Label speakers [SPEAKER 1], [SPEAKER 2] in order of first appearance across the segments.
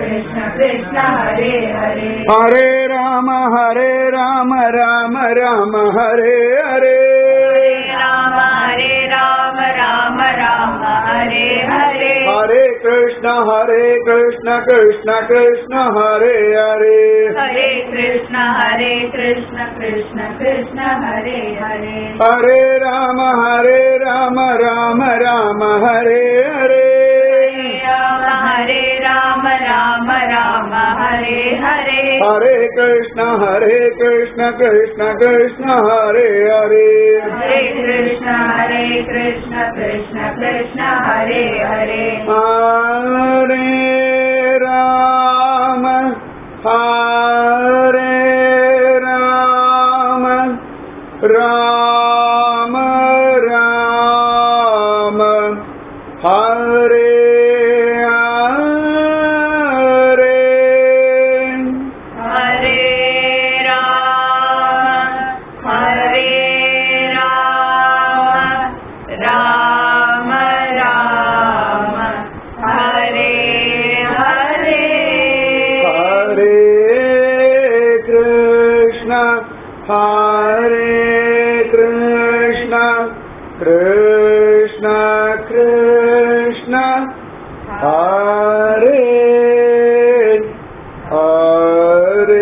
[SPEAKER 1] कृष्ण कृष्ण हरे हरे
[SPEAKER 2] हरे राम हरे राम राम राम हरे हरे
[SPEAKER 1] राम हरे राम राम राम हरे हरे
[SPEAKER 2] हरे कृष्ण हरे कृष्ण कृष्ण कृष्ण हरे हरे
[SPEAKER 1] हरे कृष्ण हरे कृष्ण कृष्ण कृष्ण हरे हरे
[SPEAKER 2] हरे राम हरे राम राम राम हरे हरे
[SPEAKER 1] राम हरे राम राम राम हरे हरे
[SPEAKER 2] हरे कृष्ण हरे कृष्ण कृष्ण कृष्ण हरे हरे
[SPEAKER 1] हरे कृष्ण हरे कृष्ण कृष्ण कृष्ण हरे हरे
[SPEAKER 2] हरे राम हरे राम राम राम हरे हरे
[SPEAKER 1] हरे राम हरे राम राम राम हरे हरे
[SPEAKER 2] हरे कृष्ण हरे कृष्ण कृष्ण कृष्ण हरे हरे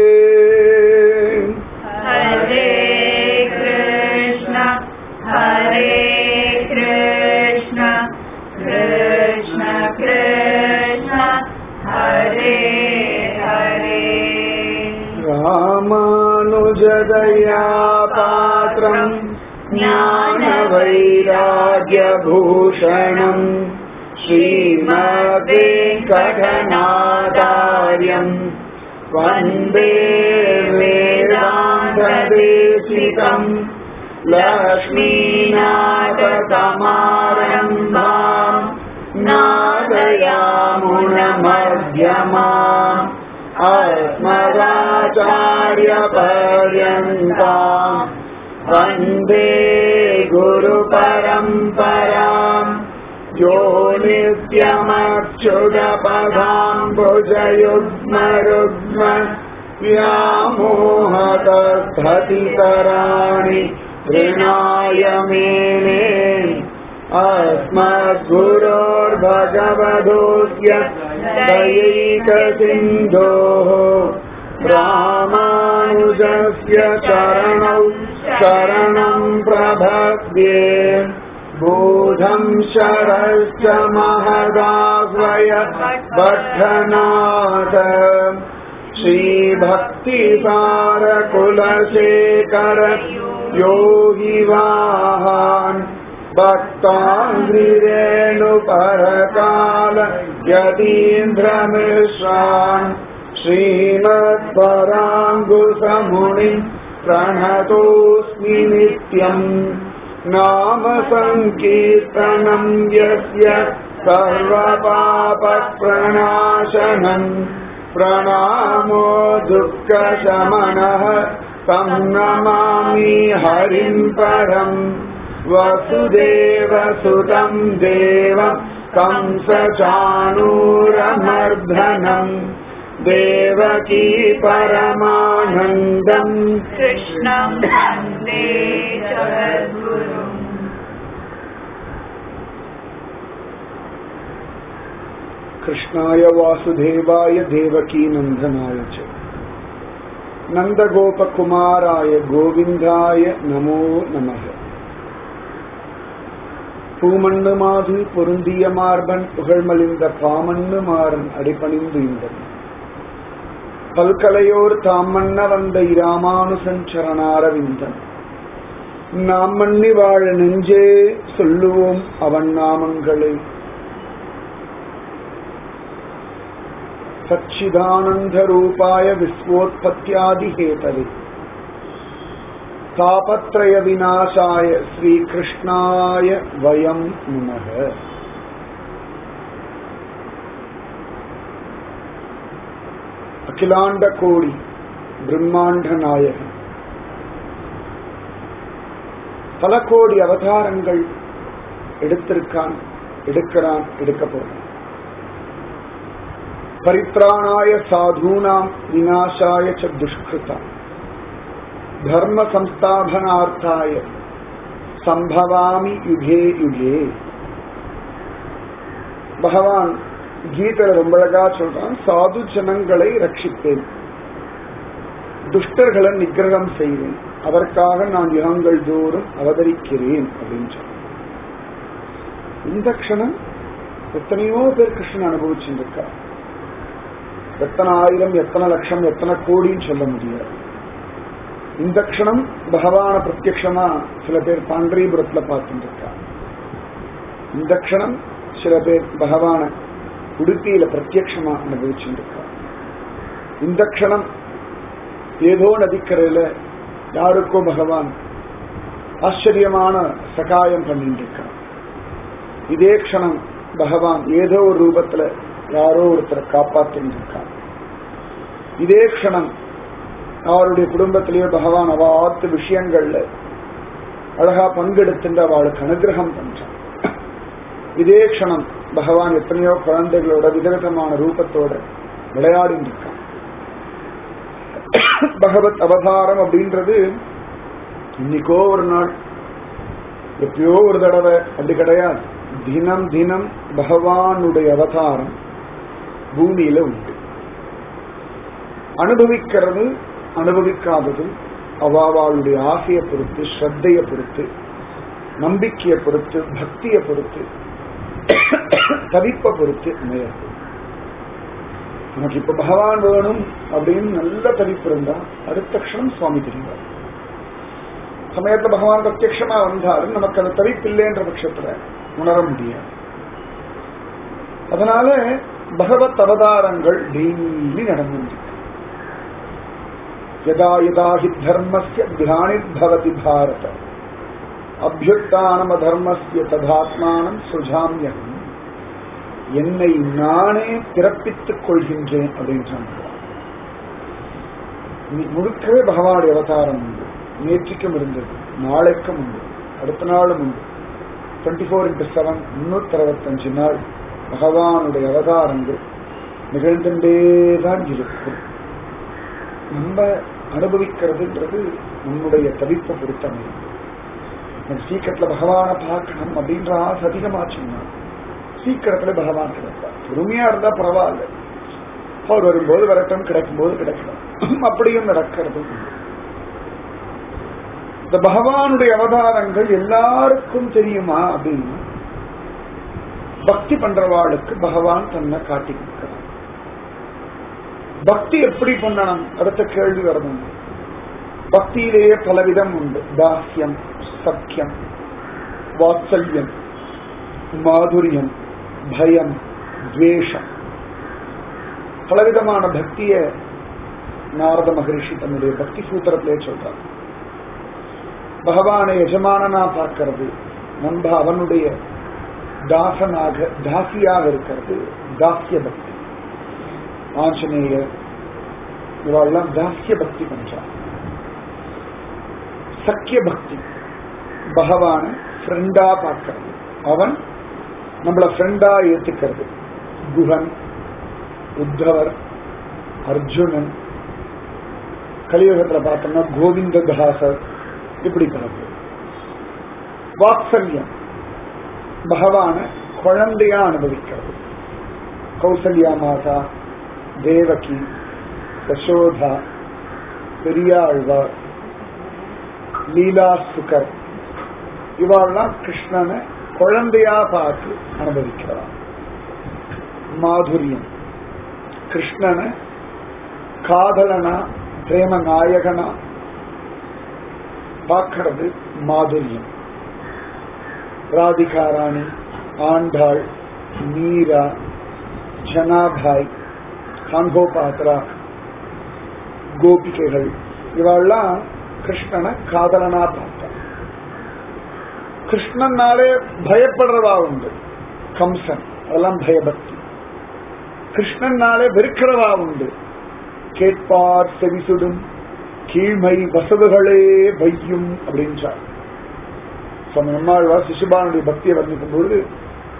[SPEAKER 1] हरे कृष्ण हरे कृष्ण कृष्ण कृष्ण हरे हरे
[SPEAKER 2] रामानुजदया पात्रम् ज्ञानवैराग्यभूषणम् श्रीमद्वेङ्कटनादार्यम् वन्दे वेदान्तदेशिकम् लक्ष्मीनाथसमारम्भाम् नादयामुणमध्यमाम् अस्मदाचार्यपर्यन्ताम् वन्दे गुरुपरम्पराम् यो नित्यमक्षुरपदाम्बुजयुग्मरुग्म व्यामोहतस्फटितराणि ऋणाय मेने अस्मद्गुरोर्भगवधोऽस्य दयैकसिन्धोः रामानुजस्य चरणौ शरणम् प्रभद्ये बोधम् शरश्च महदाह्वय भट्टनाथ श्रीभक्तिसारकुलशेखर योगिवाहान् भक्ताङ्गिरेणुपरकाल यतीन्द्रमिश्रान् श्रीमत्पराङ्गुसमुनिम् प्रणतोऽस्मि नित्यम् नाम सङ्कीर्तनम् यस्य सर्वपापप्रणाशनम् प्रणामो दुःखशमनः तं नमामि हरिम् परम् वसुदेवसुतम् देवम् कंसचाणूरमर्धनम् देवकी परमानन्दम्
[SPEAKER 1] कृष्णं वन्दे जगद्गुरुम्
[SPEAKER 2] कृष्णाय वासुदेवाय देवकी नन्दनाय च நந்தகோபகுமாராய கோவிந்தாய நமோ நமக பூமண்ணு மாது பொருந்திய மார்பன் புகழ்மலிந்த பாமண்ணு மாறன் அடிபணிந்து இந்தன் பல்கலையோர் தாமண்ண வந்த இராமானுசன் சரணாரவிந்தன் நாம் மண்ணி வாழ நெஞ்சே சொல்லுவோம் அவன் நாமங்களை सच्चिदानन्दरूपाय विश्वोत्पत्त्यादिहेतवे तापत्रयविनाशाय श्रीकृष्णाय वयम् नमः अखिलाण्डकोडि ब्रह्माण्डनायகன் பல கோடி அவதாரங்கள் எடுத்திருக்கான் எடுக்கிறான் எடுக்க போறான் பரித்ராணாய சாதூனாம் விநாசாய ச துஷ்கிருதா தர்ம சம்ஸ்தாபனார்த்தாய சம்பவாமி யுகே யுகே பகவான் கீதையில ரொம்ப அழகா சொல்றான் சாது ஜனங்களை ரட்சிப்பேன் துஷ்டர்களை நிகிரகம் செய்வேன் அதற்காக நான் யுகங்கள் தோறும் அவதரிக்கிறேன் அப்படின்னு சொல்றான் இந்த க்ஷணம் எத்தனையோ பேர் கிருஷ்ணன் அனுபவிச்சுருக்கா எத்தனை ஆயிரம் எத்தனை லட்சம் எத்தனை கோடின்னு சொல்ல முடியாது இந்த க்ஷணம் பகவான பிரத்யக்ஷமா சில பேர் பாண்டரிபுரத்துல பார்த்துட்டு இருக்கா இந்த க்ஷணம் சில பேர் பகவான உடுப்பியில பிரத்யக்ஷமா அனுபவிச்சுட்டு இருக்கா இந்த க்ஷணம் ஏதோ நதிக்கரையில யாருக்கோ பகவான் ஆச்சரியமான சகாயம் பண்ணிட்டு இருக்கான் இதே க்ஷணம் பகவான் ஏதோ ஒரு ரூபத்துல யாரோ ஒருத்தரை காப்பாத்தின்னு இருக்கான் இதே க்ஷணம் அவருடைய குடும்பத்திலேயே பகவான் அவ ஆத்து விஷயங்கள்ல அழகா பங்கெடுத்துட்டு அவளுக்கு அனுகிரகம் பண்றான் இதே க்ஷணம் பகவான் எத்தனையோ குழந்தைகளோட விதவிதமான ரூபத்தோட விளையாடிட்டு இருக்கான் பகவத் அவதாரம் அப்படின்றது இன்னைக்கோ ஒரு நாள் எப்பயோ ஒரு தடவை அப்படி கிடையாது தினம் தினம் பகவானுடைய அவதாரம் பூமியில உண்டு அனுபவிக்கிறது அனுபவிக்காதது அவாவாளுடைய ஆசையை பொறுத்து ஸ்ரத்தையை பொறுத்து நம்பிக்கையை பொறுத்து பக்தியை பொறுத்து தவிப்பை பொறுத்து அமையாது நமக்கு இப்ப பகவான் வேணும் அப்படின்னு நல்ல தவிப்பு இருந்தா அடுத்த க்ஷணம் சுவாமி தெரிவார் சமயத்துல பகவான் பிரத்யட்சமா வந்தாலும் நமக்கு அந்த தவிப்பு இல்லைன்ற பட்சத்துல உணர முடியாது அதனால பகவத் அவதாரங்கள் டெய்லி நடந்துருக்கு யதா யதா ஹி தர்மஸ்ய கிளானிர்பவதி பாரத அபியுத்தானம தர்மஸ்ய ததாத்மானம் சுஜாமியம் என்னை நானே பிறப்பித்துக் கொள்கின்றேன் அப்படின்னு சொன்னார் முழுக்கவே பகவானுடைய அவதாரம் உண்டு நேற்றுக்கும் இருந்தது நாளைக்கும் உண்டு அடுத்த நாளும் உண்டு டுவெண்ட்டி ஃபோர் இன்ட்டு செவன் முன்னூத்தி அறுபத்தஞ்சு நாள் பகவானுடைய அவதாரங்கள் நிகழ்ந்துட்டே தான் இருக்கும் நம்ம அனுபவிக்கிறதுன்றது நம்முடைய தவிப்பை பொறுத்தமை நம்ம சீக்கிரத்துல பகவானை பார்க்கணும் அப்படின்ற ஆசை அதிகமாச்சுன்னா சீக்கிரத்துல பகவான் கிடைப்பார் பொறுமையா இருந்தா பரவாயில்ல அவர் வரும்போது வரட்டும் கிடைக்கும்போது கிடைக்கணும் அப்படியும் நடக்கிறது இந்த பகவானுடைய அவதாரங்கள் எல்லாருக்கும் தெரியுமா அப்படின்னு பக்தி பண்றவாளுக்கு பகவான் தன்னை காட்டி கொடுக்கிறான் பக்தி எப்படி பண்ணணும் அடுத்த கேள்வி வரணும் பக்தியிலேயே பலவிதம் உண்டு தாஸ்யம் சக்கியம் வாத்சல்யம் மாதுரியம் பயம் துவேஷம் பலவிதமான பக்திய நாரத மகரிஷி தன்னுடைய பக்தி சூத்திரத்திலே சொல்றார் பகவானை எஜமானனா பார்க்கிறது நம்ம அவனுடைய தாசனாக தாசியாக இருக்கிறது தாசிய பக்தி ஆஞ்சநேயர் இவாள்லாம் தாசிய பக்தி பண்றான் சக்கிய பக்தி பகவான ஃப்ரெண்டா பார்க்கறது அவன் நம்மள ஃப்ரெண்டா ஏத்துக்கிறது குஹன் உத்தவர் அர்ஜுனன் கலியுகத்துல பார்த்தோம்னா கோவிந்ததாசர் இப்படி பிறகு வாத்சல்யம் பகவான குழந்தையா அனுபவிக்கிறது கௌசல்யா மாதா தேவகி யசோதா பெரியாழ்வார் லீலா சுகர் இவாள்லாம் கிருஷ்ணனை குழந்தையா பார்த்து அனுபவிக்கிறார் மாதுரியம் கிருஷ்ணனை காதலனா பிரேம நாயகனா பார்க்கிறது மாதுரியம் ராதிகாராணி ஆண்டாள் மீரா ஜனாபாய் காங்கோபாத்ரா கோபிகைகள் இவெல்லாம் கிருஷ்ணனை காதலனா பார்த்தா கிருஷ்ணனாலே பயப்படுறதா உண்டு கம்சன் அதெல்லாம் பயபக்தி கிருஷ்ணனாலே வெறுக்கிறவா உண்டு கேட்பார் செவிசுடும் கீழ்மை வசவுகளே வையும் அப்படின்றார் சுவாமி நம்மாழ்வார் சிசுபானுடைய பக்தியை வர்ணிக்கும் பொழுது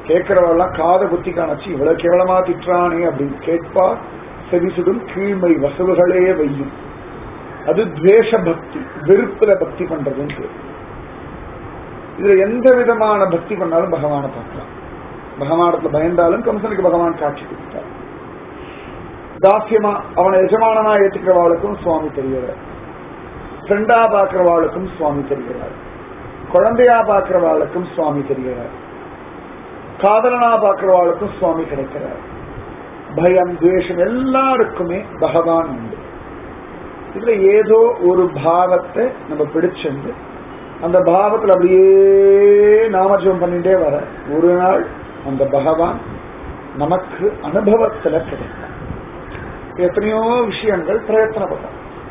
[SPEAKER 2] கேட்கிறவெல்லாம் காத குத்தி காணச்சு இவ்வளவு கேவலமா திட்டுறானே அப்படின்னு கேட்பா செவிசுடும் கீழ்மை வசவுகளே வையும் அது துவேஷ பக்தி வெறுப்புல பக்தி பண்றதுன்னு பேரு. இதுல எந்த விதமான பக்தி பண்ணாலும் பகவானை பார்க்கலாம் பகவானத்துல பயந்தாலும் கம்சனுக்கு பகவான் காட்சி கொடுத்தார் தாசியமா அவனை எஜமானனா ஏத்துக்கிறவாளுக்கும் சுவாமி தெரிகிறார் ஃப்ரெண்டா பாக்குறவாளுக்கும் சுவாமி தெரிகிறார் குழந்தையா பாக்குறவாளுக்கும் சுவாமி தெரிகிறார் காதலனா பாக்குறவாளுக்கும் சுவாமி கிடைக்கிறார் பயம் துவேஷம் எல்லாருக்குமே பகவான் உண்டு இதுல ஏதோ ஒரு பாவத்தை நம்ம பிடிச்சிருந்து அந்த பாவத்துல அப்படியே நாமஜபம் பண்ணிட்டே வர ஒரு நாள் அந்த பகவான் நமக்கு அனுபவத்துல கிடைக்கும் எத்தனையோ விஷயங்கள் பிரயத்தனப்பட்டோம்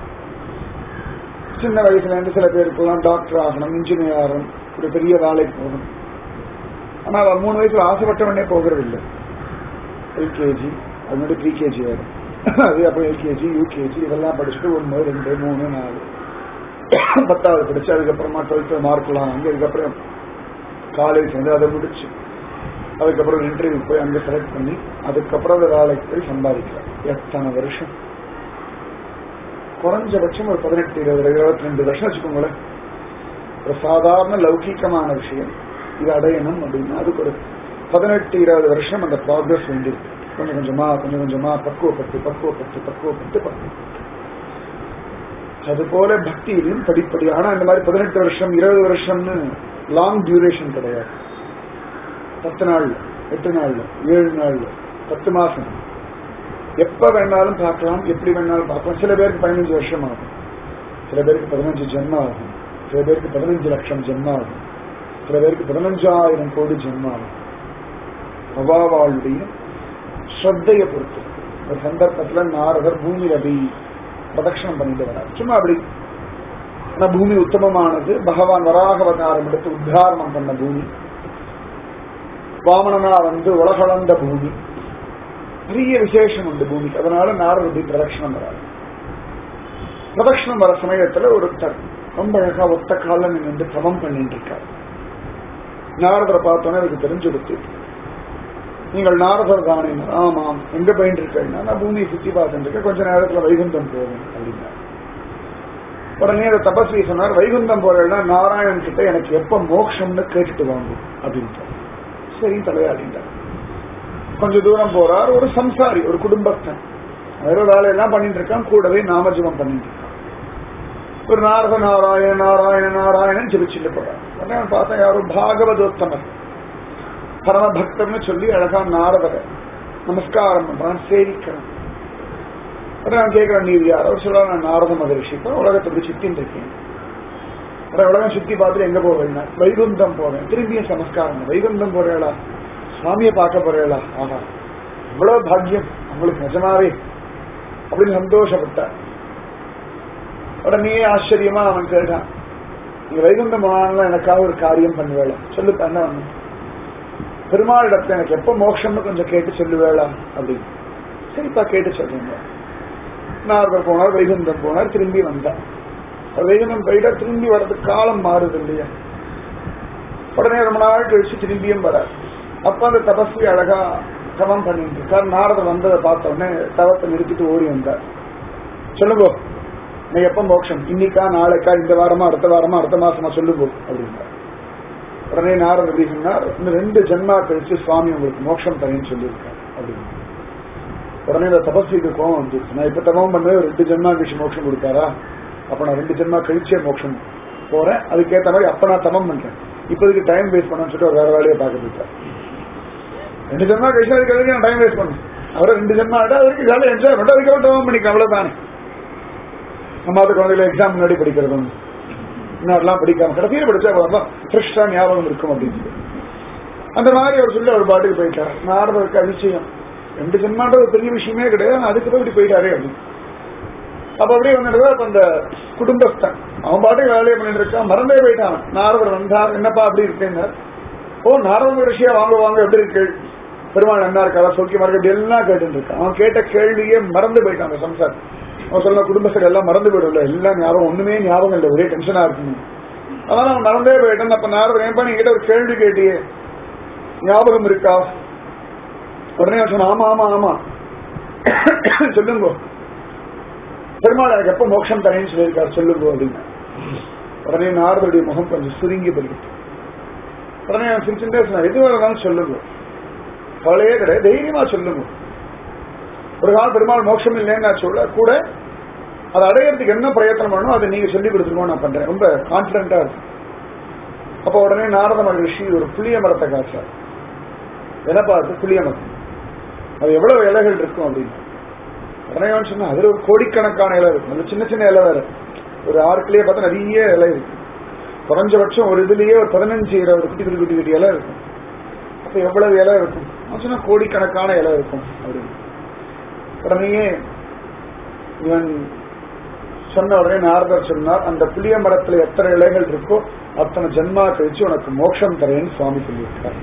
[SPEAKER 2] சின்ன வயசுல இருந்து சில பேருக்குலாம் டாக்டர் ஆகணும் இன்ஜினியர் ஆகணும் ஒரு பெரிய வேலைக்கு போகணும் ஆனா அவ மூணு வயசுல ஆசைப்பட்டவனே போகிறது இல்லை எல்கேஜி அது முன்னாடி ப்ரீகேஜி வரும் அது அப்புறம் எல்கேஜி யூகேஜி இதெல்லாம் படிச்சுட்டு ஒன்று ரெண்டு மூணு நாலு பத்தாவது படிச்சு அதுக்கப்புறமா டுவெல்த் மார்க்லாம் வாங்கி அதுக்கப்புறம் காலேஜ் வந்து அதை முடிச்சு அதுக்கப்புறம் இன்டர்வியூ போய் அங்க செலக்ட் பண்ணி அதுக்கப்புறம் அந்த வேலைக்கு போய் சம்பாதிக்கிறேன் எத்தனை வருஷம் குறைஞ்சபட்சம் ஒரு பதினெட்டு இருபது இருபத்தி ரெண்டு வருஷம் வச்சுக்கோங்களேன் ஒரு சாதாரண லௌகீகமான விஷயம் இது அடையணும் அப்படின்னா அதுக்கு ஒரு பதினெட்டு இருபது வருஷம் அந்த ப்ராக்ரஸ் வேண்டியிருக்கு கொஞ்சம் கொஞ்சமா கொஞ்சம் கொஞ்சமா பக்குவப்பட்டு பக்குவப்பட்டு பக்குவப்பட்டு பக்குவப்பட்டு அது போல பக்தியிலும் படிப்படி ஆனா இந்த மாதிரி பதினெட்டு வருஷம் இருபது வருஷம்னு லாங் டியூரேஷன் கிடையாது பத்து நாள்ல எட்டு நாள்ல ஏழு நாள்ல பத்து மாசம் எப்ப வேணாலும் பார்க்கலாம் எப்படி வேணாலும் பார்க்கலாம் சில பேருக்கு பதினஞ்சு வருஷம் ஆகும் சில பேருக்கு பதினஞ்சு ஜென்மம் ஆகும் சில பேருக்கு பதினஞ்சு லட்சம் ஜென்மம் ஆகும் சில பேருக்கு பதினஞ்சாயிரம் கோடி ஜென்மம் ஆகும் அவாவாளுடைய ஸ்ரத்தையை பொறுத்து ஒரு சந்தர்ப்பத்துல நாரதர் பூமியில அப்படி பிரதட்சணம் பண்ணிட்டு வரார் சும்மா அப்படி ஆனா பூமி உத்தமமானது பகவான் வராக அவதாரம் எடுத்து உத்தாரணம் பண்ண பூமி வாமனனா வந்து உலகளந்த பூமி பெரிய விசேஷம் உண்டு பூமிக்கு அதனால நாரதர் அப்படி பிரதட்சணம் வராது பிரதட்சணம் வர சமயத்துல ஒருத்தர் ரொம்ப அழகா ஒத்த காலம் நின்று தவம் பண்ணிட்டு இருக்கார் நாரதரை பார்த்தோன்னே எனக்கு தெரிஞ்சு கொடுத்து நீங்கள் நாரதர் தானே ஆமாம் எங்க போயிட்டு இருக்கேன்னா நான் பூமியை சுத்தி பார்த்துட்டு இருக்கேன் கொஞ்ச நேரத்துல வைகுந்தம் போகும் அப்படின்னா உடனே அந்த தபஸ்வி சொன்னார் வைகுந்தம் போறேன்னா நாராயணன் கிட்ட எனக்கு எப்ப மோட்சம்னு கேட்டுட்டு வாங்கும் அப்படின்ட்டு சரி தலையாடிட்டார் கொஞ்ச தூரம் போறார் ஒரு சம்சாரி ஒரு குடும்பஸ்தன் வேற வேலையெல்லாம் பண்ணிட்டு இருக்கான் கூடவே நாமஜபம் பண்ணிட்டு இருக்கான் ஒரு நாரத நாராயண நாராயண நாராயணன் ஜெபிச்சுட்டு போறார் உடனே அவன் பார்த்தா யாரும் பாகவதோத்தமர் பரம பக்தர்னு சொல்லி அழகா நாரதரை நமஸ்காரம் பண்றான் சேவிக்கிறான் உடனே நான் கேட்கிறேன் நீர் யார் அவர் சொல்ல நான் நாரத மகரிஷி இப்போ உலகத்தை இப்படி சுத்தின்னு இருக்கேன் உடனே உலகம் சுத்தி பார்த்துட்டு எங்க போவேன் வைகுந்தம் போவேன் திரும்பியும் நமஸ்காரம் வைகுந்தம் போறேளா சுவாமியை பார்க்க போறேளா ஆஹா இவ்வளவு பாக்கியம் உங்களுக்கு நிஜமாவே அப்படின்னு சந்தோஷப்பட்டார் உடனே ஆச்சரியமா அவன் கேட்டான் நீங்க வைகுண்டம் போனாலும் எனக்காக ஒரு காரியம் பண்ணுவேளா சொல்லு என்ன பண்ணு பெருமாளிடத்துல எனக்கு எப்ப மோட்சம்னு கொஞ்சம் கேட்டு சொல்லுவேளா அப்படின்னு சரிப்பா கேட்டு சொல்றீங்க நார்வர் போனார் வைகுந்தம் போனார் திரும்பி வந்தார் வைகுந்தம் போயிட்டா திரும்பி வர்றதுக்கு காலம் மாறுது இல்லையா உடனே ரொம்ப நாள் கழிச்சு திரும்பியும் வரார் அப்ப அந்த தபஸ்வி அழகா தவம் பண்ணிட்டு இருக்கார் நாரதர் வந்ததை பார்த்த உடனே தவத்தை நிறுத்திட்டு ஓடி வந்தார் சொல்லுங்க நீ எப்ப மோட்சம் இன்னைக்கா நாளைக்கா இந்த வாரமா அடுத்த வாரமா அடுத்த மாசமா சொல்லுங்க அப்படின்னார் உடனே நாரதர் எப்படி சொன்னார் இன்னும் ரெண்டு ஜென்மா கழிச்சு சுவாமி உங்களுக்கு மோட்சம் தரேன்னு சொல்லியிருக்கார் அப்படின்னு உடனே இந்த தபஸ்விக்கு கோவம் வந்துருச்சு நான் இப்ப தவம் பண்ணவே ஒரு ரெண்டு ஜென்மா கழிச்சு மோட்சம் கொடுத்தாரா அப்ப நான் ரெண்டு ஜென்மா கழிச்சே மோட்சம் போறேன் அதுக்கேற்ற மாதிரி அப்ப நான் தவம் பண்றேன் இப்போதைக்கு டைம் வேஸ்ட் பண்ணணும்னு சொல்லிட்டு ஒரு வேற வேலையை பார்க்க போயிட்டார் ரெண்டு ஜென்மா கழிச்சு அதுக்கு அதுக்கு நான் டைம் வேஸ்ட் பண்ணேன் அவரை ரெண்டு ஜென்மா ஆட்டா அதுக்கு ஜாலியாக என்ஜாய் பண்ண அதுக்கு தவம் பண்ணிக்க அவ்வளவுதானே நம்ம அது குழந்தைகளை எக்ஸாம் முன்னாடி படிக்கிறது முன்னாடிலாம் படிக்காம கடைசியில் படிச்சா அவ்வளவுதான் ஃப்ரெஷ்ஷா ஞாபகம் இருக்கும் அப்படின்னு அந்த மாதிரி அவர் சொல்லி அவர் பாட்டுக்கு போயிட்டார் நாரதருக்கு அதிசயம் ரெண்டு ஜென்மான்ற ஒரு பெரிய விஷயமே கிடையாது அதுக்கு போய் இப்படி போயிட்டாரே அப்படின்னு அப்ப அப்படியே வந்துட்டு அப்ப அந்த குடும்பஸ்தன் அவன் பாட்டுக்கு வேலையை பண்ணிட்டு இருக்கான் மறந்தே போயிட்டான் நாரதர் வந்தார் என்னப்பா அப்படி இருக்கேன்னார் ஓ நாரதர் ரிஷியா வாங்க வாங்க எப்படி இருக்கு பெருமாள் என்ன இருக்காரா சௌக்கியமா இருக்கு இப்படி எல்லாம் கேட்டு இருக்கான் அவன் கேட்ட கேள்வியே மறந்து போயிட்டான் அந்த சம்சார் அவன் சொல்ல குடும்பஸ்தர் எல்லாம் மறந்து போயிடும்ல எல்லாம் ஞாபகம் ஒண்ணுமே ஞாபகம் இல்லை ஒரே டென்ஷனா இருக்குன்னு அதனால அவன் மறந்தே போயிட்டான் அப்ப நாரதர் ஏன்பா நீ கிட்ட ஒரு கேள்வி கேட்டியே ஞாபகம் இருக்கா உடனே அவன் சொன்னான் ஆமா ஆமா ஆமா சொல்லுங்க பெருமாள் எனக்கு எப்ப மோட்சம் தரேன்னு சொல்லியிருக்காரு சொல்லுங்க அப்படின்னு உடனே நாரதுடைய முகம் கொஞ்சம் சுருங்கி போயிடுச்சு உடனே அவன் சிரிச்சுட்டே சொன்னான் எது வேணாலும் சொல்லுங்க கவலையே கிடையாது தைரியமா சொல்லுங்க ஒரு கால பெருமாள் மோட்சம் இல்லைன்னு நான் சொல்ல கூட அதை அடையிறதுக்கு என்ன பிரயத்தனம் பண்ணணும் அதை நீங்க சொல்லி கொடுத்துருவோம் நான் பண்றேன் ரொம்ப கான்பிடண்டா இருக்கு அப்ப உடனே நாரத மகரிஷி ஒரு புளிய மரத்தை காய்ச்சார் எதை பார்த்து புளிய மரம் அது எவ்வளவு இலைகள் இருக்கும் அப்படின்னு உடனே அவன் சொன்னா அதுல ஒரு கோடிக்கணக்கான இலை இருக்கும் அந்த சின்ன சின்ன இலை வேற ஒரு ஆறுக்குள்ளேயே பார்த்தா நிறைய இலை இருக்கு குறைஞ்சபட்சம் ஒரு இதுலயே ஒரு பதினஞ்சு இருபது குட்டி குட்டி குட்டி குட்டி இலை இருக்கும் அப்ப எவ்வளவு இலை இருக்கும் அவன் சொன்னா கோடிக்கணக்கான இலை இருக்கும் அப்படின்னு உடனேயே இவன் சொன்ன உடனே நாரதர் சொன்னார் அந்த புளிய மரத்துல எத்தனை இலைகள் இருக்கோ அத்தனை ஜென்மா கழிச்சு உனக்கு மோட்சம் தரேன்னு சுவாமி சொல்லியிருக்கார்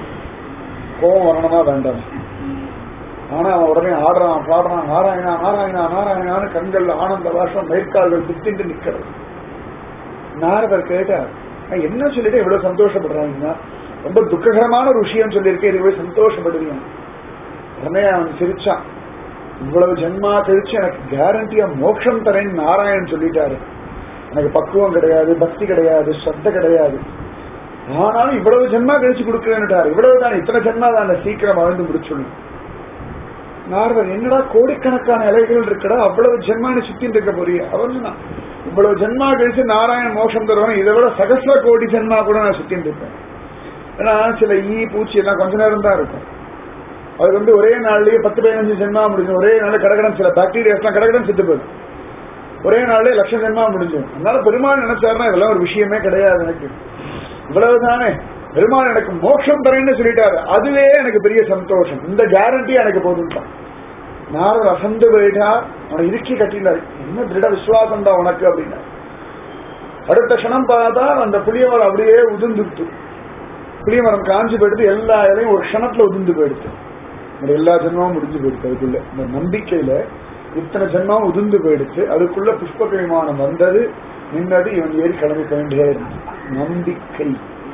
[SPEAKER 2] கோபம் வரணுமா வேண்டாம் ஆனா அவன் உடனே ஆடுறான் பாடுறான் நாராயணா நாராயணா நாராயணான்னு கண்கள்ல ஆனந்த வாசம் மயிர்கால்கள் குத்திட்டு நிக்கிறது நாரதர் கேட்டார் "நான் என்ன சொல்லிட்டு இவ்வளவு சந்தோஷப்படுறாங்கன்னா ரொம்ப துக்ககரமான ஒரு விஷயம் சொல்லியிருக்கேன் இது போய் சந்தோஷப்படுவீங்க உடனே அவன் சிரிச்சான் இவ்வளவு ஜென்மா கழிச்சு எனக்கு கேரண்டியா மோட்சம் தரேன்னு நாராயணன் சொல்லிட்டாரு எனக்கு பக்குவம் கிடையாது பக்தி கிடையாது ஸ்ரத்த கிடையாது ஆனாலும் இவ்வளவு ஜென்மா கழிச்சு கொடுக்கிறேன்னுட்டாரு இவ்வளவு தான் இத்தனை ஜென்மா தான் சீக்கிரம் வாழ்ந்து முடிச்சுடணும் நாரதர் என்னடா கோடிக்கணக்கான இலைகள் இருக்கடா அவ்வளவு ஜென்மானி சுத்தின்னு இருக்க போறிய அவர் சொன்னான் இவ்வளவு ஜென்மா கழிச்சு நாராயணன் மோஷம் தருவான் இதை விட சகசிர கோடி ஜென்மா கூட நான் சுத்தின்னு இருப்பேன் ஏன்னா சில ஈ பூச்சி எல்லாம் கொஞ்ச நேரம் தான் இருக்கும் அது வந்து ஒரே நாள்லயே பத்து பதினஞ்சு ஜென்மா முடிஞ்சு ஒரே நாள் கடகடன் சில பாக்டீரியாஸ் எல்லாம் கடகடன் செத்து போயிடும் ஒரே நாள்லயே லட்சம் ஜென்மா முடிஞ்சு அதனால பெருமாள் நினைச்சாருன்னா இதெல்லாம் ஒரு விஷயமே கிடையாது எனக்கு இவ்வளவுதானே பெருமாள் எனக்கு மோட்சம் தரேன்னு சொல்லிட்டாரு அதுவே எனக்கு பெரிய சந்தோஷம் இந்த கேரண்டி எனக்கு போதும் நாரதர் அசந்து போயிட்டார் அவனை இறுக்கி கட்டினார் என்ன திருட விசுவாசம் தான் உனக்கு அப்படின்னா அடுத்த க்ஷணம் பார்த்தா அந்த புளியமரம் அப்படியே உதிர்ந்துட்டு புளியமரம் காஞ்சி போயிடுது எல்லா இலையும் ஒரு க்ஷணத்துல உதிர்ந்து போயிடுது இந்த எல்லா ஜென்மமும் முடிஞ்சு போயிடுச்சு அதுக்குள்ள இந்த நம்பிக்கையில இத்தனை ஜென்மம் உதிர்ந்து போயிடுச்சு அதுக்குள்ள புஷ்ப விமானம் வந்தது நின்னது இவன் ஏறி கிளம்பி வேண்டிய நம்பிக்கை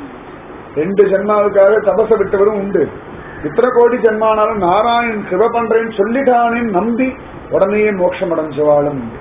[SPEAKER 2] ரெண்டு ஜென்மாவுக்காக தபச விட்டவரும் உண்டு இத்தனை கோடி ஜென்மானாலும் நாராயணன் கிருப பண்றேன்னு சொல்லிட்டானே நம்பி உடனே மோட்சம் அடைஞ்சவாளும் உண்டு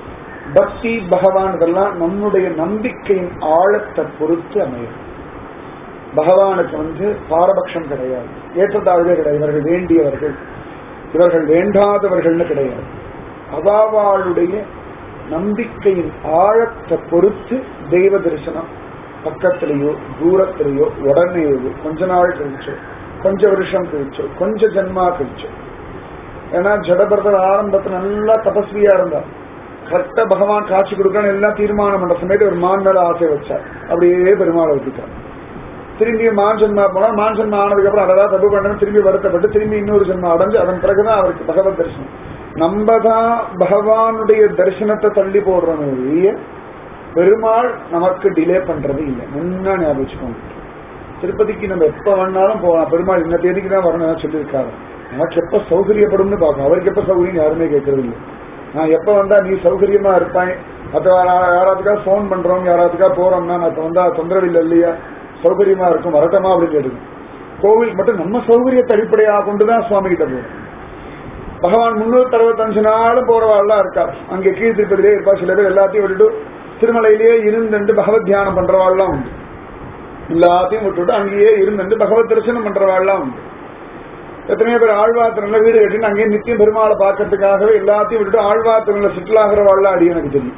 [SPEAKER 2] பக்தி பகவான் இதெல்லாம் நம்முடைய நம்பிக்கையின் ஆழத்தை பொறுத்து அமையும் பகவானுக்கு வந்து பாரபட்சம் கிடையாது ஏற்றத்தாழ்வே கிடையாது இவர்கள் வேண்டியவர்கள் இவர்கள் வேண்டாதவர்கள்னு கிடையாது அவாவாளுடைய நம்பிக்கையின் ஆழத்தை பொறுத்து தெய்வ தரிசனம் பக்கத்திலேயோ தூரத்திலேயோ உடனேயோ கொஞ்ச நாள் கழிச்சோ கொஞ்ச வருஷம் கழிச்சோ கொஞ்ச ஜென்மா கழிச்சோ ஏன்னா ஜடபரதர் ஆரம்பத்துல நல்லா தபஸ்வியா இருந்தார் கரெக்டா பகவான் காட்சி கொடுக்கணும் எல்லாம் தீர்மானம் பண்ற சமயத்து ஒரு மான் மேல ஆசை வச்சார் அப்படியே பெருமாளை விட்டுட்டார் திரும்பி மான் ஜென்மா போனா மான் ஜென்மா ஆனதுக்கு அப்புறம் அதான் தப்பு பண்ணணும் திரும்பி வருத்தப்பட்டு திரும்பி இன்னொரு ஜென்மா அடைஞ்சு அதன் பிறகுதான் அவருக்கு பகவத் தரிசனம் நம்ம தான் பகவானுடைய தரிசனத்தை தள்ளி போடுறோம் ஒழிய பெருமாள் நமக்கு டிலே பண்றது இல்லை முன்னா ஞாபகம் வச்சுக்கோங்க திருப்பதிக்கு நம்ம எப்ப வேணாலும் போகலாம் பெருமாள் இந்த தேதிக்கு தான் வரணும் சொல்லியிருக்காரு நமக்கு எப்ப சௌகரியப்படும்னு பார்க்கணும் அவருக்கு எப்ப சௌகரியம் யாருமே கேட்கறது இல்லை நான் எப்ப வந்தா நீ சௌகரியமா இருப்பாய் மற்ற யாராவதுக்கா போன் பண்றோம் யாராவதுக்கா போறோம்னா நான் இப்ப வந்தா தொந்தரவு இல்லை இல்லையா சௌகரியமா இருக்கும் வரட்டமா அப்படின்னு கேட்டுக்கணும் கோவில் மட்டும் நம்ம சௌகரியத்தை அடிப்படையாக கொண்டுதான் சுவாமி கிட்ட போறோம் பகவான் முன்னூத்தி அறுபத்தஞ்சு நாளும் போறவாள்லாம் இருக்கா அங்கே கீழ் திருப்பதிலே இருப்பா சில பேர் எல்லாத்தையும் விட்டுட்டு திருமலையிலேயே இருந்துட்டு பகவத் தியானம் பண்றவாள்லாம் உண்டு எல்லாத்தையும் விட்டுட்டு அங்கேயே இருந்துட்டு பகவத் தரிசனம் பண்றவாள்லாம் உண்டு எத்தனையோ பேர் ஆழ்வாத்திரன்ல வீடு கட்டின்னு அங்கேயே நித்தியம் பெருமாளை பார்க்கறதுக்காகவே எல்லாத்தையும் விட்டுட்டு ஆழ்வாத்திரன்ல செட்டில் ஆகிறவாள்லாம் அடி எனக்கு தெரியும்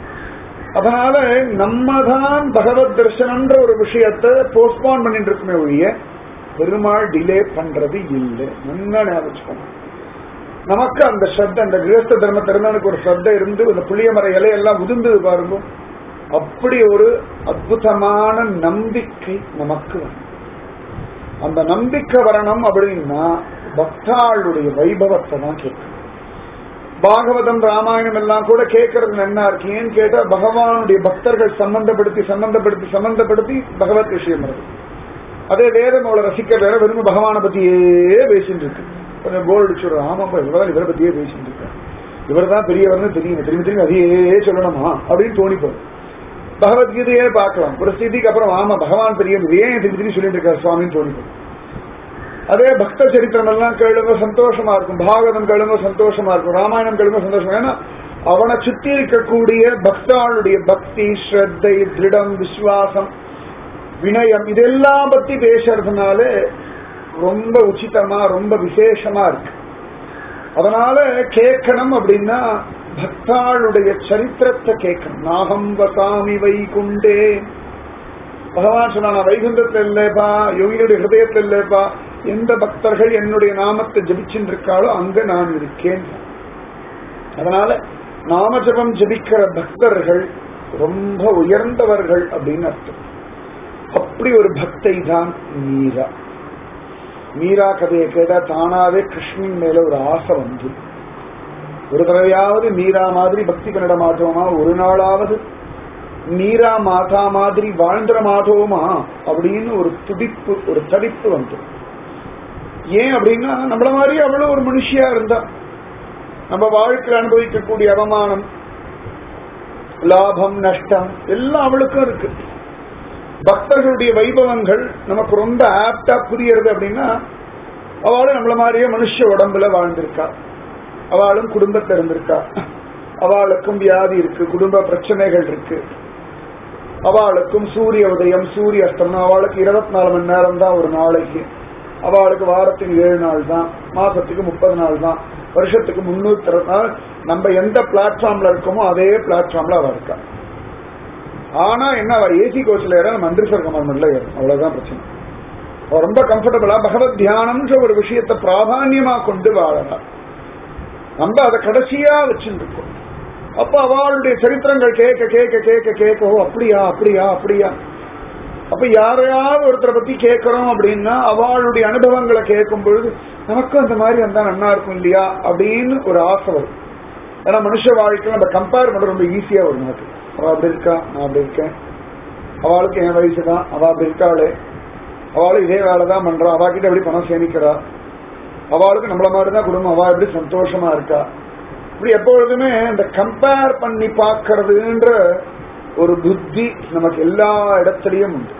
[SPEAKER 2] அதனால நம்ம தான் பகவத் தரிசனம்ன்ற ஒரு விஷயத்தை போஸ்ட்பான் பண்ணிட்டு இருக்குமே ஒழிய பெருமாள் டிலே பண்றது இல்லை நல்லா ஞாபகம் நமக்கு அந்த ஸ்ரத்த அந்த கிரகஸ்த தர்ம திறந்தவனுக்கு ஒரு ஸ்ரத்த இருந்து அந்த புளியமர இலையெல்லாம் உதிர்ந்தது பாருங்க அப்படி ஒரு அற்புதமான நம்பிக்கை நமக்கு வரும் அந்த நம்பிக்கை வரணும் அப்படின்னா பக்தாளுடைய வைபவத்தை தான் கேட்கணும் பாகவதம் ராமாயணம் எல்லாம் கூட கேட்கறது என்ன இருக்கு ஏன்னு கேட்டா பகவானுடைய பக்தர்கள் சம்பந்தப்படுத்தி சம்பந்தப்படுத்தி சம்பந்தப்படுத்தி பகவத் விஷயம் வருது அதே வேதம் அவளை ரசிக்க வேற வெறும் பகவானை பத்தியே பேசிட்டு இருக்கு கொஞ்சம் போர் அடிச்சுடுறோம் ஆமாப்பா இவர்தான் இவரை பத்தியே பேசிட்டு இருக்காரு இவர் தான் பெரியவர்னு தெரியும் திரும்பி திரும்பி அதையே சொல்லணுமா அப்படின்னு தோணிப்போம் பகவத்கீதையே பார்க்கலாம் ஒரு ஸ்திதிக்கு அப்புறம் ஆமா பகவான் பெரிய ஏன் திரும்பி திரும்பி சொல்லிட்டு இருக்காரு சுவாமின்னு தோணிப்போம் அதே பக்த சரித்திரம் எல்லாம் கேளுங்க சந்தோஷமா இருக்கும் பாகவதம் கேளுங்க சந்தோஷமா இருக்கும் ராமாயணம் கேளுங்க சந்தோஷமா ஏன்னா அவனை சுத்தி இருக்கக்கூடிய பக்தாளுடைய பக்தி ஸ்ரத்தை திருடம் விசுவாசம் வினயம் இதெல்லாம் பத்தி பேசுறதுனால ரொம்ப உச்சிதமா ரொம்ப விசேஷமா இருக்கு அதனால கேட்கணும் அப்படின்னா பக்தாளுடைய சரித்திரத்தை கேட்கணும் நாகம் வசாமி வைகுண்டே பகவான் சொன்னா நான் வைகுண்டத்துல இல்லப்பா யோகியுடைய ஹிருதயத்துல இல்லப்பா எந்த பக்தர்கள் என்னுடைய நாமத்தை ஜபிச்சுட்டு இருக்காளோ அங்க நான் இருக்கேன் அதனால நாமஜபம் ஜபிக்கிற பக்தர்கள் ரொம்ப உயர்ந்தவர்கள் அப்படின்னு அர்த்தம் அப்படி ஒரு பக்தை தான் மீரா மீரா கதையை கேட்டா தானாவே கிருஷ்ணன் மேல ஒரு ஆசை வந்து ஒரு தடவையாவது மீரா மாதிரி பக்தி பண்ணிட மாட்டோமா ஒரு நாளாவது மீரா மாதா மாதிரி வாழ்ந்துட மாட்டோமா அப்படின்னு ஒரு துடிப்பு ஒரு தடிப்பு வந்து ஏன் அப்படின்னா நம்மள மாதிரி அவ்வளவு ஒரு மனுஷியா இருந்தா நம்ம வாழ்க்கையில் அனுபவிக்கக்கூடிய அவமானம் லாபம் நஷ்டம் எல்லாம் அவளுக்கும் இருக்கு பக்தர்களுடைய வைபவங்கள் நமக்கு ரொம்ப ஆப்டா புரியறது அப்படின்னா அவளும் நம்மள மாதிரியே மனுஷ உடம்புல வாழ்ந்திருக்கா அவளும் குடும்பத்துல இருந்திருக்கா அவளுக்கும் வியாதி இருக்கு குடும்ப பிரச்சனைகள் இருக்கு அவளுக்கும் சூரிய உதயம் சூரிய அஸ்தமனம் அவளுக்கு இருபத்தி நாலு மணி நேரம் தான் ஒரு நாளைக்கு அவளுக்கு வாரத்துக்கு ஏழு நாள் தான் மாசத்துக்கு முப்பது நாள் தான் வருஷத்துக்கு முன்னூத்தி அறுபது நாள் நம்ம எந்த பிளாட்ஃபார்ம்ல இருக்கோமோ அதே பிளாட்ஃபார்ம்ல அவ இருக்கா ஆனா என்ன அவ ஏசி கோச்ல ஏற நம்ம மந்திரிசர் கமாண்ட்மெண்ட்ல ஏறும் அவ்வளவுதான் பிரச்சனை அவ ரொம்ப கம்ஃபர்டபுளா பகவத் தியானம்ன்ற ஒரு விஷயத்தை பிராதான்யமா கொண்டு வாழறா நம்ம அதை கடைசியா வச்சுருக்கோம் அப்ப அவளுடைய சரித்திரங்கள் கேட்க கேட்க கேட்க கேட்க ஓ அப்படியா அப்படியா அப்படியா அப்ப யாரையாவது ஒருத்தரை பத்தி கேட்கறோம் அப்படின்னா அவளுடைய அனுபவங்களை கேட்கும் பொழுது நமக்கும் அந்த மாதிரி வந்தா நல்லா இருக்கும் இல்லையா அப்படின்னு ஒரு ஆசை வரும் ஏன்னா மனுஷ வாழ்க்கை நம்ம கம்பேர் பண்றது ரொம்ப ஈஸியா வரும் நமக்கு அவ அப்படி இருக்கா நான் அப்படி இருக்கேன் அவளுக்கு என் வயசு தான் அவ அப்படி இருக்காளே அவளும் இதே வேலை தான் பண்றா அவகிட்ட எப்படி பணம் சேமிக்கிறா அவளுக்கு நம்மள மாதிரி தான் குடும்பம் அவ எப்படி சந்தோஷமா இருக்கா இப்படி எப்பொழுதுமே இந்த கம்பேர் பண்ணி பார்க்கறதுன்ற ஒரு புத்தி நமக்கு எல்லா இடத்துலயும் உண்டு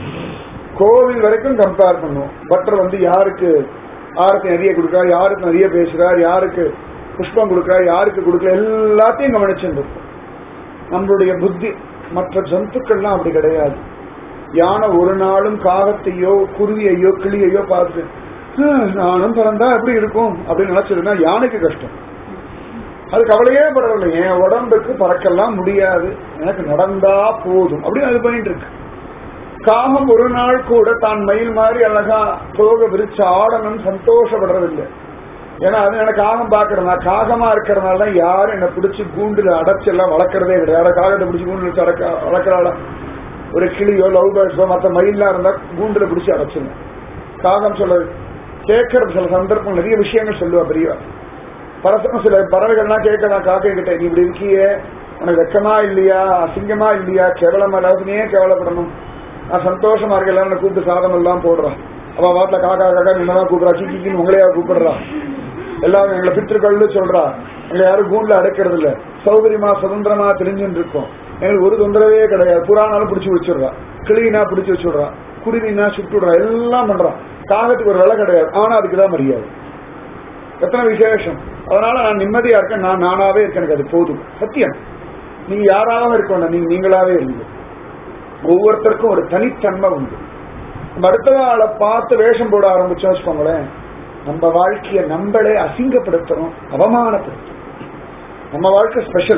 [SPEAKER 2] கோவில் வரைக்கும் கம்பேர் பண்ணுவோம் பட்டர் வந்து யாருக்கு யாருக்கு நிறைய கொடுக்கா யாருக்கு நிறைய பேசுறார் யாருக்கு புஷ்பம் கொடுக்கா யாருக்கு கொடுக்கல எல்லாத்தையும் கவனிச்சுருக்கும் நம்மளுடைய புத்தி மற்ற ஜந்துக்கள்லாம் அப்படி கிடையாது யானை ஒரு நாளும் காகத்தையோ குருவியையோ கிளியையோ பார்த்து "ஹம், நானும் பிறந்தா எப்படி இருக்கும் அப்படின்னு நினைச்சதுன்னா யானைக்கு கஷ்டம் அது கவலையே படவில்லை என் உடம்புக்கு பறக்கலாம் முடியாது எனக்கு நடந்தா போதும் அப்படின்னு அது பண்ணிட்டு இருக்கு காகம் ஒரு நாள் கூட தான் மயில் மாதிரி அழகா தோக விரிச்சு ஆடணும் சந்தோஷப்படுறதில்லை ஏன்னா அது எனக்கு காகம் பாக்குறேன் நான் காகமா இருக்கிறதுனால தான் யாரும் என்னை பிடிச்சி கூண்டுல அடைச்சு எல்லாம் வளர்க்கறதே கிடையாது காகத்தை பிடிச்சி கூண்டுல வச்சு அடக்க வளர்க்கறாள ஒரு கிளியோ லவ் பேர்ட்ஸோ மற்ற மயிலாம் இருந்தா கூண்டுல பிடிச்சி அடைச்சுங்க காகம் சொல்ல கேட்கறது சில சந்தர்ப்பம் நிறைய விஷயங்கள் சொல்லுவா பெரியவா பரசம் சில பறவைகள்லாம் கேட்கலாம் காக்கை கிட்ட நீ இப்படி இருக்கியே உனக்கு வெக்கமா இல்லையா அசிங்கமா இல்லையா கேவலமா எல்லாத்துலயே கேவலப்படணும் நான் சந்தோஷமா இருக்க எல்லாரும் கூப்பிட்டு சாதம் எல்லாம் போடுறான் அவ வாட்டில காக்கா காக்கா என்னதான் கூப்பிடுறா சிக்கின்னு உங்களையா கூப்பிடுறா எல்லாரும் எங்களை பித்திருக்கள்னு சொல்றா எங்களை யாரும் கூண்டுல அடைக்கிறது இல்ல சௌகரியமா சுதந்திரமா தெரிஞ்சுட்டு இருக்கோம் எங்களுக்கு ஒரு தொந்தரவே கிடையாது புறானாலும் பிடிச்சி வச்சுடுறா கிளினா பிடிச்சி வச்சுடுறா குருவினா சுட்டுடுறா எல்லாம் பண்றான் காகத்துக்கு ஒரு விலை கிடையாது ஆனா அதுக்குதான் மரியாதை எத்தனை விசேஷம் அதனால நான் நிம்மதியா இருக்கேன் நான் நானாவே இருக்கேன் எனக்கு அது போதும் சத்தியம் நீங்க யாராவும் இருக்க வேண்டாம் நீங்க நீங்களாவே இருங்க ஒவ்வொருத்தருக்கும் ஒரு தனித்தன்மை உண்டு நம்ம அடுத்தவாளை பார்த்து வேஷம் போட ஆரம்பிச்சோம் வச்சுக்கோங்களேன் நம்ம வாழ்க்கைய நம்மளே அசிங்கப்படுத்துறோம் அவமானப்படுத்துறோம் நம்ம வாழ்க்கை ஸ்பெஷல்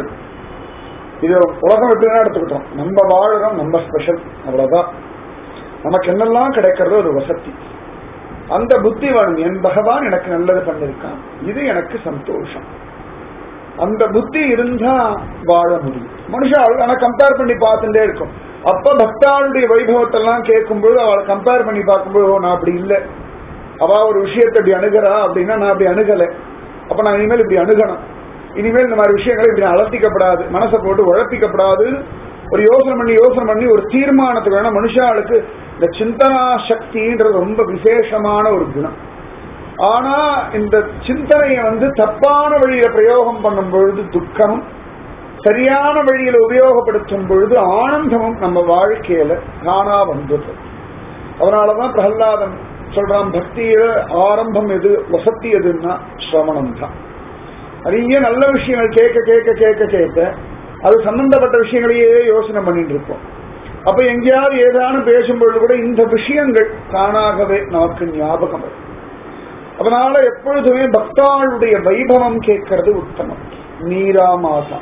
[SPEAKER 2] இது உலகம் எப்படிதான் எடுத்துக்கிட்டோம் நம்ம வாழறோம் நம்ம ஸ்பெஷல் அவ்வளவுதான் நமக்கு என்னெல்லாம் கிடைக்கிறது ஒரு வசதி அந்த புத்தி வேணும் என் பகவான் எனக்கு நல்லது பண்ணிருக்கான் இது எனக்கு சந்தோஷம் அந்த புத்தி இருந்தா வாழ முடியும் மனுஷா ஆனா கம்பேர் பண்ணி பார்த்துட்டே இருக்கும் அப்ப பக்தாளுடைய வைபவத்தை எல்லாம் கேட்கும்போது அவளை கம்பேர் பண்ணி பார்க்கும்போது "ஓ, நான் அப்படி இல்லை அவ ஒரு விஷயத்தை இப்படி அணுகிறா அப்படின்னா நான் அப்படி அணுகல அப்ப நான் இனிமேல் இப்படி அணுகணும் இனிமேல் இந்த மாதிரி விஷயங்களை இப்படி அலர்த்திக்கப்படாது மனசை போட்டு உழப்பிக்கப்படாதுன்னு ஒரு யோசனை பண்ணி யோசனை பண்ணி ஒரு தீர்மானத்துக்கு வேணா மனுஷாளுக்கு இந்த சிந்தனா சக்தின்றது ரொம்ப விசேஷமான ஒரு குணம் ஆனா இந்த சிந்தனையை வந்து தப்பான வழியில பிரயோகம் பண்ணும் பொழுது துக்கமும் சரியான வழியில உபயோகப்படுத்தும் பொழுது ஆனந்தமும் நம்ம வாழ்க்கையில தானா வந்தது அதனாலதான் பிரகலாதன் சொல்றான் பக்தியில ஆரம்பம் எது வசத்தி எதுன்னா சிரவணம் தான் நிறைய நல்ல விஷயங்கள் கேட்க கேட்க கேட்க கேட்க அது சம்பந்தப்பட்ட விஷயங்களையே யோசனை பண்ணிட்டு இருப்போம் அப்ப எங்கேயாவது ஏதானும் பேசும்பொழுது கூட இந்த விஷயங்கள் தானாகவே நமக்கு ஞாபகம் வரும் அதனால எப்பொழுதுமே பக்தாளுடைய வைபவம் கேட்கறது உத்தமம் மீரா மாதா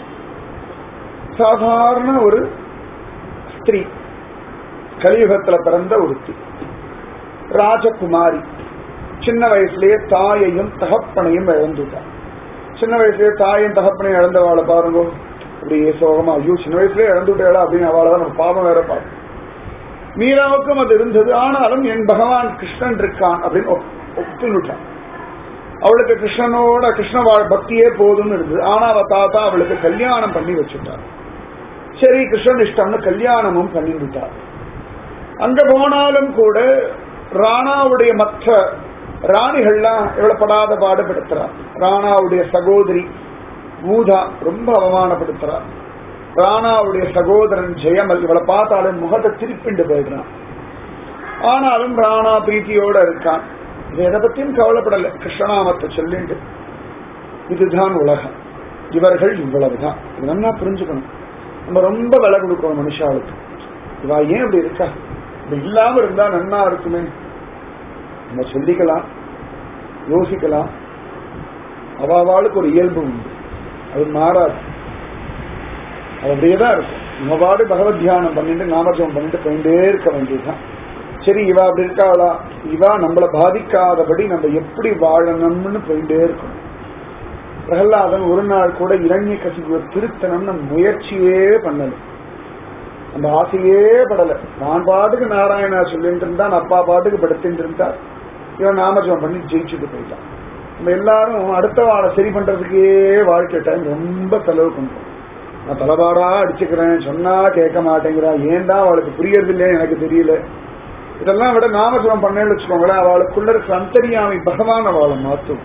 [SPEAKER 2] சாதாரண ஒரு ஸ்திரீ கலியுகத்துல பிறந்த ஒருத்தி ராஜகுமாரி சின்ன வயசுலயே தாயையும் தகப்பனையும் இழந்துட்டார் சின்ன வயசுலயே தாயும் தகப்பனையும் இழந்தவாளை பாருங்க அப்படியே சோகமா ஐயோ சின்ன வயசுலயே இழந்துட்டாளா அப்படின்னு அவளை தான் நம்ம பாவம் வேற பார்ப்போம் மீராவுக்கும் அது இருந்தது ஆனாலும் என் பகவான் கிருஷ்ணன் இருக்கான் அப்படின்னு ஒப்- ஒப்புனுட்டான் அவளுக்கு கிருஷ்ணனோட கிருஷ்ண வாழ் பக்தியே போதும்னு இருந்தது ஆனா அவ தாத்தா அவளுக்கு கல்யாணம் பண்ணி வச்சுட்டார் சரி கிருஷ்ணன் இஷ்டம்னு கல்யாணமும் பண்ணிவிட்டார் அங்க போனாலும் கூட ராணாவுடைய மற்ற ராணிகள்லாம் எவ்வளவு படாத பாடுபடுத்துறார் ராணாவுடைய சகோதரி பூதா ரொம்ப அவமானப்படுத்துறார் ராணாவுடைய சகோதரன் ஜெயமல் இவளை பார்த்தாலும் முகத்தை திருப்பிண்டு போயிடுறான் ஆனாலும் ராணா பிரீத்தியோட இருக்கான் இது எதை பத்தியும் கவலைப்படல கிருஷ்ணநாமத்தை சொல்லிண்டு இதுதான் உலகம் இவர்கள் இவ்வளவுதான் இது நல்லா புரிஞ்சுக்கணும் நம்ம ரொம்ப விலை கொடுக்கணும் மனுஷாளுக்கு இவா ஏன் இப்படி இருக்கா இப்படி இல்லாம இருந்தா நன்னா இருக்குமே நம்ம சொல்லிக்கலாம் யோசிக்கலாம் அவாவாளுக்கு ஒரு இயல்பு உண்டு அது மாறாது அது அப்படியே தான் இருக்கும் நம்ம பாடு பகவத் தியானம் பண்ணிட்டு நாமஜபம் பண்ணிட்டு போயிட்டே இருக்க வேண்டியதுதான் சரி இவா அப்படி இருக்காளா இவா நம்மளை பாதிக்காதபடி நம்ம எப்படி வாழணும்னு போயிட்டே இருக்கணும் பிரகலாதன் ஒரு நாள் கூட இளைஞ கசிவு திருத்தணும்னு முயற்சியே பண்ணல நம்ம ஆசையே படல நான் பாட்டுக்கு நாராயணா சொல்லிட்டு இருந்தான் அப்பா பாட்டுக்கு படுத்துட்டு இருந்தா இவன் நாமஜபம் பண்ணி ஜெயிச்சுட்டு போயிட்டான் நம்ம எல்லாரும் அடுத்த வாழை சரி பண்றதுக்கே வாழ்க்கை டைம் ரொம்ப செலவு பண்றோம் நான் தலைபாடா அடிச்சுக்கிறேன் சொன்னா கேட்க மாட்டேங்கிறா ஏன் தான் அவளுக்கு புரியறது இல்லைன்னு எனக்கு தெரியல இதெல்லாம் விட நாமஜபம் பண்ணேன்னு வச்சுக்கோங்களேன் அவளுக்குள்ள இருக்கிற அந்தரியாமி பகவான் அவளை மாற்றும்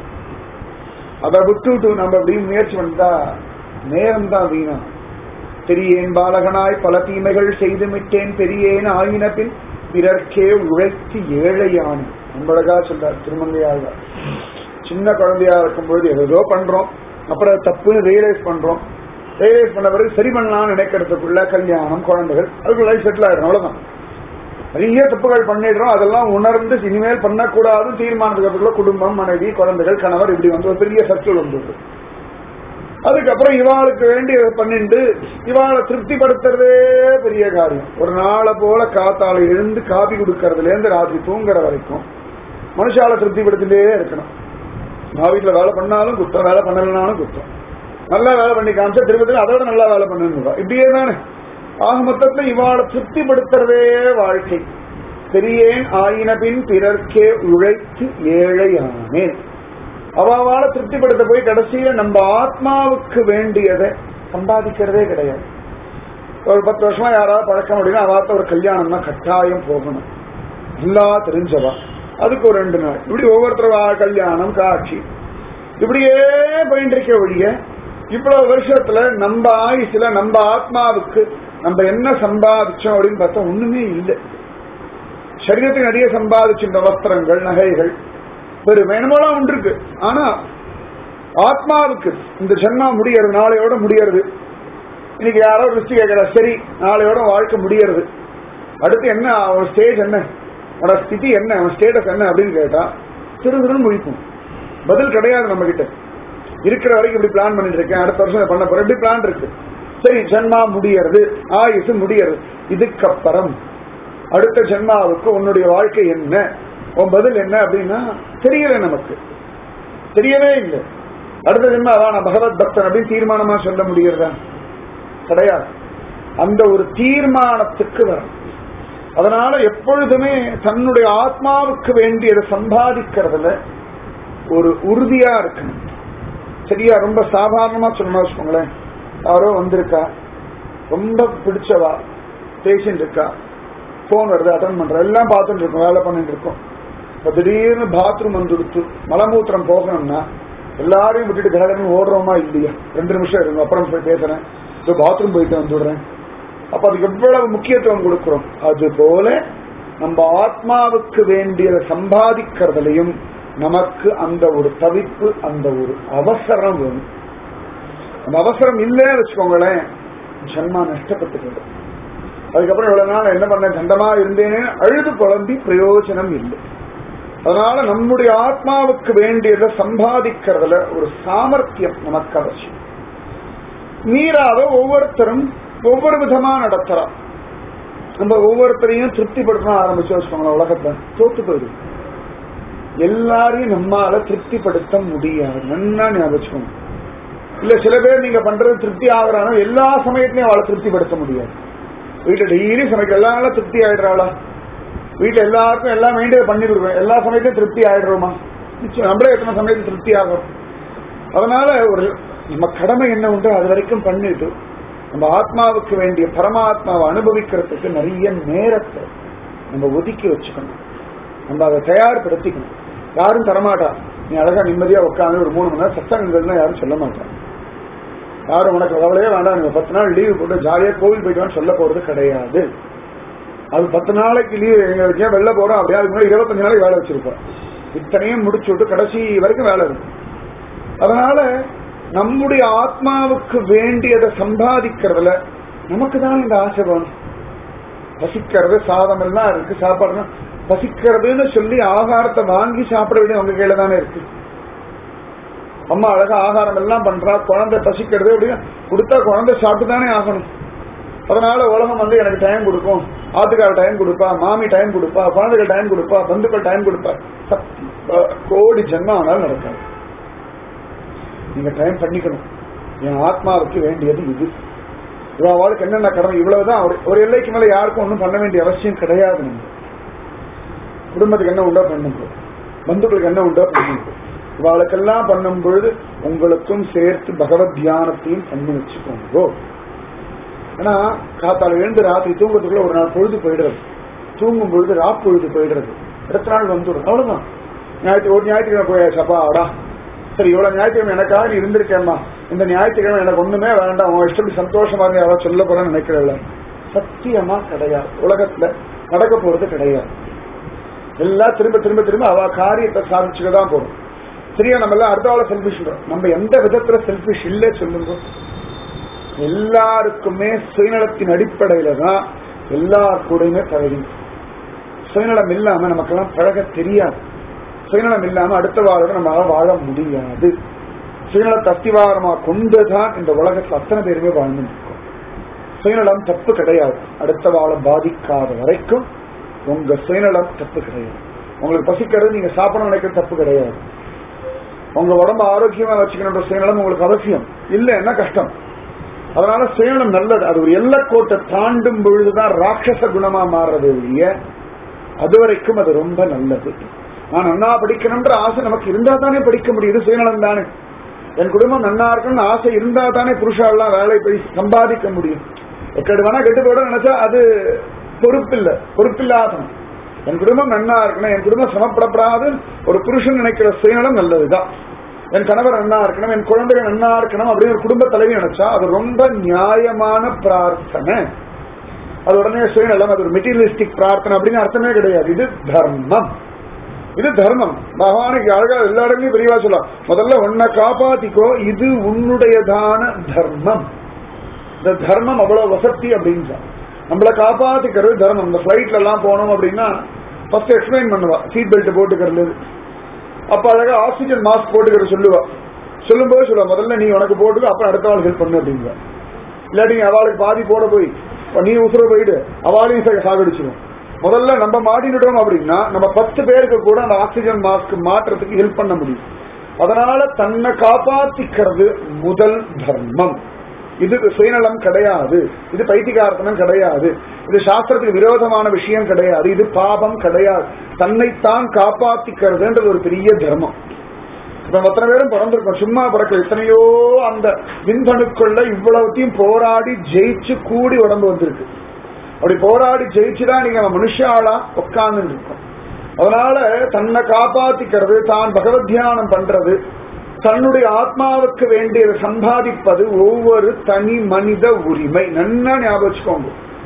[SPEAKER 2] அதை விட்டுவிட்டு நம்ம அப்படி முயற்சி பண்ணா நேரம் தான் வீணா பெரியேன் பாலகனாய் பல தீமைகள் செய்து விட்டேன் பெரியேன் ஆயின பின் பிறர்க்கே உழைத்து ஏழையான் அன்பழகா சொல்றார் திருமங்கையாழ்வார் சின்ன குழந்தையா இருக்கும்பொழுது ஏதோ பண்றோம் அப்புறம் அது தப்புன்னு ரியலைஸ் பண்றோம் ரியலைஸ் பண்ண பிறகு சரி பண்ணலாம்னு நினைக்கிறதுக்குள்ள கல்யாணம் குழந்தைகள் அதுக்கு லைஃப் செட்டில் ஆயிடும் அவ்வளவுதான் நிறைய தப்புகள் பண்ணிடுறோம் அதெல்லாம் உணர்ந்து இனிமேல் பண்ணக்கூடாதுன்னு தீர்மானத்துக்கு குடும்பம் மனைவி குழந்தைகள் கணவர் இப்படி வந்து ஒரு பெரிய சர்க்கிள் வந்துடுது அதுக்கப்புறம் இவாளுக்கு வேண்டியதை பண்ணிட்டு இவாளை திருப்திப்படுத்துறதே பெரிய காரியம் ஒரு நாளை போல காத்தால எழுந்து காபி கொடுக்கறதுல இருந்து ராத்திரி தூங்குற வரைக்கும் மனுஷால திருப்திப்படுத்திலே இருக்கணும் நான் வீட்டுல வேலை பண்ணாலும் குத்தம் வேலை பண்ணலனாலும் குத்தம் நல்லா வேலை பண்ணி காமிச்சா திருப்பத்தில் அதோட நல்லா வேலை பண்ணணும் இப்படியே தானே ஆக மொத்தத்துல இவாளை திருப்திப்படுத்துறதே வாழ்க்கை பெரியேன் ஆயின பின் பிறர்க்கே உழைத்து ஏழையானேன் அவாவால திருப்திப்படுத்த போய் கடைசியில நம்ம ஆத்மாவுக்கு வேண்டியதை சம்பாதிக்கிறதே கிடையாது ஒரு பத்து வருஷமா யாராவது பழக்கம் அப்படின்னா அவாத்த ஒரு கல்யாணம்னா கட்டாயம் போகணும் எல்லா தெரிஞ்சவா அதுக்கு ஒரு ரெண்டு நாள் இப்படி ஒவ்வொருத்தரவா கல்யாணம் காட்சி இப்படியே போயிட்டு இருக்க ஒழிய இவ்வளவு வருஷத்துல நம்ம ஆயுசுல நம்ம ஆத்மாவுக்கு நம்ம என்ன சம்பாதிச்சோம் அப்படின்னு பார்த்தா ஒண்ணுமே இல்லை சரீரத்துக்கு நிறைய சம்பாதிச்சிருந்த வஸ்திரங்கள் நகைகள் பெருமை என்னமோலாம் உண்டு இருக்கு ஆனா ஆத்மாவுக்கு இந்த ஜென்மா முடியறது நாளையோட முடியறது இன்னைக்கு யாரோ லிஸ்ட் கேட்கற சரி நாளையோட வாழ்க்கை முடியறது அடுத்து என்ன அவன் ஸ்டேஜ் என்ன அவனோட ஸ்திதி என்ன அவன் ஸ்டேட்டஸ் என்ன அப்படின்னு கேட்டா திரு திருன்னு முழிப்போம் பதில் கிடையாது நம்ம கிட்ட இருக்கிற வரைக்கும் இப்படி பிளான் பண்ணிட்டு இருக்கேன் அடுத்த வருஷம் இதை பண்ண போறேன் இப்படி பிளான் இருக்கு சரி ஜென்மா முடியறது ஆயுசு முடியறது இதுக்கப்புறம் அடுத்த ஜென்மாவுக்கு உன்னுடைய வாழ்க்கை என்ன உன் பதில் என்ன அப்படின்னா தெரியல நமக்கு தெரியவே இல்லை அடுத்த ஜென்மாவா நான் பகவத் பக்தன் அப்படின்னு தீர்மானமா சொல்ல முடியறதா கிடையாது அந்த ஒரு தீர்மானத்துக்கு வரும் அதனால எப்பொழுதுமே தன்னுடைய ஆத்மாவுக்கு வேண்டியதை சம்பாதிக்கிறதுல ஒரு உறுதியா இருக்கணும் சரியா ரொம்ப சாதாரணமா சொல்லணும் வச்சுக்கோங்களேன் யாரோ வந்திருக்கா ரொம்ப பிடிச்சவா பேஷண்ட் இருக்கா போன் வருது அட்டன் பண்ற எல்லாம் பார்த்துட்டு இருக்கோம் வேலை பண்ணிட்டு இருக்கோம் இப்ப திடீர்னு பாத்ரூம் வந்து கொடுத்து மலமூத்திரம் போகணும்னா எல்லாரையும் விட்டுட்டு கடகடன்னு ஓடுறோமா இல்லையா ரெண்டு நிமிஷம் இருக்கும் அப்புறம் போய் பேசுறேன் இப்போ பாத்ரூம் போயிட்டு வந்துடுறேன் அப்ப அதுக்கு எவ்வளவு முக்கியத்துவம் கொடுக்கிறோம் அது போல நம்ம ஆத்மாவுக்கு வேண்டியதை சம்பாதிக்கிறதுலையும் நமக்கு அந்த ஒரு தவிப்பு அந்த ஒரு அவசரம் வேணும் அந்த அவசரம் இல்லைன்னு வச்சுக்கோங்களேன் ஜன்மா நஷ்டப்பட்டுக்கிறது அதுக்கப்புறம் இவ்வளவு நாள் என்ன பண்ண சண்டமா இருந்தேனே அழுது புலம்பி பிரயோஜனம் இல்லை அதனால நம்முடைய ஆத்மாவுக்கு வேண்டியதை சம்பாதிக்கிறதுல ஒரு சாமர்த்தியம் நமக்கு அவசியம் மீறாத ஒவ்வொருத்தரும் ஒவ்வொரு விதமா நடத்துறோம் நம்ம ஒவ்வொருத்தரையும் திருப்திப்படுத்த ஆரம்பிச்சு வச்சுக்கோங்களேன் உலகத்தை தோத்து போயிடும் எல்லாரையும் நம்மால திருப்திப்படுத்த முடியாது நன்னா ஞாபகம் வச்சுக்கோங்க இல்ல சில பேர் நீங்க பண்றது திருப்தி ஆகுறானோ எல்லா சமயத்திலையும் அவளை திருப்திப்படுத்த முடியாது வீட்டுல டெய்லி சமைக்க எல்லா நாளும் திருப்தி ஆயிடுறாளா வீட்டுல எல்லாருக்கும் எல்லாம் மெயின்டைன் பண்ணி கொடுக்குறோம் எல்லா சமயத்தையும் திருப்தி ஆயிடுறோமா நிச்சயம் நம்மளே எத்தனை சமயத்தில் திருப்தி ஆகும் அதனால ஒரு நம்ம கடமை என்ன உண்டோ அது வரைக்கும் பண்ணிட்டு நம்ம ஆத்மாவுக்கு வேண்டிய பரமாத்மாவை அனுபவிக்கிறதுக்கு நிறைய நேரத்தை நம்ம ஒதுக்கி வச்சுக்கணும் நம்ம அதை தயார்படுத்திக்கணும் யாரும் தரமாட்டா நீ அழகா நிம்மதியா உட்காந்து ஒரு மூணு மணி நேரம் சத்தங்கள்னா யாரும் சொல்ல மாட்டாங்க யாரும் உனக்கு கவலையே வேண்டாம் நீங்க பத்து நாள் லீவு போட்டு ஜாலியா கோவில் போயிட்டு சொல்ல போறது கிடையாது அது பத்து நாளைக்கு லீவு எங்களுக்கு ஏன் வெளில போறோம் அப்படியே அதுக்கு முன்னாடி இருபத்தஞ்சு நாளைக்கு வேலை வச்சிருப்போம் இத்தனையும் முடிச்சு விட்டு கடைசி வரைக்கும் வேலை இருக்கு அதனால நம்முடைய ஆத்மாவுக்கு வேண்டியதை சம்பாதிக்கிறதுல நமக்கு தான் இந்த ஆசை வேணும் பசிக்கிறது சாதம் எல்லாம் இருக்கு சாப்பாடுனா பசிக்கிறதுன்னு சொல்லி ஆகாரத்தை வாங்கி சாப்பிட வேண்டிய உங்க கையில தானே இருக்கு அம்மா அழகா ஆகாரம் எல்லாம் பண்றா குழந்தை பசிக்கிறது அப்படின்னு கொடுத்தா குழந்தை சாப்பிட்டு தானே ஆகணும் அதனால உலகம் வந்து எனக்கு டைம் கொடுக்கும் ஆத்துக்கார டைம் கொடுப்பா மாமி டைம் கொடுப்பா குழந்தைகள் டைம் கொடுப்பா பந்துக்கள் டைம் கொடுப்பா சக்தி, அஹ், கோடி ஜென்மம் ஆனாலும் நடக்காது நீங்க டைம் பண்ணிக்கணும் என் ஆத்மாவுக்கு வேண்டியது இது இவ்வளவு வாழ்க்கை என்னென்ன கடமை இவ்வளவுதான் ஒரு- ஒரு எல்லைக்கு மேல யாருக்கும் ஒன்றும் பண்ண வேண்டிய அவசியம் கிடையாது நம்ம குடும்பத்துக்கு என்ன உண்டோ பண்ணுங்க பந்துக்களுக்கு என்ன உண்டோ பண்ணுங்க இவாளுக்கெல்லாம் பண்ணும் பொழுது உங்களுக்கும் சேர்த்து பகவத் தியானத்தையும் பண்ணி வச்சுக்கோங்க ஏன்னா காத்தால எழுந்து ராத்திரி தூங்கத்துக்குள்ள ஒரு நாள் பொழுது போயிடுறது தூங்கும் பொழுது ரா பொழுது போயிடுறது அடுத்த நாள் வந்துடும் அவ்வளவுதான் ஞாயிற்று ஒரு ஞாயிற்றுக்கிழமை போயாச்சப்பா அடா சரி இவ்வளவு ஞாயிற்றுக்கிழமை எனக்காக நீ இருந்திருக்கேம்மா இந்த ஞாயிற்றுக்கிழமை எனக்கு ஒண்ணுமே வேண்டாம் உன் இஷ்டப்படி சந்தோஷமா இருந்து யாராவது சொல்ல போறேன்னு நினைக்கிறேன் சத்தியமா கிடையாது உலகத்துல நடக்க போறது கிடையாது எல்லாம் திரும்ப திரும்ப திரும்ப அவ காரியத்தை சாதிச்சுக்க தான் போறோம் சரியா நம்ம எல்லாம் அடுத்த ஆள செல்பிஷ் நம்ம எந்த விதத்துல செல்பிஷ் இல்லை சொல்லுங்க எல்லாருக்குமே சுயநலத்தின் அடிப்படையில தான் எல்லா கூடயுமே பழகும் சுயநலம் இல்லாம நமக்கெல்லாம் பழக தெரியாது சுயநலம் இல்லாம அடுத்த வாழோட நம்மளால வாழ முடியாது சுயநலத்தை அஸ்திவாரமா கொண்டுதான் இந்த உலகத்துல அத்தனை பேருமே வாழ்ந்து இருக்கோம் சுயநலம் தப்பு கிடையாது அடுத்த வாழ பாதிக்காத வரைக்கும் உங்க சுயநலம் தப்பு கிடையாது உங்களுக்கு பசிக்கிறது நீங்க சாப்பிட நினைக்கிறது தப்பு கிடையாது உங்க உடம்ப ஆரோக்கியமா வச்சுக்கணுன்ற சுயநலம் உங்களுக்கு அவசியம் இல்லைன்னா கஷ்டம் அதனால சுயநலம் நல்லது அது ஒரு எல்லைக்கோட்டை தாண்டும் பொழுதுதான் ராட்சச குணமா மாறுறது ஒழிய அது வரைக்கும் அது ரொம்ப நல்லது நான் நன்னா படிக்கணும்ன்ற ஆசை நமக்கு இருந்தா தானே படிக்க முடியுது சுயநலம் தானே என் குடும்பம் நன்னா இருக்கணும்னு ஆசை இருந்தா தானே புருஷாலாம் வேலை போய் சம்பாதிக்க முடியும் எக்கடு வேணா கெட்டு போட நினைச்சா அது பொறுப்பில்லை பொறுப்பில்லாதனம் என் குடும்பம் நன்னா இருக்கணும் என் குடும்பம் சமப்படப்படாது ஒரு புருஷன் நினைக்கிற சுயநலம் நல்லதுதான் என் கணவர் நன்னா இருக்கணும் என் குழந்தைகள் நன்னா இருக்கணும் அப்படின்னு ஒரு குடும்ப தலைவி நினைச்சா அது ரொம்ப நியாயமான பிரார்த்தனை அது உடனே சுயநலம் அது ஒரு மெட்டீரியலிஸ்டிக் பிரார்த்தனை அப்படின்னு அர்த்தமே கிடையாது இது தர்மம் இது தர்மம் பகவானுக்கு அழகா எல்லா இடங்களையும் பெரியவா சொல்லலாம் முதல்ல உன்னை காப்பாத்திக்கோ இது உன்னுடையதான தர்மம் இந்த தர்மம் அவ்வளவு வசதி அப்படின்னு நம்மளை காப்பாத்திக்கிறது தர்மம் இந்த பிளைட்ல எல்லாம் போனோம் அப்படின்னா ஃபர்ஸ்ட் எக்ஸ்பிளைன் பண்ணுவா சீட் பெல்ட் போட்டுக்கிறது அப்ப அழகா ஆக்சிஜன் மாஸ்க் போட்டுக்கிற சொல்லுவா சொல்லும்போது சொல்லுவா முதல்ல நீ உனக்கு போட்டுக்க அப்புறம் அடுத்த ஆள் ஹெல்ப் பண்ணு அப்படிங்க இல்லாட்டி நீ அவளுக்கு பாதி போட போய் இப்ப நீ உசுர போயிட்டு அவளையும் சா- சாகடிச்சிடும் முதல்ல நம்ம மாட்டிக்கிட்டோம் அப்படின்னா நம்ம பத்து பேருக்கு கூட அந்த ஆக்சிஜன் மாஸ்க் மாற்றுறதுக்கு ஹெல்ப் பண்ண முடியும் அதனால தன்னை காப்பாத்திக்கிறது முதல் தர்மம் இது சுயநலம் கிடையாது இது பைத்திகார்த்தனம் கிடையாது இது சாஸ்திரத்துக்கு விரோதமான விஷயம் கிடையாது இது பாபம் கிடையாது தன்னைத்தான் காப்பாத்திக்கிறதுன்றது ஒரு பெரிய தர்மம் இப்ப அத்தனை பேரும் பிறந்திருக்கோம் சும்மா பிறக்கல எத்தனையோ அந்த விந்தணுக்குள்ள இவ்வளவுத்தையும் போராடி ஜெயிச்சு கூடி உடம்பு வந்திருக்கு அப்படி போராடி ஜெயிச்சுதான் நீங்க மனுஷாளா உட்கார்ந்து இருக்கோம் அதனால தன்னை காப்பாத்திக்கிறது தான் பகவத் தியானம் பண்றது தன்னுடைய ஆத்மாவுக்கு வேண்டியதை சம்பாதிப்பது ஒவ்வொரு தனி மனித உரிமை நன்னா ஞாபகம் வச்சுக்கோங்க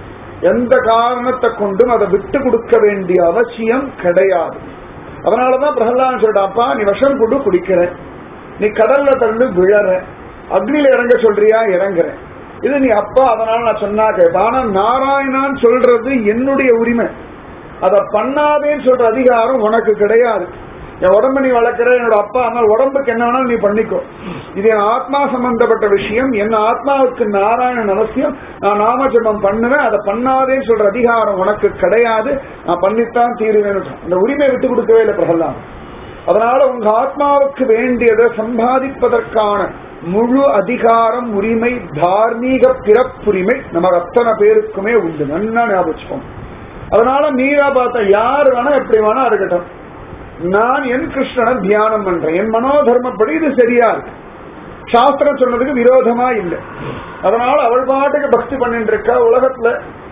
[SPEAKER 2] எந்த காரணத்தை கொண்டும் அதை விட்டு கொடுக்க வேண்டிய அவசியம் கிடையாது அதனாலதான் பிரகலாதன் சொல்லிட்டாப்பா நீ விஷம் கொண்டு குடிக்கிறேன் நீ கடல்ல தள்ளு விழற அக்னியில இறங்க சொல்றியா இறங்குறேன் இது நீ அப்பா அதனால நான் சொன்னா கேட்ப ஆனா நாராயணான்னு சொல்றது என்னுடைய உரிமை அதை பண்ணாதேன்னு சொல்ற அதிகாரம் உனக்கு கிடையாது என் உடம்பு நீ வளர்க்கிற என்னோட அப்பா அம்மா உடம்புக்கு என்ன வேணாலும் நீ பண்ணிக்கோ இது என் ஆத்மா சம்பந்தப்பட்ட விஷயம் என் ஆத்மாவுக்கு நாராயணன் அவசியம் நான் நாமஜபம் பண்ணுவேன் அதை பண்ணாதேன்னு சொல்ற அதிகாரம் உனக்கு கிடையாது நான் பண்ணித்தான் தீருவேன் அந்த உரிமையை விட்டு கொடுக்கவே இல்லை பிரகலான் அதனால உங்க ஆத்மாவுக்கு வேண்டியதை சம்பாதிப்பதற்கான முழு அதிகாரம் உரிமை தார்மீக பிறப்புரிமை நமக்கு அத்தனை பேருக்குமே உண்டு நன்னா ஞாபகம் அதனால மீரா பார்த்தா யார் வேணா எப்படி வேணா இருக்கட்டும் நான் என் கிருஷ்ணனை தியானம் பண்றேன் என் மனோதர்மப்படி இது சரியா இருக்கு சாஸ்திரம் சொன்னதுக்கு விரோதமா இல்லை அதனால அவள் பாட்டுக்கு பக்தி பண்ணிட்டு இருக்கா உலகத்துல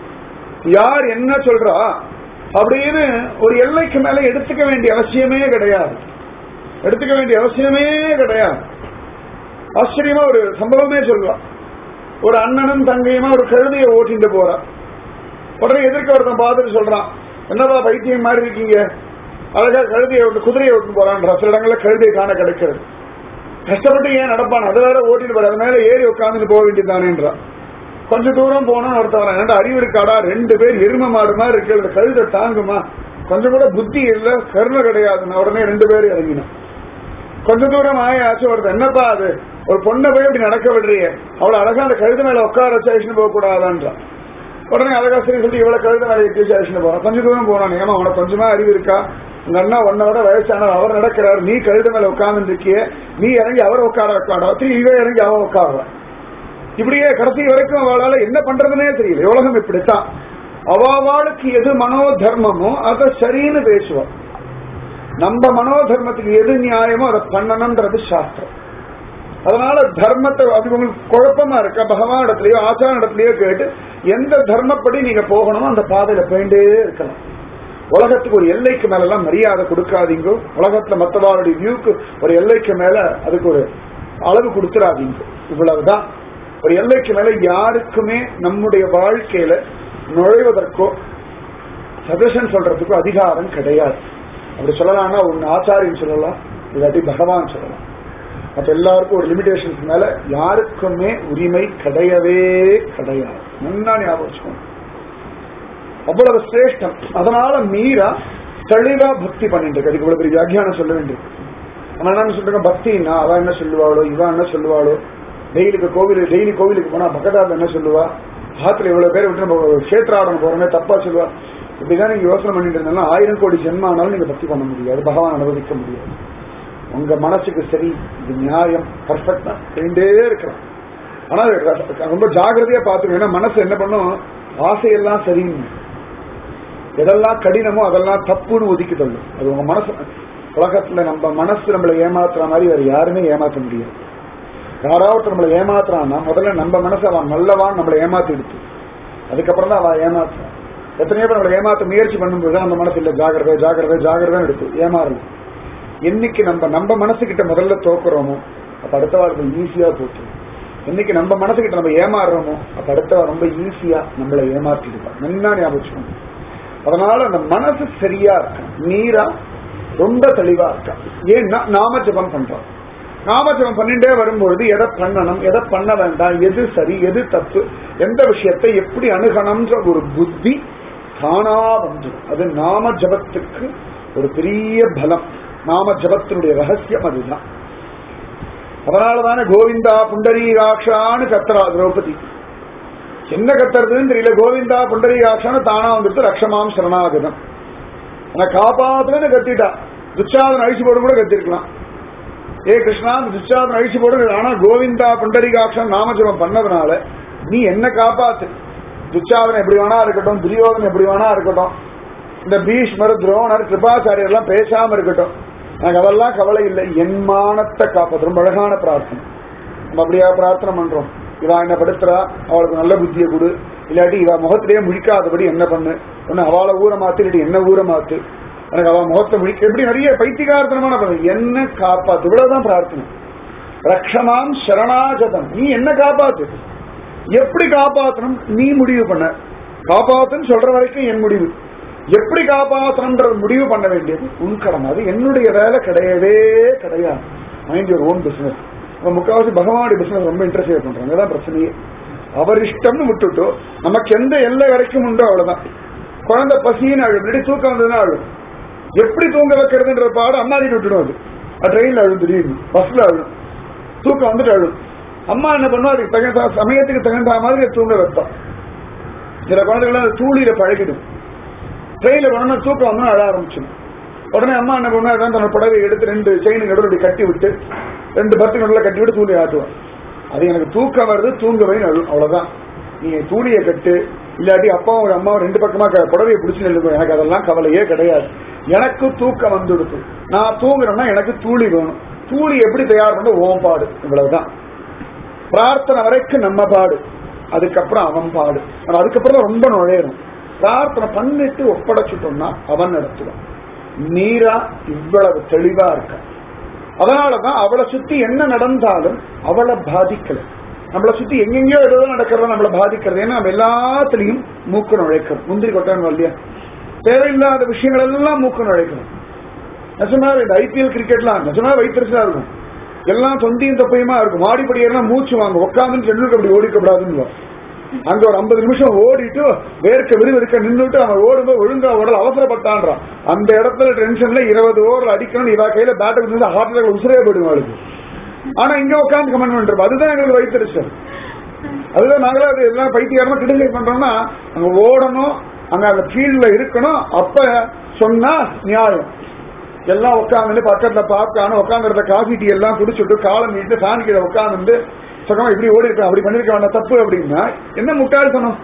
[SPEAKER 2] யார் என்ன சொல்றா அப்படின்னு ஒரு எல்லைக்கு மேல எடுத்துக்க வேண்டிய அவசியமே கிடையாது எடுத்துக்க வேண்டிய அவசியமே கிடையாது ஆச்சரியமா ஒரு சம்பவமே சொல்லலாம் ஒரு அண்ணனும் தங்கையுமா ஒரு கழுதையை ஓட்டிட்டு போறா உடனே எதிர்க்க ஒருத்தன் பார்த்துட்டு சொல்றான் என்னப்பா பைத்தியம் மாதிரி இருக்கீங்க அழகா கழுதையை விட்டு குதிரையை விட்டு போறான்ற சில இடங்கள்ல கழுதையை காண கிடைக்கிறது கஷ்டப்பட்டு ஏன் நடப்பான் அது வேற ஓட்டிட்டு போற அது மேல ஏறி உட்காந்துட்டு போக வேண்டியதானேன்றான் கொஞ்ச தூரம் போனா ஒருத்தன் வரான் ஏன்டா அறிவு இருக்காடா ரெண்டு பேர் எரும மாடு மாதிரி இருக்கு இந்த கழுதை தாங்குமா கொஞ்சம் கூட புத்தி இல்ல கருணை கிடையாது உடனே ரெண்டு பேரும் இறங்கினான் கொஞ்ச தூரம் ஆயாச்சு ஒருத்தன் என்னப்பா அது ஒரு பொண்ணை போய் இப்படி நடக்க விடுறிய அவளை அழகா அந்த கழுத மேல உட்கார வச்சு போக கூடாதான்றான் உடனே அழகா சரி சொல்லி இவ்வளவு கழுத மேல எட்டி வச்சு போறான் கொஞ்ச தூரம் போனான் ஏமா உனக்கு கொஞ்சமா அறிவு இருக்கா உங்க அண்ணா உன்னை விட வயசானவர் அவர் நடக்கிறார் நீ கழுத மேல உட்கார்ந்து இருக்கிய நீ இறங்கி அவரை உட்கார வைக்காடா திரும்பி இவ இறங்கி அவன் உட்காடுறான் இப்படியே கடைசி வரைக்கும் அவளால என்ன பண்றதுனே தெரியல உலகம் இப்படித்தான் அவாவாளுக்கு எது மனோ தர்மமோ அதை சரின்னு பேசுவான் நம்ம மனோ தர்மத்துக்கு எது நியாயமோ அதை பண்ணணும்ன்றது சாஸ்திரம் அதனால தர்மத்தை அது உங்களுக்கு குழப்பமா இருக்க பகவான் இடத்துலயோ ஆச்சார இடத்துலயோ கேட்டு எந்த தர்மப்படி நீங்க போகணுமோ அந்த பாதையில போயிட்டே இருக்கலாம் உலகத்துக்கு ஒரு எல்லைக்கு மேல எல்லாம் மரியாதை கொடுக்காதீங்க உலகத்துல மற்றவாளுடைய வியூக்கு ஒரு எல்லைக்கு மேல அதுக்கு ஒரு அளவு கொடுத்துடாதீங்க இவ்வளவுதான் ஒரு எல்லைக்கு மேல யாருக்குமே நம்முடைய வாழ்க்கையில நுழைவதற்கோ சஜஷன் சொல்றதுக்கோ அதிகாரம் கிடையாது அப்படி சொல்லலாம்னா ஒன்னு ஆச்சாரியன் சொல்லலாம் இல்லாட்டி பகவான் சொல்லலாம் மற்ற எல்லாருக்கும் ஒரு லிமிடேஷன்ஸ் மேல யாருக்குமே உரிமை கிடையவே கிடையாது நல்லா ஞாபகம் வச்சுக்கோங்க அவ்வளவு சிரேஷ்டம் அதனால மீரா தெளிவா பக்தி பண்ணிட்டு இருக்கு அதுக்கு இவ்வளவு பெரிய வியாக்கியானம் சொல்ல வேண்டியது ஆனா என்ன சொல்றாங்க பக்தின்னா அவ என்ன சொல்லுவாளோ இவ என்ன சொல்லுவாளோ டெய்லிக்கு கோவிலுக்கு டெய்லி கோவிலுக்கு போனா பக்கத்தால என்ன சொல்லுவா ஆத்துல இவ்வளவு பேர் விட்டு நம்ம கஷேத்திராடம் போறோமே தப்பா சொல்லுவா இப்படிதான் நீங்க யோசனை பண்ணிட்டு இருந்தாலும் ஆயிரம் கோடி ஜென்மானாலும் நீங்க பக்தி பண்ண முடியாது பகவான் அனுபவிக்க முடியாது உங்க மனசுக்கு சரி இது நியாயம் பர்ஃபெக்டா ரெண்டே இருக்கலாம் ஆனா ரொம்ப ஜாகிரதையா பாத்துக்கணும் ஏன்னா மனசு என்ன பண்ணும் ஆசையெல்லாம் சரின்னு எதெல்லாம் கடினமோ அதெல்லாம் தப்புன்னு ஒதுக்கி தள்ளும் அது உங்க மனசு உலகத்துல நம்ம மனசு நம்மளை ஏமாத்துற மாதிரி வேற யாருமே ஏமாத்த முடியாது யாராவது நம்மளை ஏமாத்துறான்னா முதல்ல நம்ம மனசு அவன் நல்லவான் நம்மளை ஏமாத்தி எடுத்து அதுக்கப்புறம் தான் அவன் ஏமாத்துறான் எத்தனையோ பேர் நம்மளை ஏமாத்த முயற்சி பண்ணும்போது அந்த மனசு இல்ல ஜாகிரதை ஜாகிரதை ஜாகிரதை எடுத்து ஏமாறுது என்னைக்கு நம்ம நம்ம மனசுகிட்ட முதல்ல தோக்குறோமோ அப்ப அடுத்த வாரத்தில் ஈஸியா தோற்று என்னைக்கு நம்ம மனசுகிட்ட நம்ம ஏமாறுறோமோ அப்ப அடுத்த வாரம் ரொம்ப ஈஸியா நம்மளை ஏமாற்றிடுவான் நல்லா ஞாபகம் அதனால அந்த மனசு சரியா இருக்கா நீரா ரொம்ப தெளிவா இருக்கா ஏன்னா நாம ஜபம் பண்றோம் நாம ஜபம் பண்ணிட்டே வரும்பொழுது எதை பண்ணணும் எதை பண்ண வேண்டாம் எது சரி எது தப்பு எந்த விஷயத்தை எப்படி அணுகணும்ன்ற ஒரு புத்தி தானா வந்துடும் அது நாம ஜபத்துக்கு ஒரு பெரிய பலம் நாம ஜபத்தினுடைய ரகசியம் அதுதான் அதனாலதானே கோவிந்தா புண்டரீகாட்சான்னு கத்துறா திரௌபதி என்ன கத்துறதுன்னு தெரியல கோவிந்தா புண்டரீகாட்சான்னு தானா வந்துட்டு ரக்ஷமாம் சரணாகதம் ஆனா காப்பாத்துன்னு கத்திட்டா துச்சாதன் அழிச்சு போடும் கூட கத்திருக்கலாம் ஏ கிருஷ்ணா துச்சாதன் அழிச்சு போடும் ஆனா கோவிந்தா புண்டரீகாட்சம் நாமஜபம் பண்ணதுனால நீ என்ன காப்பாத்து துச்சாதன் எப்படி வேணா இருக்கட்டும் துரியோதன் எப்படி வேணா இருக்கட்டும் இந்த பீஷ்மர் துரோணர் கிருபாச்சாரியர் எல்லாம் பேசாம இருக்கட்டும் எனக்கு அதெல்லாம் கவலை இல்லை என் மானத்தை காப்பது ரொம்ப அழகான பிரார்த்தனை நம்ம அப்படியா பிரார்த்தனை பண்றோம் இவா என்ன படுத்துறா அவளுக்கு நல்ல புத்தியை கொடு இல்லாட்டி இவ முகத்திலேயே முழிக்காதபடி என்ன பண்ணு ஒன்னு அவளை ஊரை மாத்து இல்லாட்டி என்ன ஊரை மாத்து எனக்கு அவ முகத்தை முழிக்க எப்படி நிறைய பைத்தியகார்த்தனமான பண்ணு என்ன காப்பாத்து இவ்வளவுதான் பிரார்த்தனை ரக்ஷமாம் சரணாஜதம் நீ என்ன காப்பாத்து எப்படி காப்பாத்தணும் நீ முடிவு பண்ண காப்பாத்துன்னு சொல்ற வரைக்கும் என் முடிவு எப்படி காப்பாற்றணும்ன்ற முடிவு பண்ண வேண்டியது உன் கடமை அது என்னுடைய வேலை கிடையவே கிடையாது மைண்ட் யுவர் ஓன் பிசினஸ் முக்காவாசி பகவானுடைய பிசினஸ் ரொம்ப இன்ட்ரெஸ்ட் பண்றாங்க அதான் பிரச்சனையே அவர் இஷ்டம்னு விட்டுட்டு நமக்கு எந்த எல்லை வரைக்கும் உண்டோ அவ்வளவுதான் குழந்தை பசின்னு அழும் இல்லாட்டி தூக்கம் வந்ததுன்னா அழும் எப்படி தூங்க வைக்கிறதுன்ற பாடம் அம்மாதிட்டு விட்டுடும் அது அது ட்ரெயின்ல அழும் திடீர்னு பஸ்ல அழும் தூக்கம் வந்துட்டு அழும் அம்மா என்ன பண்ணுவா அதுக்கு தகுந்த சமயத்துக்கு தகுந்த மாதிரி அது தூங்க வைப்பா சில குழந்தைகள் அது தூளியில பழகிடும் ட்ரெயின்ல போனோம்னா தூக்கம் வந்து அழ ஆரம்பிச்சிடும் உடனே அம்மா என்ன பண்ணுவா அதான் தன்னோட புடவை எடுத்து ரெண்டு செயின் நடுவில் கட்டி விட்டு ரெண்டு பத்து நடுவில் கட்டி விட்டு தூளி ஆட்டுவான் அது எனக்கு தூக்கம் வருது தூங்க வைன்னு அழும் அவ்வளவுதான் நீ தூளியை கட்டு இல்லாட்டி அப்பாவும் ஒரு அம்மாவும் ரெண்டு பக்கமா க- புடவையை பிடிச்சு நில்லுங்க எனக்கு அதெல்லாம் கவலையே கிடையாது எனக்கு தூக்கம் வந்துடுது நான் தூங்குறேன்னா எனக்கு தூளி வேணும் தூளி எப்படி தயார் பண்ண ஓம் பாடு இவ்வளவுதான் பிரார்த்தனை வரைக்கும் நம்ம பாடு அதுக்கப்புறம் அவன் பாடு ஆனா அதுக்கப்புறம் தான் ரொம்ப நுழையணும் பிரார்த்தனை பண்ணிட்டு ஒப்படைச்சிட்டோம்னா அவன் நடத்துவான் நீரா இவ்வளவு தெளிவா இருக்க அதனாலதான் அவளை சுத்தி என்ன நடந்தாலும் அவளை பாதிக்கல நம்மளை சுத்தி எங்கெங்கயோ ஏதோ நடக்கிறதா நம்மளை பாதிக்கிறது ஏன்னா நம்ம எல்லாத்துலயும் மூக்கு நுழைக்கிறோம் முந்திரி கொட்டாங்க இல்லையா தேவையில்லாத விஷயங்கள் எல்லாம் மூக்கு நுழைக்கணும் நிஜமாவே இந்த ஐபிஎல் கிரிக்கெட்லாம் நிஜமா வைத்திருச்சா இருக்கும் எல்லாம் தொந்தியும் தப்பையுமா இருக்கும் மாடிப்படி ஏறினா மூச்சு வாங்க உட்காந்து டெண்டுல்கர் அப்படி ஓடிக்கப்படாதுன்னு அங்க ஒரு ஐம்பது நிமிஷம் ஓடிட்டு வேர்க்க விறுவிறுக்க நின்றுட்டு அவன் ஓடும்போது ஒழுங்கா ஓடல அவசரப்பட்டான்றான் அந்த இடத்துல டென்ஷன்ல இருபது ஓவர் அடிக்கணும் இவா கையில பேட்டை விட்டு ஹார்ட் அட்டாக் உசுரே போயிடும் அவளுக்கு ஆனா இங்க உட்காந்து கமெண்ட் பண்றோம் அதுதான் எங்களுக்கு வைத்திருச்சல் அதுதான் நாங்களே அது எல்லாம் பைத்தியகாரமா கிரிட்டிசைஸ் பண்றோம்னா அங்க ஓடணும் அங்க அந்த ஃபீல்ட்ல இருக்கணும் அப்ப சொன்னா நியாயம் எல்லாம் உட்காந்துட்டு பக்கத்துல பார்க்கானு உட்காந்துருந்த காஃபி டீ எல்லாம் குடிச்சுட்டு காலம் நீட்டு ஃபேன் கீழே உட்காந்துட்டு சுகமா இப்படி ஓடி இருக்கான் அப்படி பண்ணிருக்க வேண்டாம் தப்பு அப்படின்னா என்ன முட்டாள்தனம்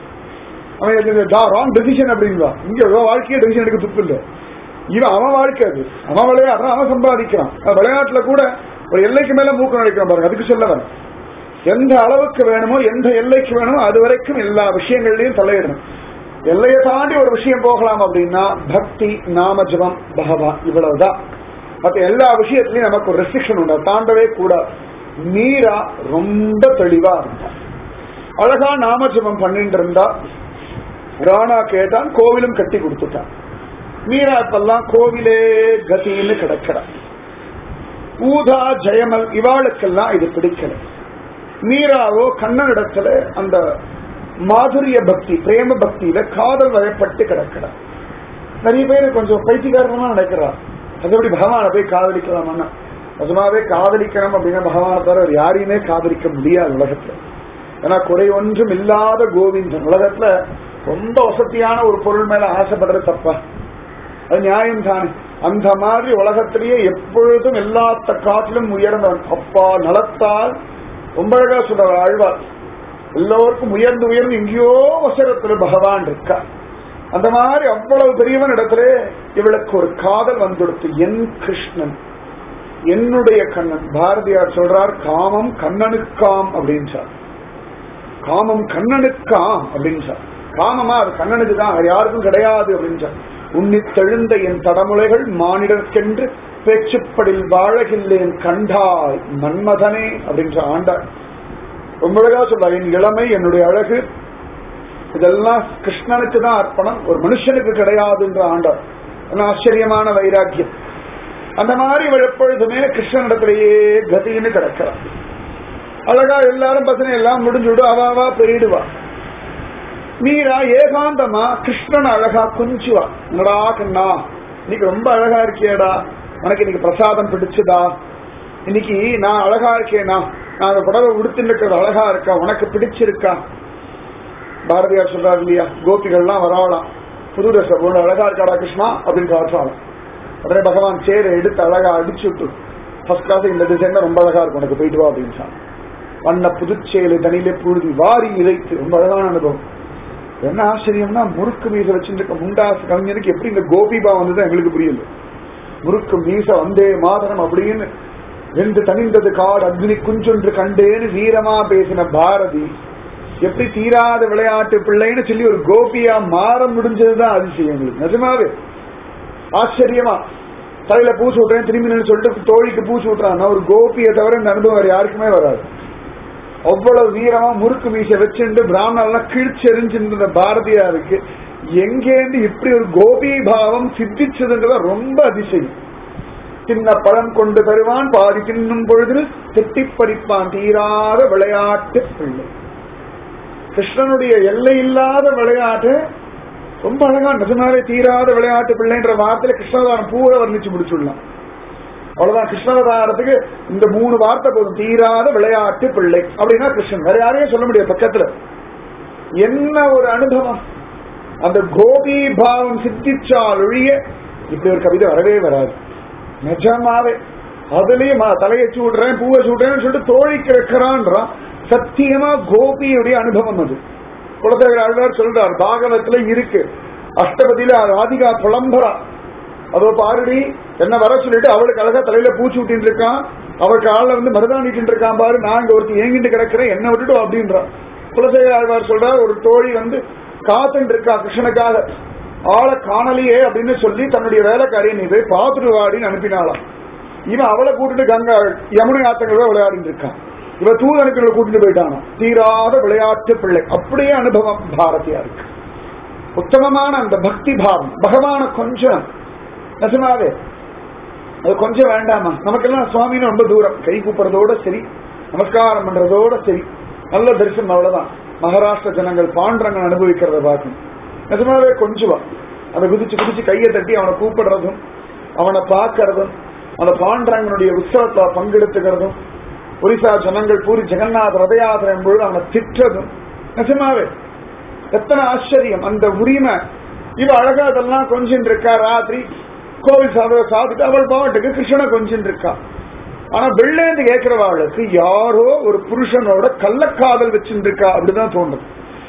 [SPEAKER 2] அவன் ராங் டெசிஷன் அப்படிங்களா இங்க ஏதோ வாழ்க்கையே டெசிஷன் எடுக்க துப்பு இல்ல இவன் அவன் வாழ்க்கை அது அவன் விளையாடுறான் அவன் சம்பாதிக்கிறான் அஹ் விளையாட்டுல கூட ஒரு எல்லைக்கு மேல மூக்க நுழைக்கிறான் பாருங்க அதுக்கு சொல்ல வரேன் எந்த அளவுக்கு வேணுமோ எந்த எல்லைக்கு வேணுமோ அது வரைக்கும் எல்லா விஷயங்கள்லயும் தலையிடணும் எல்லையை தாண்டி ஒரு விஷயம் போகலாம் அப்படின்னா பக்தி நாம ஜபம் பகவான் இவ்வளவுதான் மற்ற எல்லா விஷயத்திலயும் நமக்கு ஒரு ரெஸ்ட்ரிக்ஷன் உண்டு அதை தாண்டவே கூடாது மீரா ரொம்ப தெளிவா இருந்தா அழகா நாம ஜபம் பண்ணிட்டு இருந்தா ராணா கேட்டான் கோவிலும் கட்டி கொடுத்துட்டான் மீரா இப்பெல்லாம் கோவிலே கதின்னு கிடக்கிறான் ஊதா ஜெயமல் இவாளுக்கெல்லாம் இது பிடிக்கல மீராவோ கண்ணனிடத்துல அந்த மாதுரிய பக்தி பிரேம பக்தியில காதல் வயப்பட்டு கிடக்கிறார் நிறைய பேர் கொஞ்சம் பைத்தியகாரமா நினைக்கிறார் அதுபடி பகவானை போய் காதலிக்கலாமா நிஜமாவே காதலிக்கணும் அப்படின்னா பகவானை தவிர வேறு யாரையுமே காதலிக்க முடியாது உலகத்துல ஏன்னா குறை ஒன்றும் இல்லாத கோவிந்தன் உலகத்துல ரொம்ப வசதியான ஒரு பொருள் மேல ஆசைப்படுறது தப்பா அது நியாயம் தானே அந்த மாதிரி உலகத்திலேயே எப்பொழுதும் எல்லாத்த காட்டிலும் உயர்ந்தவன் அப்பா நலத்தால் ரொம்ப அழகா சொல்ற ஆழ்வார் எல்லோருக்கும் உயர்ந்து உயர்ந்து எங்கேயோ வசரத்துல பகவான் இருக்கா அந்த மாதிரி அவ்வளவு பெரியவன் இடத்துல இவளுக்கு ஒரு காதல் வந்துடுத்து என் கிருஷ்ணன் என்னுடைய கண்ணன் பாரதியார் சொல்றார் காமம் கண்ணனுக்காம் அப்படின்னு சார் காமம் கண்ணனுக்காம் அப்படின்னு சார் காமமா அது கண்ணனுக்கு தான் வேற யாருக்கும் கிடையாது அப்படின்னு சார் உன்னித்தெழுந்த என் தடமுலைகள் மானிடர்க்கென்று பேச்சுப்படில் வாழகில்லேன் கண்டாய் மன்மதனே அப்படின்ற ஆண்டாள் ரொம்ப அழகா சொல்றார் என் இளமை என்னுடைய அழகு இதெல்லாம் கிருஷ்ணனுக்கு தான் அர்ப்பணம் ஒரு மனுஷனுக்கு கிடையாதுன்ற ஆண்டாள் என்ன ஆச்சரியமான வைராக்கியம் அந்த மாதிரி இவள் எப்பொழுதுமே கிருஷ்ணனிடத்திலேயே கதின்னு கிடக்கிறார் அழகா எல்லாரும் பசங்க எல்லாம் முடிஞ்சுடு அவாவா போயிடுவா மீரா ஏகாந்தமா கிருஷ்ணன் அழகா கொஞ்சுவா என்னடா கண்ணா இன்னைக்கு ரொம்ப அழகா இருக்கியேடா உனக்கு இன்னைக்கு பிரசாதம் பிடிச்சுதா இன்னைக்கு நான் அழகா இருக்கேனா நான் அந்த புடவை உடுத்தின்னு இருக்கிறது அழகா இருக்கா உனக்கு பிடிச்சிருக்கா பாரதியார் சொல்றாரு இல்லையா கோபிகள்லாம் வராவலாம் புது ட்ரெஸ் போன அழகா இருக்காடா கிருஷ்ணா அப்படின்னு காட்டுறாங்க உடனே பகவான் சேரை எடுத்து அழகா அடிச்சு விட்டு ஃபர்ஸ்ட் கிளாஸ் இந்த டிசைன் ரொம்ப அழகா இருக்கும் உனக்கு போயிட்டு வா அப்படின்னு சொன்னான் வண்ண புதுச்சேலை தனியிலே புழுதி வாரி இறைத்து ரொம்ப அழகான அனுபவம் என்ன ஆச்சரியம்னா முறுக்கு மீச வச்சிருக்க முண்டாசு கவிஞனுக்கு எப்படி இந்த கோபிபா வந்தது எங்களுக்கு புரியல முறுக்கு மீச வந்தே மாதரம் அப்படின்னு வெந்து தனிந்தது காடு அக்னி குஞ்சொன்று கண்டேன்னு வீரமா பேசின பாரதி எப்படி தீராத விளையாட்டு பிள்ளைன்னு சொல்லி ஒரு கோபியா மாற முடிஞ்சதுதான் அதிசயம் எங்களுக்கு நிஜமாவே ஆச்சரியமா தலையில பூச்சி விட்டுறேன் திரும்பி நின்னு சொல்லிட்டு தோழிக்கு பூச்சி விட்டுறான் ஒரு கோபியை தவிர இந்த அனுபவம் வேற யாருக்குமே வராது அவ்வளவு வீரமா முறுக்கு மீச வச்சுட்டு பிராமணர்லாம் கிழிச்செறிஞ்சிருந்த பாரதியாருக்கு எங்கேருந்து இப்படி ஒரு கோபி பாவம் சித்திச்சதுன்றத ரொம்ப அதிசயம் சின்ன பழம் கொண்டு தருவான் பாதி தின்னும் பொழுது திட்டி பறிப்பான் தீராத விளையாட்டு பிள்ளை கிருஷ்ணனுடைய எல்லை இல்லாத விளையாட்டு ரொம்ப அழகா நிஜமாவே தீராத விளையாட்டு பிள்ளைன்ற வார்த்தையில கிருஷ்ணாவதாரம் பூரா வர்ணிச்சு முடிச்சுடலாம் அவ்வளவுதான் கிருஷ்ணாவதாரத்துக்கு இந்த மூணு வார்த்தை போதும் தீராத விளையாட்டு பிள்ளை அப்படின்னா கிருஷ்ணன் வேற யாரையும் சொல்ல முடியாது பக்கத்துல என்ன ஒரு அனுபவம் அந்த கோபி பாவம் சித்திச்சால் ஒழிய இப்படி ஒரு கவிதை வரவே வராது நிஜமாவே அதுலயும் ம- தலையை சூடுறேன் பூவை சூடுறேன்னு சொல்லிட்டு தோழிக்கு வைக்கிறான்றான் சத்தியமா கோபியுடைய அனுபவம் அது குலதேவர் ஆழ்வார் சொல்றார் பாகவத்துல இருக்கு அஷ்டபதியில ராதிகா புலம்பரா அதோ பாருடி என்ன வர சொல்லிட்டு அவளுக்கு அழகா தலையில பூச்சி விட்டின்னு இருக்கான் அவளுக்கு ஆள்ல வந்து மருதாணிட்டு இருக்கான் பாரு நான் இங்க ஒருத்தி ஏங்கிட்டு கிடக்கிறேன் என்ன விட்டுட்டு அப்படின்றான் குலசேகர ஆழ்வார் சொல்றார் ஒரு தோழி வந்து காத்துட்டு இருக்கா கிருஷ்ணனுக்காக ஆளை காணலையே அப்படின்னு சொல்லி தன்னுடைய வேலைக்காரியை நீ போய் பார்த்துட்டு வாடின்னு அனுப்பினாளாம் இவன் அவளை கூட்டிட்டு கங்கா யமுனை ஆத்தங்களோட விளையாடிட்டு இருக்கான் இவ தூதனுக்களை கூட்டிட்டு போயிட்டானோ தீராத விளையாட்டு பிள்ளை அப்படியே அனுபவம் பாரதியா இருக்கு உத்தமமான அந்த பக்தி பாவம் பகவான கொஞ்சம் நிஜமாவே அது கொஞ்சம் வேண்டாமா நமக்கெல்லாம் சுவாமின்னு ரொம்ப தூரம் கை கூப்பிடுறதோட சரி நமஸ்காரம் பண்றதோட சரி நல்ல தரிசனம் அவ்வளவுதான் மகாராஷ்டிர ஜனங்கள் பாண்டரங்கன் அனுபவிக்கிறத பார்க்கணும் நிஜமாவே கொஞ்சம் அதை குதிச்சு குதிச்சு கையை தட்டி அவனை கூப்பிடுறதும் அவனை பார்க்கறதும் அந்த பாண்டரங்கனுடைய உற்சவத்துல பங்கெடுத்துக்கிறதும் ஒரிசா ஜனங்கள் பூரி ஜெகநாத ரத யாத்திரை பொழுது அவனை திட்டுறதும் நிஜமாவே எத்தனை ஆச்சரியம் அந்த உரிமை இவ அழகா அதெல்லாம் கொஞ்சம் இருக்கா ராத்திரி கோவில் சாதக சாப்பிட்டு அவள் பாட்டுக்கு கிருஷ்ணனை கொஞ்சம் இருக்கா ஆனா வெள்ளேந்து கேட்கிறவாளுக்கு யாரோ ஒரு புருஷனோட கள்ளக்காதல் வச்சுட்டு இருக்கா அப்படிதான் தோன்றும்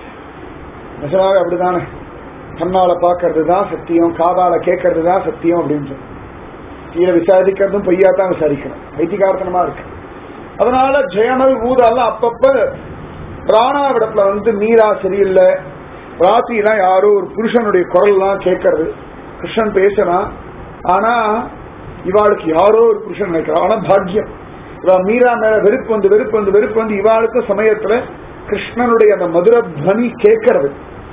[SPEAKER 2] நிஜமாவே அப்படிதானே கண்ணால பாக்குறது தான் சத்தியம் காதால கேட்கறது தான் சத்தியம் அப்படின்னு சொல்லி கீழே விசாரிக்கிறதும் பொய்யா தான் விசாரிக்கணும் வைத்திகார்த்தனமா இருக்கு அதனால ஜெயமல் ஊதெல்லாம் அப்பப்ப ராணாவிடத்துல வந்து மீரா சரியில்லை ராத்திரிலாம் யாரோ ஒரு புருஷனுடைய குரல்லாம் கேட்கறது கிருஷ்ணன் பேசுறான் ஆனா இவாளுக்கு யாரோ ஒரு புருஷன் நினைக்கிறா ஆனா பாக்கியம் இவ மீரா மேல வெறுப்பு வந்து வெறுப்பு வந்து வெறுப்பு வந்து இவாளுக்கும் சமயத்துல கிருஷ்ணனுடைய அந்த மதுர துவனி கேட்கறது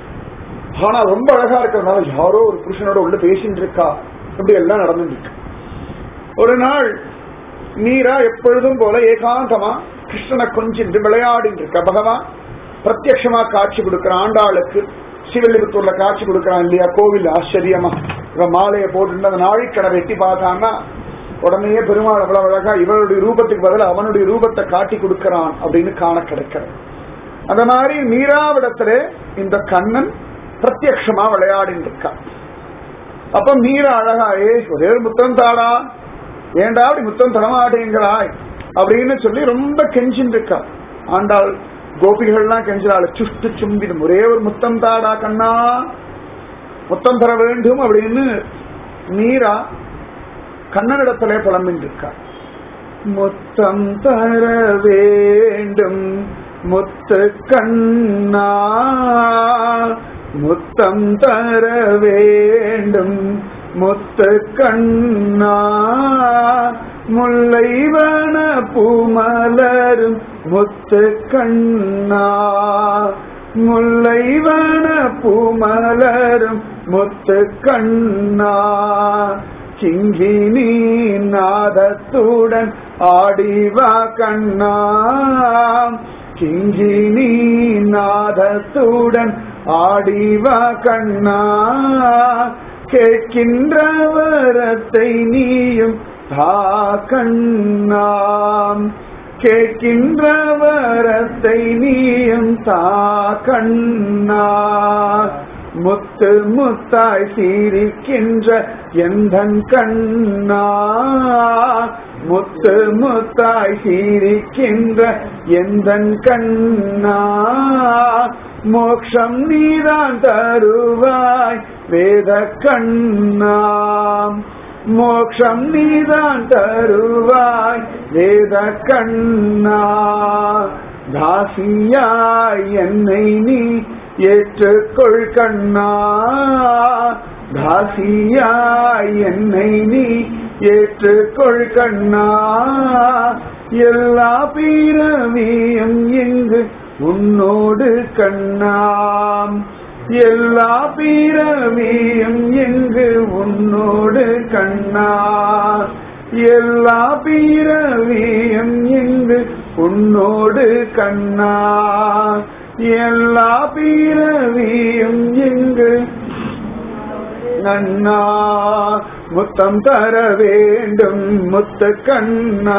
[SPEAKER 2] ஆனா ரொம்ப அழகா இருக்கிறதுனால யாரோ ஒரு புருஷனோட உள்ள பேசிட்டு இருக்கா இப்படி எல்லாம் நடந்துட்டு இருக்கு ஒரு நாள் மீரா எப்பொழுதும் போல ஏகாந்தமா கிருஷ்ணனை கொஞ்சின்று விளையாடிட்டு இருக்க பகவான் பிரத்யட்சமா காட்சி கொடுக்கிற ஆண்டாளுக்கு சிவலிபுத்தூர்ல காட்சி கொடுக்கறான் இல்லையா கோவில் ஆச்சரியமா இவன் மாலையை போட்டு அந்த நாழிக்கடை எட்டி பார்த்தான்னா உடனே பெருமாள் அவ்வளவு அழகா இவனுடைய ரூபத்துக்கு பதில் அவனுடைய ரூபத்தை காட்டி கொடுக்கறான் அப்படின்னு காண கிடைக்கிறது அந்த மாதிரி மீராவிடத்துல இந்த கண்ணன் பிரத்யட்சமா விளையாடிட்டு இருக்கான் அப்ப மீரா அழகா ஏ ஒரே ஒரு முத்தம் தாடா ஏண்டா அப்படி முத்தம் தரமாட்டேங்கிறாய் அப்படின்னு சொல்லி ரொம்ப கெஞ்சின்னு இருக்கா ஆண்டாள் கோபிகள்லாம் கெஞ்சினாள் சுஷ்டு சும்பிடும் ஒரே ஒரு முத்தம் தாடா கண்ணா முத்தம் தர வேண்டும் அப்படின்னு மீரா கண்ணனிடத்திலே புலம்பின்னு இருக்கா முத்தம் தர வேண்டும் முத்து கண்ணா முத்தம் தர வேண்டும் முத்து கண்ணா முல்லைவன பூமலரும் முத்து கண்ணா முல்லைவன பூமலரும் முத்து கண்ணா கிங்கினி நாதத்துடன் ஆடிவா கண்ணா கிங்கினி நாதத்துடன் ஆடிவா கண்ணா கேட்கின்ற வரத்தை நீயும் தா கண்ணாம் கேட்கின்ற வரத்தை நீயும் தா கண்ணா முத்து முத்தாய் சீரிக்கின்ற எந்தன் கண்ணா முத்து முத்தாய் சீரிக்கின்ற எந்தன் கண்ணா மோக்ஷம் நீதான் தருவாய் வேத கண்ணாம் மோக்ஷம் நீதான் தருவாய் வேத கண்ணா தாசியாய் என்னை நீ ஏற்றுக்கொள் கண்ணா தாசியாய் என்னை நீ ஏற்றுக்கொள் கண்ணா எல்லா பிறவியும் இங்கு உன்னோடு கண்ணாம் எல்லா பிறவியும் இங்கு உன்னோடு கண்ணா எல்லா பிறவியும் இங்கு உன்னோடு கண்ணா எல்லா பிறவியும் இங்கு நன்னா முத்தம் தர வேண்டும் முத்த கண்ணா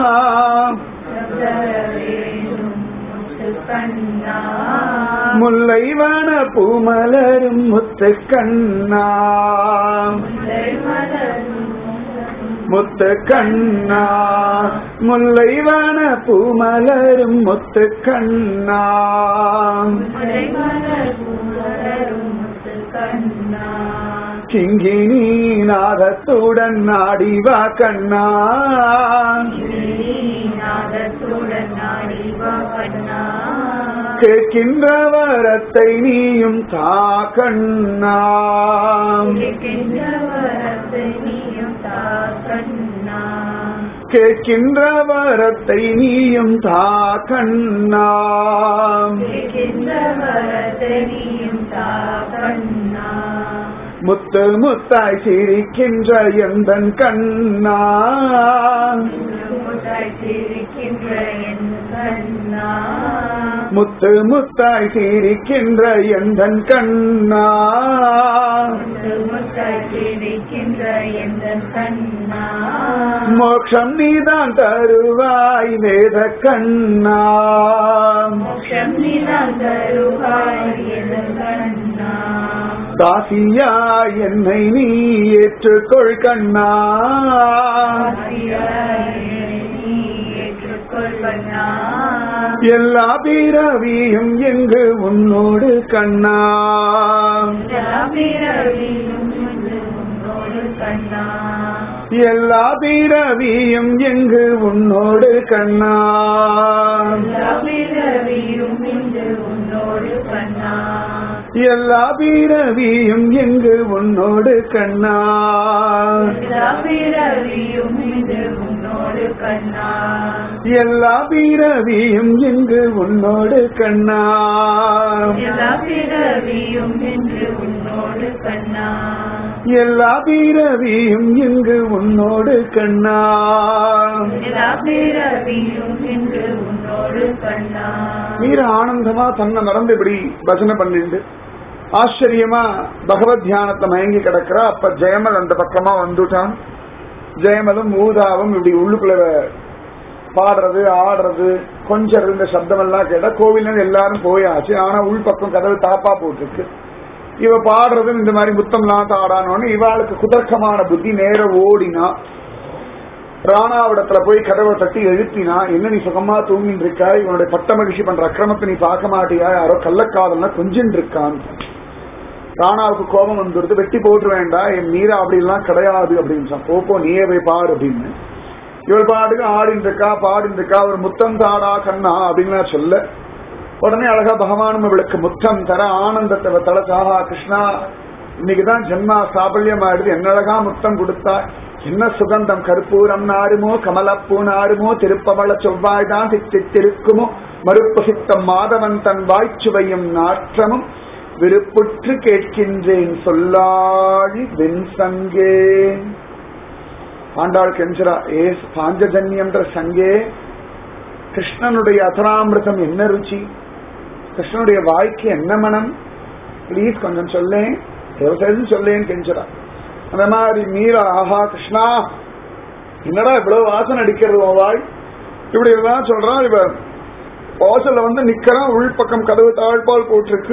[SPEAKER 2] முல்லைவன பூமலரும் முத்த கண்ணா முத்த கண்ணா முல்லைவன பூமலரும் முத்த கண்ணா கிங்கினி நாதத்துடன் நாடிவா கண்ணா கேட்கின்ற வரத்தை நீயும் தா கண்ணா கேட்கின்ற வரத்தை நீயும் தா கண்ணா முத்து முத்தாய் சிரிக்கின்ற எந்தன் கண்ணா முத்து முத்தாய் சிரிக்கின்ற எந்தன் கண்ணா மோட்சம் நீதான் தருவாய் வேத கண்ணா தாசியா என்னை நீ ஏற்றுக்கொள் கண்ணா எல்லா பிறவியும் எங்கு உன்னோடு கண்ணா எல்லா பிறவியும் எங்கு உன்னோடு கண்ணா எல்லா பிறவியும் எங்கு உன்னோடு கண்ணா எல்லா பிறவியும் எங்கு உன்னோடு கண்ணா எல்லா பிறவியும் எங்கு உன்னோடு கண்ணா மீற ஆனந்தமா தன்னை மறந்து இப்படி பஜனை பண்ணிட்டு ஆச்சரியமா பகவத் தியானத்தை மயங்கி கிடக்குறா அப்ப ஜெயமல் அந்த பக்கமா வந்துட்டான் ஜெயமலும் ஊதாவும் இப்படி உள்ளுக்குள்ள பாடுறது ஆடுறது கொஞ்சம் இருந்த சப்தம் எல்லாம் கேட்டா கோவில்ல எல்லாரும் போயாச்சு ஆனா உள்பக்கம் கதவு தாப்பா போட்டிருக்கு இவ பாடுறது இந்த மாதிரி முத்தம்லாம் தாடானோன்னு இவாளுக்கு குதர்க்கமான புத்தி நேர ஓடினா ராணாவிடத்துல போய் கதவை தட்டி எழுப்பினா என்ன நீ சுகமா தூங்கிட்டு இருக்கா இவனுடைய பட்ட மகிழ்ச்சி பண்ற அக்கிரமத்தை நீ பார்க்க மாட்டியா யாரோ கள்ளக்காதல்னா கொஞ்சின்னு இருக்கான் ராணாவுக்கு கோபம் வந்துடுது வெட்டி போட்டு வேண்டாம் என் மீரா அப்படி எல்லாம் கிடையாது அப்படின்னு சொன்னா போப்போ நீயே போய் பாடு அப்படின்னு இவள் பாட்டுக்கு ஆடின்னு இருக்கா பாடின்னு இருக்கா ஒரு முத்தம் தாடா கண்ணா அப்படின்னு சொல்ல உடனே அழகா பகவானும் இவளுக்கு முத்தம் தர ஆனந்தத்தை தலச்சாகா கிருஷ்ணா இன்னைக்குதான் ஜென்மா சாபல்யம் ஆயிடுது என்ன அழகா முத்தம் கொடுத்தா என்ன சுகந்தம் கற்பூரம் நாருமோ கமலப்பூ நாருமோ திருப்பவள செவ்வாய் தான் தித்திருக்குமோ மறுப்புசித்தம் மாதவன் தன் வாய்ச்சுவையும் நாற்றமும் விருப்புற்று கேட்கின்றேன் சொல்லாழி வெண்சங்கே ஆண்டாள் கெஞ்சரா ஏ பாஞ்சஜன்யம்ன்ற சங்கே கிருஷ்ணனுடைய அதராமிருதம் என்ன ருச்சி கிருஷ்ணனுடைய வாய்க்கு என்ன மனம் ப்ளீஸ் கொஞ்சம் சொல்லேன் விவசாயம் சொல்லேன்னு கெஞ்சரா அந்த மாதிரி மீரா ஆஹா கிருஷ்ணா என்னடா இவ்வளவு வாசனை அடிக்கிறது உன் வாய் இப்படி எல்லாம் சொல்றான் இவ வாசல்ல வந்து நிக்கிறான் உள்பக்கம் கதவு தாழ்பால் போட்டிருக்கு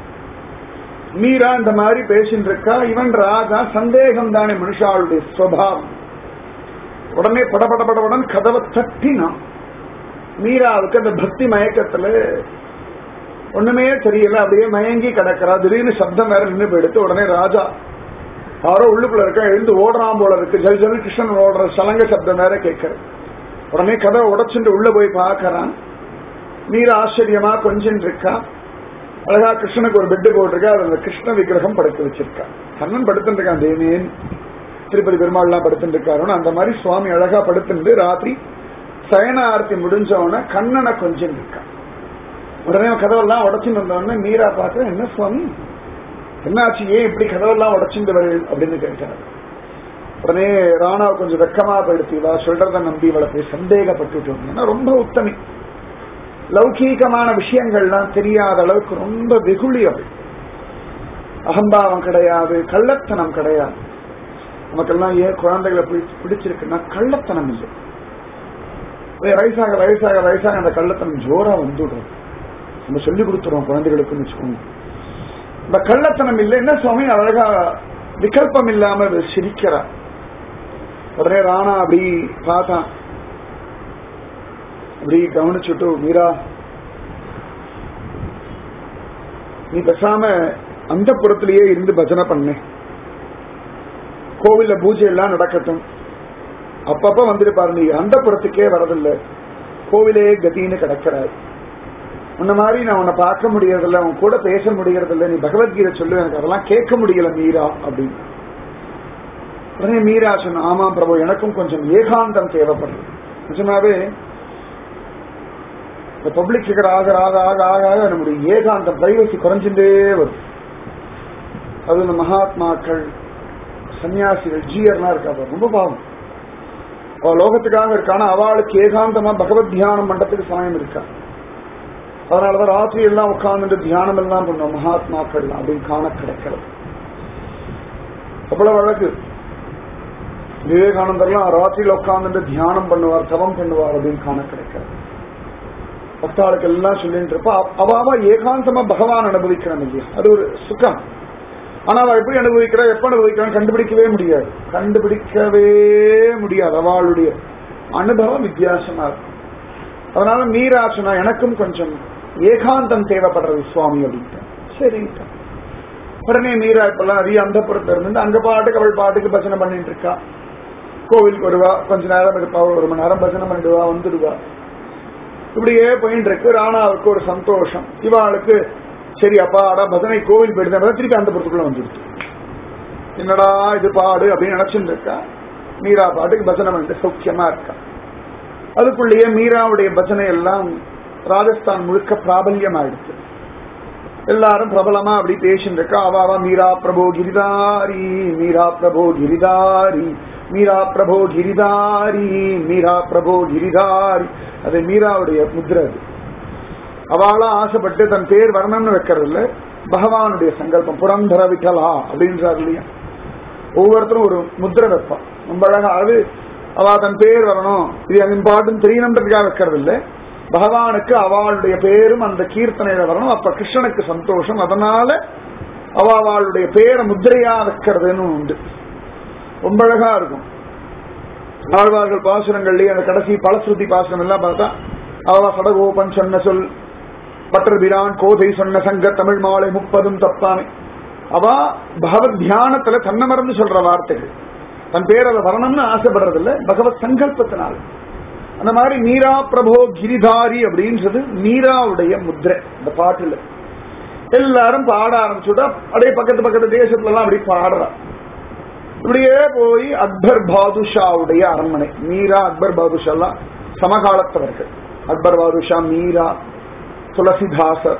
[SPEAKER 2] மீரா இந்த மாதிரி பேசிட்டு இருக்கா இவன் ராஜா சந்தேகம் தானே மனுஷாளுடைய சுவாவம் உடனே படபட படபடன் கதவை தட்டினான் மீராவுக்கு அந்த பக்தி மயக்கத்துல ஒண்ணுமே தெரியல அப்படியே மயங்கி கிடக்கிறா திடீர்னு சப்தம் வேற நின்று போயிடுத்து உடனே ராஜா யாரோ உள்ளுக்குள்ள இருக்கா எழுந்து ஓடுறான் போல இருக்கு ஜல் ஜல் கிருஷ்ணன் ஓடுற சலங்க சப்தம் வேற கேட்கறது உடனே கதவை உடைச்சுட்டு உள்ள போய் பார்க்கறான் மீரா ஆச்சரியமா கொஞ்சம் இருக்கா அழகா கிருஷ்ணனுக்கு ஒரு பெட்டு போட்டிருக்கா அது அந்த கிருஷ்ண விக்கிரகம் படுத்து வச்சிருக்கா கண்ணன் படுத்துட்டு இருக்கான் தேனேன் திருப்பதி பெருமாள்லாம் படுத்துட்டு இருக்காருன்னு அந்த மாதிரி சுவாமி அழகா படுத்துட்டு ராத்திரி சயன ஆர்த்தி முடிஞ்ச உடனே கண்ணனை கொஞ்சம் இருக்கான் உடனே கதவெல்லாம் உடச்சுட்டு வந்தோடனே மீரா பார்க்க என்ன சுவாமி என்னாச்சு ஏன் இப்படி கதவெல்லாம் உடச்சுட்டு வரு அப்படின்னு கேட்டாரு உடனே ராணாவை கொஞ்சம் வெக்கமா படுத்தி இவா சொல்றத நம்பி இவளை போய் சந்தேகப்பட்டுட்டு ரொம்ப உத்தமி லௌகீகமான விஷயங்கள்லாம் தெரியாத அளவுக்கு ரொம்ப வெகுளி அவள் அகம்பாவம் கிடையாது கள்ளத்தனம் கிடையாது நமக்கெல்லாம் ஏன் குழந்தைகளை பிடி- பிடிச்சிருக்குன்னா கள்ளத்தனம் இல்லை அதே வயசாக வயசாக வயசாக அந்த கள்ளத்தனம் ஜோரா வந்துடுறோம் நம்ம சொல்லி கொடுத்துருவோம் குழந்தைகளுக்குன்னு வச்சுக்கோங்க இந்த கள்ளத்தனம் இல்லை என்ன சுவாமி அழகா விகல்பம் இல்லாம இவ சிரிக்கிறா உடனே ராணா அப்படி பார்த்தான் அப்படி கவனிச்சுட்டு மீரா நீ பேசாம அந்த புறத்திலேயே இருந்து பஜனை பண்ணு கோவில்ல பூஜை எல்லாம் நடக்கட்டும் அப்பப்ப வந்துட்டு பாரு நீ அந்த புறத்துக்கே வரதில்லை கோவிலே கதின்னு கிடக்கிறாய் உன்ன மாதிரி நான் உன்னை பார்க்க முடியறதில்ல உன் கூட பேச முடியறதில்ல நீ பகவத்கீதை சொல்லு எனக்கு அதெல்லாம் கேட்க முடியல மீரா அப்படின்னு உடனே மீரா சொன்ன ஆமாம் பிரபு எனக்கும் கொஞ்சம் ஏகாந்தம் தேவைப்படுது நிஜமாவே இந்த பப்ளிக் ஃபிகர் ஆக ஆக ஆக ஆக ஆக நம்முடைய ஏகாந்தம் பிரைவசி குறைஞ்சுட்டே வரும் அது இந்த மகாத்மாக்கள் சன்னியாசிகள் ஜீயர்லாம் இருக்கா பாரு, ரொம்ப பாவம் அவ லோகத்துக்காக இருக்கானா அவளுக்கு ஏகாந்தமா பகவத் தியானம் பண்றதுக்கு சமயம் இருக்கா அதனாலதான் ராத்திரி எல்லாம் உட்கார்ந்துட்டு தியானம் எல்லாம் பண்ணுவோம் மகாத்மாக்கள் அப்படின்னு காண கிடைக்கிறது அவ்வளவு அழகு விவேகானந்தர்லாம் ராத்திரியில உட்கார்ந்துட்டு தியானம் பண்ணுவார் தவம் பண்ணுவார் அப்படின்னு காண கிடைக்கிறது பக்தாளுக்கு எல்லாம் சொல்லிட்டு இருப்பா அவாவா ஏகாந்தமா பகவான் அனுபவிக்கிறான் இல்லையா அது ஒரு சுகம் ஆனா அவ எப்படி அனுபவிக்கிறா எப்ப அனுபவிக்கிறான்னு கண்டுபிடிக்கவே முடியாது கண்டுபிடிக்கவே முடியாது அவளுடைய அனுபவம் வித்தியாசமா இருக்கும் அதனால மீரா சொன்னா எனக்கும் கொஞ்சம் ஏகாந்தம் தேவைப்படுறது சுவாமி அப்படின்ட்டு சரிங்க உடனே மீரா இப்பெல்லாம் நிறைய அந்த புறத்துல இருந்து அங்க பாட்டுக்கு அவள் பாட்டுக்கு பஜனை பண்ணிட்டு இருக்கா கோவிலுக்கு வருவா கொஞ்ச நேரம் இருப்பா ஒரு மணி நேரம் பஜனை பண்ணிடுவா வந்துடுவா இப்படியே போயிட்டு இருக்கு ராணாவுக்கு ஒரு சந்தோஷம் இவாளுக்கு சரி அப்பா அடா பஜனை கோவில் போயிட்டு திருப்பி அந்த புறத்துக்குள்ள வந்துடுச்சு என்னடா இது பாடு அப்படின்னு நினைச்சுட்டு இருக்கா மீரா பாட்டுக்கு பஜனை பண்ணிட்டு சௌக்கியமா இருக்கா அதுக்குள்ளேயே மீராவுடைய பஜனை எல்லாம் ராஜஸ்தான் முழுக்க பிராபல்யம் ஆயிடுச்சு எல்லாரும் பிரபலமா அப்படி பேசிட்டு இருக்கா அவ அவ மீரா பிரபோ கிரிதாரி மீரா பிரபோ கிரிதாரி மீரா பிரபோ கிரிதாரி மீரா பிரபோ கிரிதாரி அது மீராவுடைய முத்திரை அது அவளா ஆசைப்பட்டு தன் பேர் வரணும்னு வைக்கிறது இல்ல பகவானுடைய சங்கல்பம் புரந்தர விட்டலா அப்படின்றார் இல்லையா ஒவ்வொருத்தரும் ஒரு முத்திரை வைப்பான் ரொம்ப அழகா அது அவ தன் பேர் வரணும் இது என் பாட்டும் தெரியணுன்றதுக்காக வைக்கிறது இல்ல பகவானுக்கு அவளுடைய பேரும் அந்த கீர்த்தனையில வரணும் அப்ப கிருஷ்ணனுக்கு சந்தோஷம் அதனால அவ அவளுடைய பேரை முத்திரையா வைக்கிறதுன்னு உண்டு ரொம்ப அழகா இருக்கும் ஆழ்வார்கள் பாசுரங்கள்லயே அந்த கடைசி பலஸ்ருதி பாசுரம் எல்லாம் பார்த்தா அவ சடகோபன் சொன்ன சொல் பட்டர் பிரான் கோதை சொன்ன சங்க தமிழ் மாலை முப்பதும் தப்பாமே அவ பகவத் தியானத்துல தன்னை மறந்து சொல்ற வார்த்தைகள் தன் பேர் அதை வரணும்னு ஆசைப்படுறது இல்ல பகவத் சங்கல்பத்தினால் அந்த மாதிரி மீரா பிரபோ கிரிதாரி அப்படின்றது மீராவுடைய முத்திரை இந்த பாட்டுல எல்லாரும் பாட ஆரம்பிச்சுட்டா அப்படியே பக்கத்து பக்கத்து தேசத்துல எல்லாம் அப்படி பாடுறா இப்படியே போய் அக்பர் பாதுஷாவுடைய அரண்மனை மீரா அக்பர் பாதுஷா எல்லாம் சமகாலத்தவர்கள் அக்பர் பாதுஷா மீரா துளசிதாசர்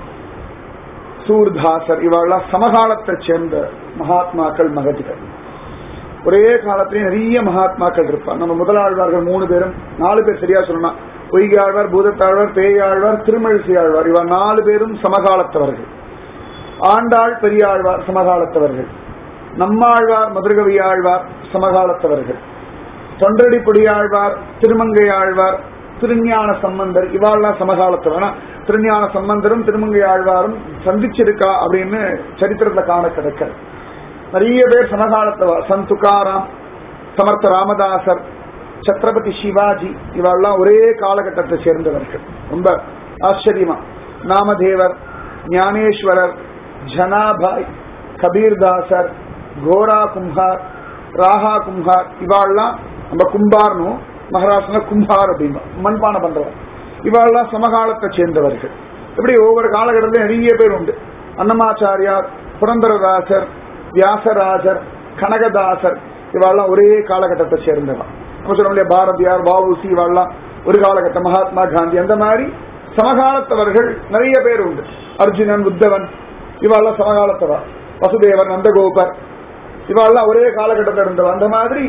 [SPEAKER 2] சூர்தாசர் இவெல்லாம் சமகாலத்தை சேர்ந்த மகாத்மாக்கள் மகதிகள் ஒரே காலத்திலேயே நிறைய மகாத்மாக்கள் இருப்பார் நம்ம முதலாழ்வார்கள் மூணு பேரும் நாலு பேர் சரியா சொல்லணும் பொய்யாழ்வார் பூதத்தாழ்வார் பேயாழ்வார் திருமழிசை ஆழ்வார் இவர் நாலு பேரும் சமகாலத்தவர்கள் ஆண்டாள் பெரியாழ்வார் சமகாலத்தவர்கள் நம்மாழ்வார் மதுரகவி ஆழ்வார் சமகாலத்தவர்கள் தொண்டடி பொடியாழ்வார் திருமங்கை ஆழ்வார் திருஞான சம்பந்தர் இவாள்லாம் சமகாலத்தவர் ஆனா, திருஞான சம்பந்தரும் திருமங்கை ஆழ்வாரும் சந்திச்சிருக்கா அப்படின்னு சரித்திரத்துல காண கிடைக்கிறது நிறைய பேர் சமகாலத்தவர் சந்த் துகாராம் சமர்த்த ராமதாசர் சத்ரபதி சிவாஜி இவெல்லாம் ஒரே காலகட்டத்தை சேர்ந்தவர்கள் ரொம்ப ஆச்சரியமா நாமதேவர் ஞானேஸ்வரர் ஜனாபாய் கபீர்தாசர் கோரா கும்ஹார் ராஹா கும்ஹார் இவாள்லாம் நம்ம கும்பார்னும் மகாராஷ்டிரா கும்பார் அப்படின்பா மண்பான பண்றவர் இவாள்லாம் சமகாலத்தை சேர்ந்தவர்கள் இப்படி ஒவ்வொரு காலகட்டத்திலும் நிறைய பேர் உண்டு அன்னமாச்சாரியார் புரந்தரதாசர் வியாசராஜர் கனகதாசர் இவாள்லாம் ஒரே காலகட்டத்தை சேர்ந்தவா நம்ம சொல்ல முடியாது பாரதியார் வாவுசி இவாள்லாம் ஒரு காலகட்ட மகாத்மா காந்தி அந்த மாதிரி சமகாலத்தவர்கள் நிறைய பேர் உண்டு அர்ஜுனன் உத்தவன் இவாள்லாம் சமகாலத்தவா வசுதேவர் நந்தகோபர் இவாள்லாம் ஒரே காலகட்டத்தில் இருந்தவா அந்த மாதிரி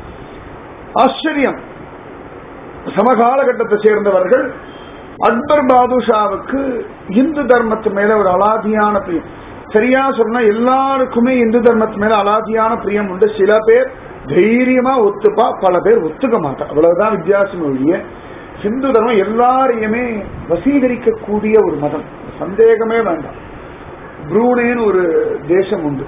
[SPEAKER 2] ஆச்சரியம் சமகாலகட்டத்தை சேர்ந்தவர்கள் அக்பர் பாதுஷாவுக்கு இந்து தர்மத்து மேல ஒரு அலாதியான பிரியம் சரியா சொன்னா எல்லாருக்குமே இந்து தர்மத்து மேல அலாதியான பிரியம் உண்டு சில பேர் தைரியமா ஒத்துப்பா பல பேர் ஒத்துக்க மாட்டா அவ்வளவுதான் வித்தியாசம் ஒழிய ஹிந்து தர்மம் எல்லாரையுமே வசீகரிக்கக்கூடிய ஒரு மதம் சந்தேகமே வேண்டாம் ப்ரூனேன்னு ஒரு தேசம் உண்டு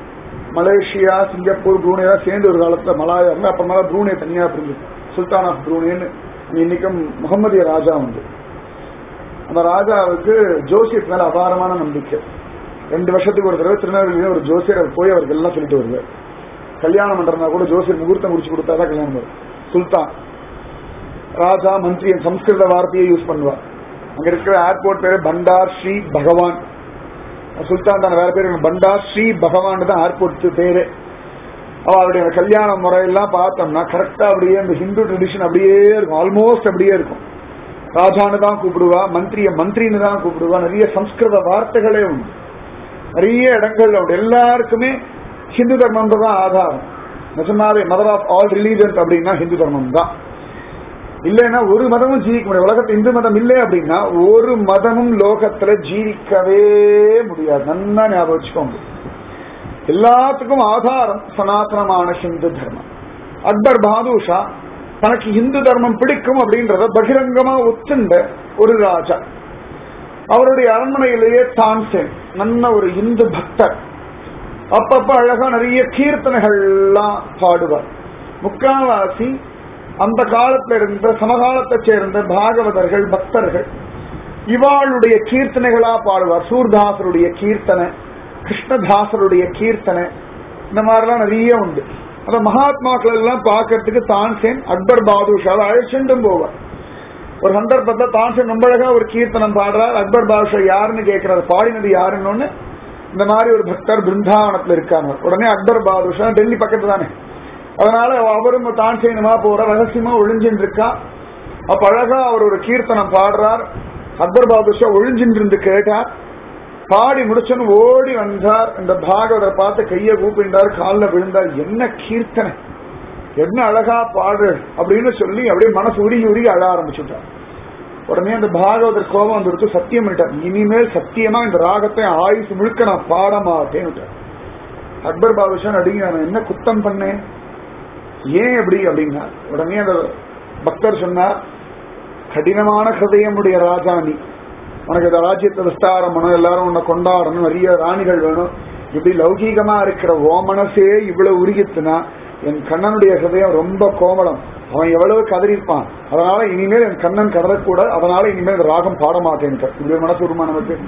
[SPEAKER 2] மலேசியா சிங்கப்பூர் ப்ரூனே சேர்ந்து ஒரு காலத்துல மலாயா இருந்து அப்புறமா ப்ரூனே தனியா பிரிஞ்சு சுல்தான் ஆஃப் ப்ரூனேன்னு இன்னைக்கும் முகமதிய ராஜா உண்டு அந்த ராஜாவுக்கு ஜோசியத்து மேல அபாரமான நம்பிக்கை ரெண்டு வருஷத்துக்கு ஒரு தடவை திருநெல்வேலியில ஒரு ஜோசியர் அவர் போய் அவருக்கு எல்லாம் சொல்லிட்டு வருவார் கல்யாணம் பண்றதா கூட ஜோசியர் முகூர்த்தம் முடிச்சு கொடுத்தாதான் கல்யாணம் வரும் சுல்தான் ராஜா மந்திரி சம்ஸ்கிருத வார்த்தையை யூஸ் பண்ணுவார் அங்க இருக்கிற ஏர்போர்ட் பேரு பண்டார் ஸ்ரீ பகவான் சுல்தான் தான் வேற பேரு பண்டார் ஸ்ரீ பகவான் தான் ஏர்போர்ட் பேரு அவருடைய கல்யாண முறையெல்லாம் பார்த்தோம்னா கரெக்டா அப்படியே இந்த ஹிந்து ட்ரெடிஷன் அப்படியே இருக்கும் ஆல்மோஸ்ட் அப்படியே இருக்கும் ராஜான்னு தான் கூப்பிடுவா மந்திரிய மந்திரின்னு தான் கூப்பிடுவா நிறைய சம்ஸ்கிருத வார்த்தைகளே உண்டு நிறைய இடங்கள்ல உண்டு எல்லாருக்குமே ஹிந்து தர்மம் தான் ஆதாரம் நிஜமாவே மதர் ஆஃப் ஆல் ரிலீஜன்ஸ் அப்படின்னா ஹிந்து தர்மம் தான் இல்லைன்னா ஒரு மதமும் ஜீவிக்க முடியாது உலகத்துல இந்து மதம் இல்லை அப்படின்னா ஒரு மதமும் லோகத்துல ஜீவிக்கவே முடியாது நன்னா ஞாபகம் வச்சுக்கோங்க எல்லாத்துக்கும் ஆதாரம் சனாதனமான ஹிந்து தர்மம் அக்பர் பாதுஷா தனக்கு இந்து தர்மம் பிடிக்கும் அப்படின்றத பகிரங்கமா ஒத்துண்ட ஒரு ராஜா அவருடைய அரண்மனையிலேயே தான்சேன் நல்ல ஒரு இந்து பக்தர் அப்பப்ப அழகா நிறைய கீர்த்தனைகள்லாம் பாடுவார் முக்காவாசி அந்த காலத்துல இருந்த சமகாலத்தை சேர்ந்த பாகவதர்கள் பக்தர்கள் இவாளுடைய கீர்த்தனைகளா பாடுவார் சூர்தாசருடைய கீர்த்தனை கிருஷ்ணதாசருடைய கீர்த்தனை இந்த மாதிரிலாம் நிறைய உண்டு அந்த மகாத்மாக்கள் எல்லாம் பார்க்கறதுக்கு தான்சேன் அக்பர் பாதுஷாவை அழைச்சுட்டும் போவார் ஒரு சந்தர்ப்பத்தை தான்சேன் ரொம்ப அழகா ஒரு கீர்த்தனம் பாடுறார் அக்பர் பாதுஷா யாருன்னு கேட்கிறார் பாடினது யாருன்னு ஒண்ணு இந்த மாதிரி ஒரு பக்தர் பிருந்தாவனத்துல இருக்காங்க உடனே அக்பர் பாதுஷா டெல்லி பக்கத்து தானே அதனால அவரும் தான்சேனுமா போற ரகசியமா ஒளிஞ்சின்னு இருக்கா அப்ப அழகா அவர் ஒரு கீர்த்தனம் பாடுறார் அக்பர் பாதுஷா ஒளிஞ்சின்னு இருந்து கேட்டார் பாடி முடிச்சோன்னு ஓடி வந்தார் இந்த பாகவதர் பார்த்து கைய கூப்பிட்டார் காலில் விழுந்தார் என்ன கீர்த்தனை என்ன அழகா பாடு அப்படின்னு சொல்லி அப்படியே மனசு உருகி உருகி அழ ஆரம்பிச்சுட்டார் உடனே அந்த பாகவதர் கோபம் வந்துடுத்து சத்தியம் பண்ணிட்டார் இனிமேல் சத்தியமா இந்த ராகத்தை ஆயுசு முழுக்க நான் பாட மாட்டேன்னு அக்பர் பாதுஷான் அடிங்க நான் என்ன குத்தம் பண்ணேன் ஏன் எப்படி அப்படின்னா உடனே அந்த பக்தர் சொன்னார் கடினமான ஹிருதயமுடைய ராஜா நீ உனக்கு இந்த ராஜ்யத்தை விஸ்தாரம் பண்ணணும் எல்லாரும் உன்னை கொண்டாடணும் நிறைய ராணிகள் வேணும் இப்படி லௌகீகமா இருக்கிற ஓ மனசே இவ்வளவு உருகித்துனா என் கண்ணனுடைய ஹிருதயம் ரொம்ப கோமலம் அவன் எவ்வளவு கதறிப்பான் அதனால இனிமேல் என் கண்ணன் கதறக்கூடாது அதனால இனிமேல் இந்த ராகம் பாட மாட்டேன் இப்படி மனசு வருமா நமக்கு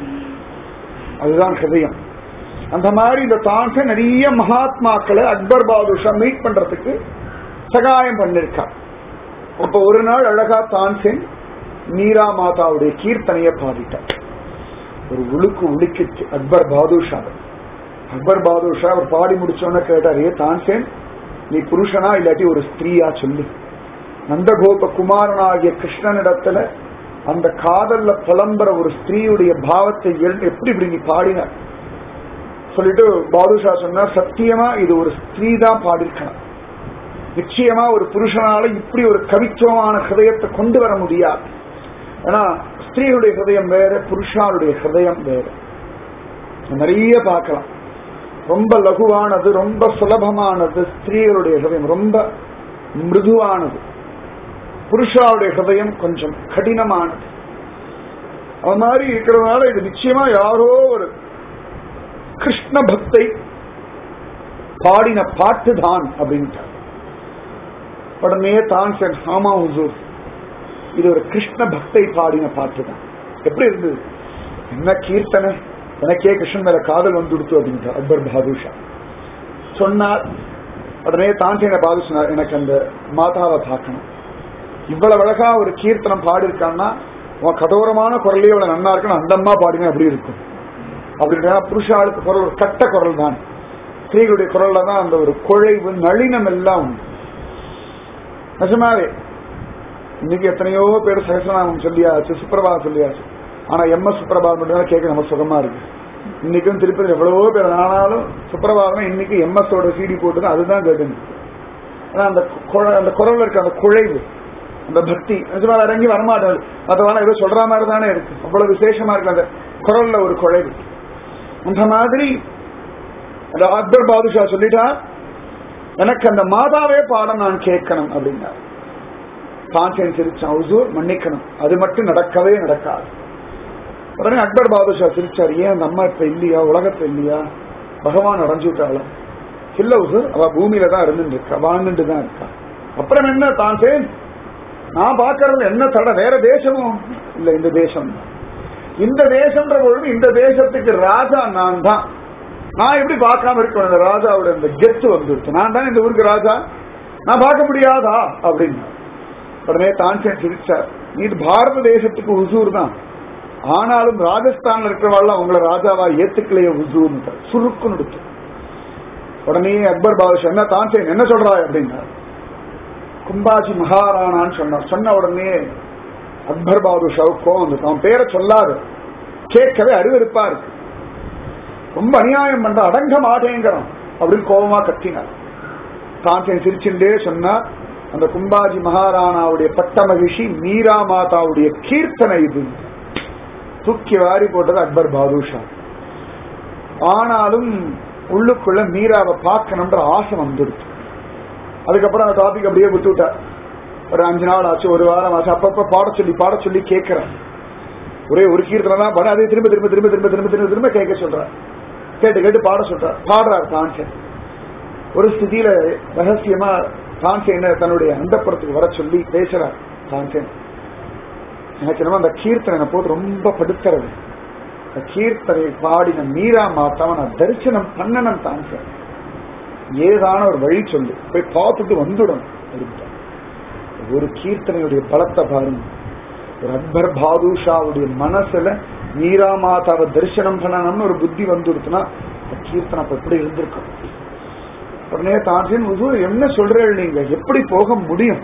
[SPEAKER 2] அதுதான் ஹிருதயம் அந்த மாதிரி இந்த தான்ச நிறைய மகாத்மாக்களை அக்பர் பாதுஷா மீட் பண்றதுக்கு சகாயம் பண்ணிருக்கார் அப்ப ஒரு நாள் அழகா தான்சேன் மீரா மாதாவுடைய கீர்த்தனையை பாடிட்டார் ஒரு உழுக்கு உழுக்கிச்சு அக்பர் பாதுஷா அக்பர் பாதுஷா அவர் பாடி முடிச்சோன்னு கேட்டார் ஏ தான்சேன் நீ புருஷனா இல்லாட்டி ஒரு ஸ்திரீயா சொல்லு நந்தகோப குமாரனாகிய கிருஷ்ணனிடத்துல அந்த காதல்ல புலம்புற ஒரு ஸ்திரீயுடைய பாவத்தை எப்படி இப்படி நீ பாடினார் சொல்லிட்டு பாதுஷா சொன்னார் சத்தியமா இது ஒரு ஸ்திரீ தான் பாடிருக்கணும் நிச்சயமா ஒரு புருஷனால இப்படி ஒரு கவித்துவமான ஹிருதயத்தை கொண்டு வர முடியாது ஏன்னா ஸ்திரீகளுடைய ஹிருதயம் வேற புருஷாருடைய ஹிருதயம் வேற நிறைய பார்க்கலாம் ரொம்ப லகுவானது ரொம்ப சுலபமானது ஸ்திரீகளுடைய ஹிருதயம் ரொம்ப மிருதுவானது புருஷாவுடைய ஹிருதயம் கொஞ்சம் கடினமானது அது மாதிரி இருக்கிறதுனால இது நிச்சயமா யாரோ ஒரு கிருஷ்ண பக்தை பாடின பாட்டு தான் அப்படின்ட்டார் உடனே தான் சார் ஆமா ஹுசூர் இது ஒரு கிருஷ்ண பக்தை பாடின பாட்டு தான் எப்படி இருந்தது என்ன கீர்த்தனை எனக்கே கிருஷ்ணன் மேல காதல் வந்துடுத்து அப்படின்ட்டு அக்பர் பாதுஷா சொன்னார் உடனே தான்சேன பாது சொன்னார் எனக்கு அந்த மாதாவை பார்க்கணும் இவ்வளவு அழகா ஒரு கீர்த்தனம் பாடியிருக்கான்னா உன் கடோரமான குரலே இவ்வளவு நன்னா இருக்குன்னு அந்த அம்மா பாடினா எப்படி இருக்கும் அப்படின்னா புருஷாளுக்கு குரல் ஒரு கட்ட குரல் தான் ஸ்திரீகளுடைய குரல்ல தான் அந்த ஒரு குழைவு நளினம் எல்லாம் உண்டு நிஜமாவே இன்னைக்கு எத்தனையோ பேர் சகசநாமம் சொல்லியாச்சு சுப்பிரபாதம் சொல்லியாச்சு ஆனா எம் எஸ் சுப்பிரபாதம் மட்டும் தான் கேட்க நம்ம சுகமா இருக்கு இன்னைக்கும் திருப்பதி எவ்வளவோ பேர் ஆனாலும் சுப்பிரபாதம் இன்னைக்கு எம்எஸ் ஓட சிடி போட்டு அதுதான் கேட்டு ஆனா அந்த குழ- அந்த குரல்ல இருக்க அந்த குழைவு அந்த பக்தி நிஜமா வேற எங்கேயும் வரமாட்டாது அதனால ஏதோ சொல்ற மாதிரி தானே இருக்கு அவ்வளவு விசேஷமா இருக்கு அந்த குரல்ல ஒரு குழைவு அந்த மாதிரி அந்த அக்பர் பாதுஷா சொல்லிட்டா எனக்கு அந்த மாதாவே பாடம் நான் கேட்கணும் அப்படின்னா காஞ்சன் சிரிச்சான் ஹுசூர் மன்னிக்கணும் அது மட்டும் நடக்கவே நடக்காது உடனே அக்பர் பாதுஷா சிரிச்சார் ஏன் அந்த அம்மா இப்ப இல்லையா உலகத்துல இல்லையா பகவான் அடைஞ்சு விட்டாலும் இல்ல ஹுசூர் அவ பூமியில தான் இருந்துட்டு இருக்கா வாழ்ந்துட்டு தான் இருக்கா அப்புறம் என்ன தான்சேன் நான் பாக்குறது என்ன தட வேற தேசமோ இல்ல இந்த தேசம் தான். இந்த தேசம்ன்ற பொழுது இந்த தேசத்துக்கு ராஜா நான் தான் நான் எப்படி பார்க்காம இருக்கணும் இந்த ராஜாவோட இந்த கெத்து வந்துருச்சு நான் தான் இந்த ஊருக்கு ராஜா நான் பார்க்க முடியாதா அப்படின்னு உடனே தான்சேன் சிரிச்சார் நீ பாரத தேசத்துக்கு ஹுசூர் தான் ஆனாலும் ராஜஸ்தான்ல இருக்கிறவாள் உங்களை ராஜாவா ஏத்துக்கலையே ஹுசூர்னு சுருக்குன்னு எடுத்து உடனே அக்பர் பாதுஷா என்ன தான்சேன் என்ன சொல்றாய் அப்படின்னா கும்பாஜி மகாராணான்னு சொன்னார் சொன்ன உடனே அக்பர் பாதுஷாவுக்கு கோவம் வந்து அவன் பேரை சொல்லாது கேட்கவே அருவருப்பா இருக்கு ரொம்ப அநியாயம் பண்ற அடங்க மாட்டேங்கிறான் அப்படின்னு கோபமா கத்தினார் தான்சேன் சிரிச்சுட்டே சொன்னார் அந்த கும்பாஜி மகாராணாவுடைய பட்ட மகிழ்ச்சி மீரா மாதாவுடைய கீர்த்தனை இது தூக்கி வாரி போட்டது அக்பர் பாதுஷா ஆனாலும் உள்ளுக்குள்ள மீராவை பார்க்கணும்ன்ற ஆசை வந்துடுச்சு அதுக்கப்புறம் அந்த டாபிக் அப்படியே விட்டு விட்டார் ஒரு அஞ்சு நாள் ஆச்சு ஒரு வாரம் ஆச்சு அப்பப்ப பாட சொல்லி பாட சொல்லி கேட்கிறேன் ஒரே ஒரு கீர்த்தனை தான் பாட அதே திரும்ப திரும்ப திரும்ப திரும்ப திரும்ப திரும்ப திரும்ப கேட்க சொல்றார் கேட்டு கேட்டு பாட சொல்றார் பாடுறார் தான்சன் ஒரு ஸ்திதியில ரகசியமா தான்சேன தன்னுடைய அந்தப்புறத்துக்கு வர சொல்லி பேசுறார் தான்சேன் எனக்கு என்னமோ அந்த கீர்த்தனை போட்டு ரொம்ப படுத்துறது அந்த கீர்த்தனை பாடின மீரா மாத்தாவை நான் தரிசனம் பண்ணணும் தான்சேன் ஏதான ஒரு வழி சொல்லு போய் பார்த்துட்டு வந்துடும் அப்படின்ட்டார். ஒரு கீர்த்தனையுடைய பலத்தை பாருங்க ஒரு அக்பர் பாதுஷாவுடைய மனசுல மீரா மாதாவை தரிசனம் பண்ணணும்னு ஒரு புத்தி வந்துடுச்சுன்னா அந்த கீர்த்தனை அப்ப எப்படி இருந்திருக்கும் உடனே தான்சின் ஹுசூர் என்ன சொல்றீர்கள் நீங்க எப்படி போக முடியும்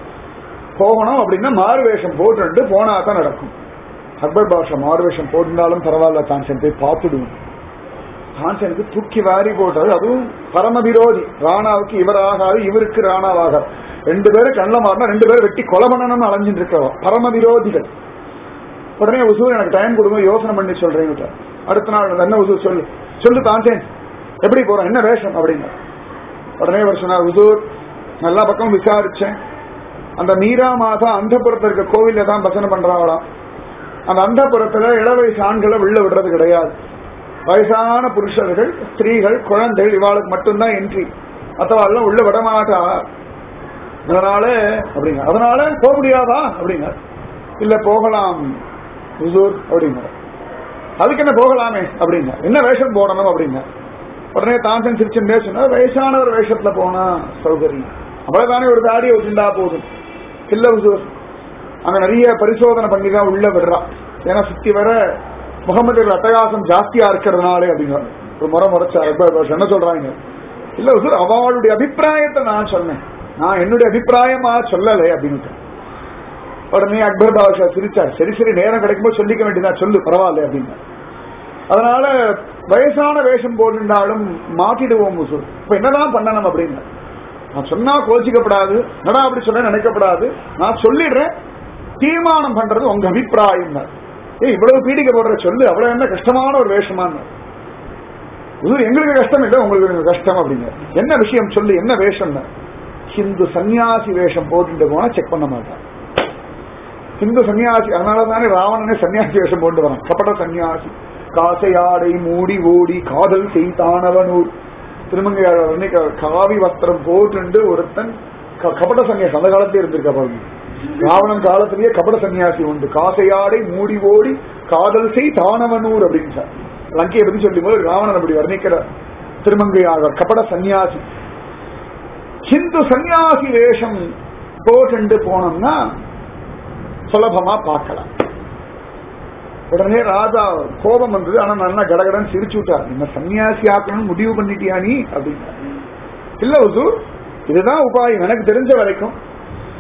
[SPEAKER 2] போகணும் அப்படின்னா மாறுவேஷம் போட்டு போனா தான் நடக்கும் அக்பர் பாஷா மாறுவேஷம் போட்டிருந்தாலும் பரவாயில்ல தான்சன் போய் பார்த்துடுவோம் தான்சனுக்கு தூக்கி வாரி போட்டது அதுவும் பரம விரோதி ராணாவுக்கு இவர் ஆகாது இவருக்கு ராணாவாகாது ரெண்டு பேரும் கண்ணில் மாறினா ரெண்டு பேரும் வெட்டி கொலை பண்ணணும்னு அலைஞ்சிட்டு இருக்கவா பரம விரோதிகள் உடனே உசூர் எனக்கு டைம் கொடுங்க யோசனை பண்ணி சொல்றேன் அடுத்த நாள் என்ன உசூர் சொல்லு சொல்லு தான்சேன் எப்படி போறோம் என்ன வேஷம் அப்படிங்க உடனே அவர் சொன்னார் உசூர் எல்லா பக்கம் விசாரிச்சேன் அந்த மீரா மாதா அந்தப்புறத்துல இருக்க கோவில்ல தான் பசனை பண்றாங்களாம் அந்த அந்தப்புறத்துல இளவயசு ஆண்களை உள்ள விடுறது கிடையாது வயசான புருஷர்கள் ஸ்திரீகள் குழந்தைகள் இவாளுக்கு மட்டும்தான் என்ட்ரி மற்றவாள்லாம் உள்ள விட மாட்டா அதனால அப்படிங்க அதனால போக முடியாதா அப்படிங்க இல்ல போகலாம் ஹுசூர் அப்படிங்க அதுக்கு என்ன போகலாமே அப்படிங்க என்ன வேஷம் போடணும் அப்படிங்க உடனே தான்சன் சிரிச்சுட்டே சொன்னா வயசானவர் வேஷத்துல போனா சௌகரியம் அவ்வளவுதானே ஒரு தாடியை வச்சுட்டா போதும் இல்ல ஹுசூர் அங்க நிறைய பரிசோதனை பண்ணி தான் உள்ள விடுறா ஏன்னா சுத்தி வர முகமது அட்டகாசம் ஜாஸ்தியா இருக்கிறதுனாலே அப்படிங்க ஒரு முறை முறைச்சா அக்பர் பாஷா என்ன சொல்றாங்க இல்ல ஹுசூர் அவளுடைய அபிப்பிராயத்தை நான் சொன்னேன் நான் என்னுடைய அபிப்பிராயமா சொல்லலை அப்படின்னு உடனே அக்பர் பாஷா சிரிச்சார் சரி சரி நேரம் கிடைக்கும்போது சொல்லிக்க வேண்டியதா சொல்லு பரவாயில்ல அப்படின்னு அதனால வயசான வேஷம் போட்டிருந்தாலும் மாத்திடுவோம் ஹுசூர் இப்ப என்னதான் பண்ணணும் அப்படின்னு நான் சொன்னா கோச்சிக்கப்படாது என்னடா அப்படி சொல்ல நினைக்கப்படாது நான் சொல்லிடுறேன் தீர்மானம் பண்றது உங்க அபிப்பிராயம் தான் ஏய் இவ்வளவு பீடிக்க போடுற சொல்லு அவ்வளவு என்ன கஷ்டமான ஒரு வேஷமான இது எங்களுக்கு கஷ்டம் இல்லை உங்களுக்கு கஷ்டம் அப்படிங்க என்ன விஷயம் சொல்லு என்ன வேஷம் ஹிந்து சன்னியாசி வேஷம் போட்டுட்டு போனா செக் பண்ண மாட்டான் ஹிந்து சன்னியாசி அதனால தானே ராவணனே சன்னியாசி வேஷம் போட்டு வரான் கபட சன்னியாசி காசையாடை மூடி ஓடி காதல் செய்தானவனூர் திருமங்கையாளர் அன்னைக்கு காவி வஸ்திரம் போட்டு ஒருத்தன் க- கபட சன்னியாசி அந்த காலத்திலே இருந்திருக்கா பாருங்க ராவணன் காலத்திலேயே கபட சன்னியாசி உண்டு காசையாடை மூடி ஓடி காதல் செய் தானவனூர் அப்படின்னு சார் லங்கையை பத்தி சொல்லும் போது ராவணன் அப்படி வர்ணிக்கிற திருமங்கையாளர் கபட சன்னியாசி ஹிந்து சன்னியாசி வேஷம் போட்டு போனோம்னா சுலபமா பார்க்கலாம் உடனே ராஜா கோபம் வந்தது ஆனா நல்லா கடகடன் சிரிச்சு விட்டார் என்ன சன்னியாசி ஆக்கணும்னு முடிவு பண்ணிட்டியா நீ அப்படின்னா இல்ல உசூர் இதுதான் உபாயம் எனக்கு தெரிஞ்ச வரைக்கும்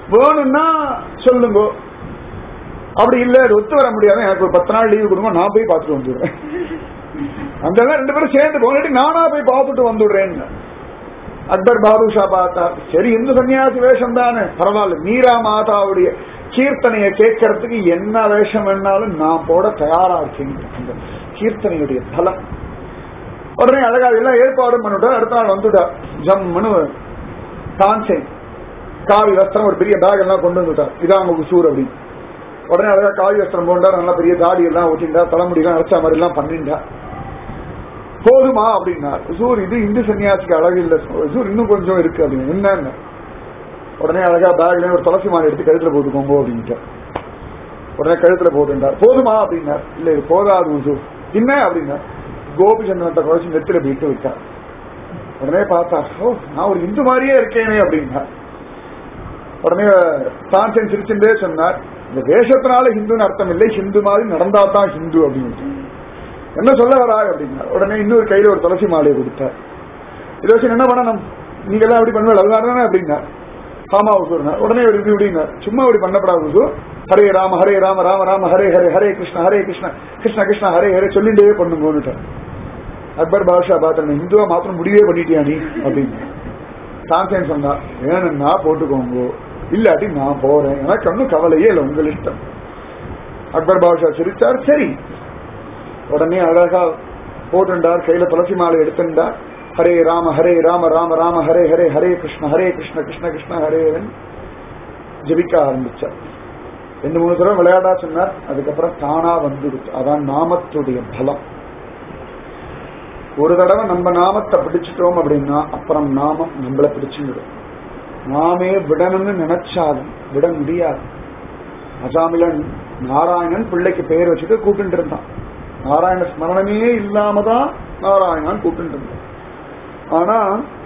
[SPEAKER 2] வேணும்னா சொல்லுங்க அப்படி இல்ல அது ஒத்து வர முடியாது எனக்கு ஒரு பத்து நாள் லீவு கொடுங்க நான் போய் பார்த்துட்டு வந்துடுறேன் அந்த மாதிரி ரெண்டு பேரும் சேர்ந்து போனாட்டி நானா போய் பார்த்துட்டு வந்துடுறேன்னு அக்பர் பாதுஷா பார்த்தா சரி இந்து சன்னியாசி வேஷம் தானே பரவாயில்ல மீரா மாதாவுடைய கீர்த்தனையை கேட்கறதுக்கு என்ன வேஷம் வேணாலும் நான் போட தயாரா இருக்கேன் அந்த கீர்த்தனையுடைய பலம் உடனே அழகா எல்லாம் ஏற்பாடும் பண்ணிவிட்டா அடுத்த நாள் வந்துட்டா ஜம்முன்னு தான்சேன் காவி வஸ்திரம் ஒரு பெரிய பேக் எல்லாம் கொண்டு வந்துட்டா இதான் அவங்க உசூர் அப்படின்னு உடனே அழகா காவி வஸ்திரம் போண்டா நல்லா பெரிய தாடி எல்லாம் ஊட்டிண்டா தலைமுடி எல்லாம் அரைச்ச மாதிரி எல்லாம் பண்ணிண்டா போதுமா அப்படின்னா உசூர் இது இந்து சன்னியாசிக்கு அழகு இல்ல உசூர் இன்னும் கொஞ்சம் இருக்கு அப்படின்னு என்னன்னு உடனே அழகா பேக்ல ஒரு துளசி மாலை எடுத்து கழுத்துல போட்டுக்கோங்க அப்படின்ட்டு உடனே கழுத்துல போட்டுட்டார் போதுமா அப்படின்னார் இல்ல இது போதாது உசூர் என்ன அப்படின்னா கோபிச்சந்திரத்தை குறைச்சி நெத்தில போயிட்டு விட்டார் உடனே பார்த்தா ஓ நான் ஒரு இந்து மாதிரியே இருக்கேனே அப்படின்னா உடனே தான்சன் சிரிச்சுட்டே சொன்னார் இந்த வேஷத்தினால ஹிந்துன்னு அர்த்தம் இல்லை ஹிந்து மாதிரி நடந்தா தான் ஹிந்து அப்படின்னு என்ன சொல்ல வராய் அப்படின்னா உடனே இன்னொரு கையில ஒரு துளசி மாலையை கொடுத்தார் இதை வச்சு என்ன பண்ணணும் நீங்க எல்லாம் அப்படி பண்ணுவேன் அதுதானே அப்படின்னா ஆமா உசூர்னா உடனே ஒரு இது இப்படின்னா சும்மா இப்படி பண்ணப்படாது உசூர் ஹரே ராம ஹரே ராம ராம ராம ஹரே ஹரே ஹரே கிருஷ்ண ஹரே கிருஷ்ண கிருஷ்ண கிருஷ்ண ஹரே ஹரே சொல்லிட்டே பண்ணுங்கன்னு அக்பர் பாஷா பார்த்தேன் இந்துவா மாத்திரம் முடிவே பண்ணிட்டியா நீ அப்படின்னு தான்சேன் சொன்னா வேணும்னா போட்டுக்கோங்க இல்லாட்டி நான் போறேன் எனக்கு ஒன்றும் கவலையே இல்லை உங்கள் இஷ்டம் அக்பர் பாஷா சிரிச்சார் சரி உடனே அழகா போட்டுண்டார் கையில துளசி மாலை எடுத்துட்டார் ஹரே ராம ஹரே ராம ராம ராம ஹரே ஹரே ஹரே கிருஷ்ண ஹரே கிருஷ்ண கிருஷ்ண கிருஷ்ண ஹரே ஜபிக்க ஆரம்பிச்சார் ரெண்டு மூணு தடவை விளையாடா சொன்னார் அதுக்கப்புறம் தானா வந்துடுச்சு அதான் நாமத்துடைய பலம் ஒரு தடவை நம்ம நாமத்தை பிடிச்சிட்டோம் அப்படின்னா அப்புறம் நாமம் நம்மளை பிடிச்சுடும் நாமே விடணும்னு நினைச்சாலும் விட முடியாது அசாமிலன் நாராயணன் பிள்ளைக்கு பெயர் வச்சுட்டு கூப்பிட்டு இருந்தான் நாராயண ஸ்மரணமே இல்லாம தான் நாராயணன் கூப்பிட்டு இருந்தான் ஆனா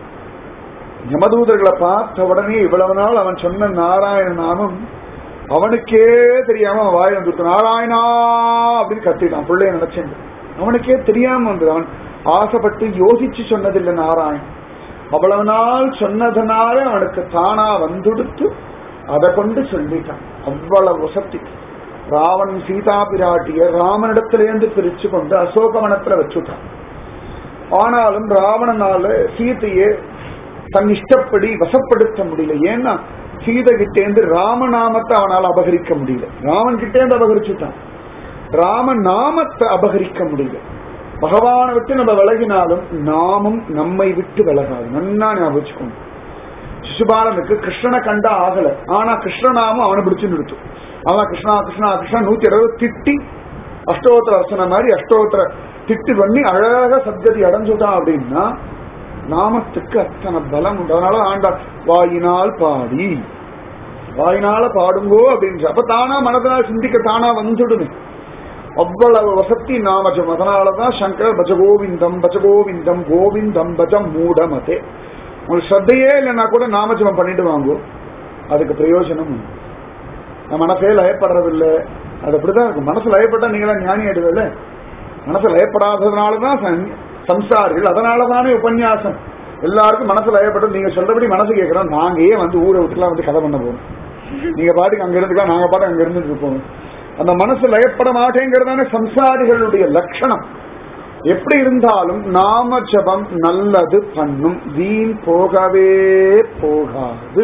[SPEAKER 2] யமதூதர்களை பார்த்த உடனே இவ்வளவு நாள் அவன் சொன்ன நாராயண நாமம் அவனுக்கே தெரியாம அவன் வாய் வந்துட்டு நாராயணா அப்படின்னு கத்திட்டான் பிள்ளைய நினைச்சேன் அவனுக்கே தெரியாம வந்தது அவன் ஆசைப்பட்டு யோசிச்சு சொன்னதில்லை நாராயணன் அவ்வளவு நாள் சொன்னதுனால அவனுக்கு தானா வந்துடுத்து அதை கொண்டு சொல்லிட்டான் அவ்வளவு சக்தி ராவணன் சீதா பிராட்டிய ராமனிடத்திலேருந்து பிரிச்சு கொண்டு அசோகவனத்துல வச்சுட்டான் ஆனாலும் ராவணனால சீதையை தன் இஷ்டப்படி வசப்படுத்த முடியல ஏன்னா சீதை கிட்டேந்து ராமநாமத்தை அவனால் அபகரிக்க முடியல ராமன் கிட்டேந்து அபகரிச்சுட்டான் ராம நாமத்தை அபகரிக்க முடியல பகவானை விட்டு நம்ம விலகினாலும் நாமும் நம்மை விட்டு விலகாது நன்னா ஞாபகம் சிசுபாலனுக்கு கிருஷ்ணனை கண்டா ஆகல ஆனா கிருஷ்ணநாமம் அவனை பிடிச்சு நிறுத்தும் அவன் கிருஷ்ணா கிருஷ்ணா கிருஷ்ணா நூத்தி இருபது திட்டி அஷ்டோத்திர வசன மாதிரி அஷ்டோத்திர திட்டு பண்ணி அழகாக சத்கதி அடைஞ்சுட்டான் அப்படின்னா நாமத்துக்கு அத்தனை பலம் உண்டு அதனால ஆண்டா வாயினால் பாடி வாயினால பாடுங்கோ அப்படின்னு அப்ப தானா மனதனால் சிந்திக்க தானா வந்துடுமே அவ்வளவு வசத்தி நாமஜம் அதனாலதான் சங்கர் பஜகோவிந்தம் பஜகோவிந்தம் கோவிந்தம் பஜம் மூடமதே உங்களுக்கு ஸ்ரத்தையே இல்லைன்னா கூட நாமஜபம் பண்ணிட்டு வாங்கோ அதுக்கு பிரயோஜனம் உண்டு நம்ம மனசே லயப்படுறதில்லை அது அப்படிதான் இருக்கும் மனசு லயப்பட்டா நீங்களாம் ஞானி ஆயிடுவதில்ல மனசு லயப்படாததுனாலதான் சம்சாரிகள் அதனாலதானே உபன்யாசம் எல்லாருக்கும் மனசு லயப்பட்டு நீங்க சொல்றபடி மனசு கேட்கிறோம் நாங்க ஏன் வந்து ஊரை விட்டுலாம் வந்து கதை பண்ண போறோம் நீங்க பாட்டுக்கு அங்க இருந்துக்கலாம் நாங்க பாட்டு அங்க இருந்துட்டு இருப்போம் அந்த மனசு லயப்பட மாட்டேங்கிறதான சம்சாரிகளுடைய லட்சணம் எப்படி இருந்தாலும் நாம ஜபம் நல்லது பண்ணும் வீண் போகவே போகாது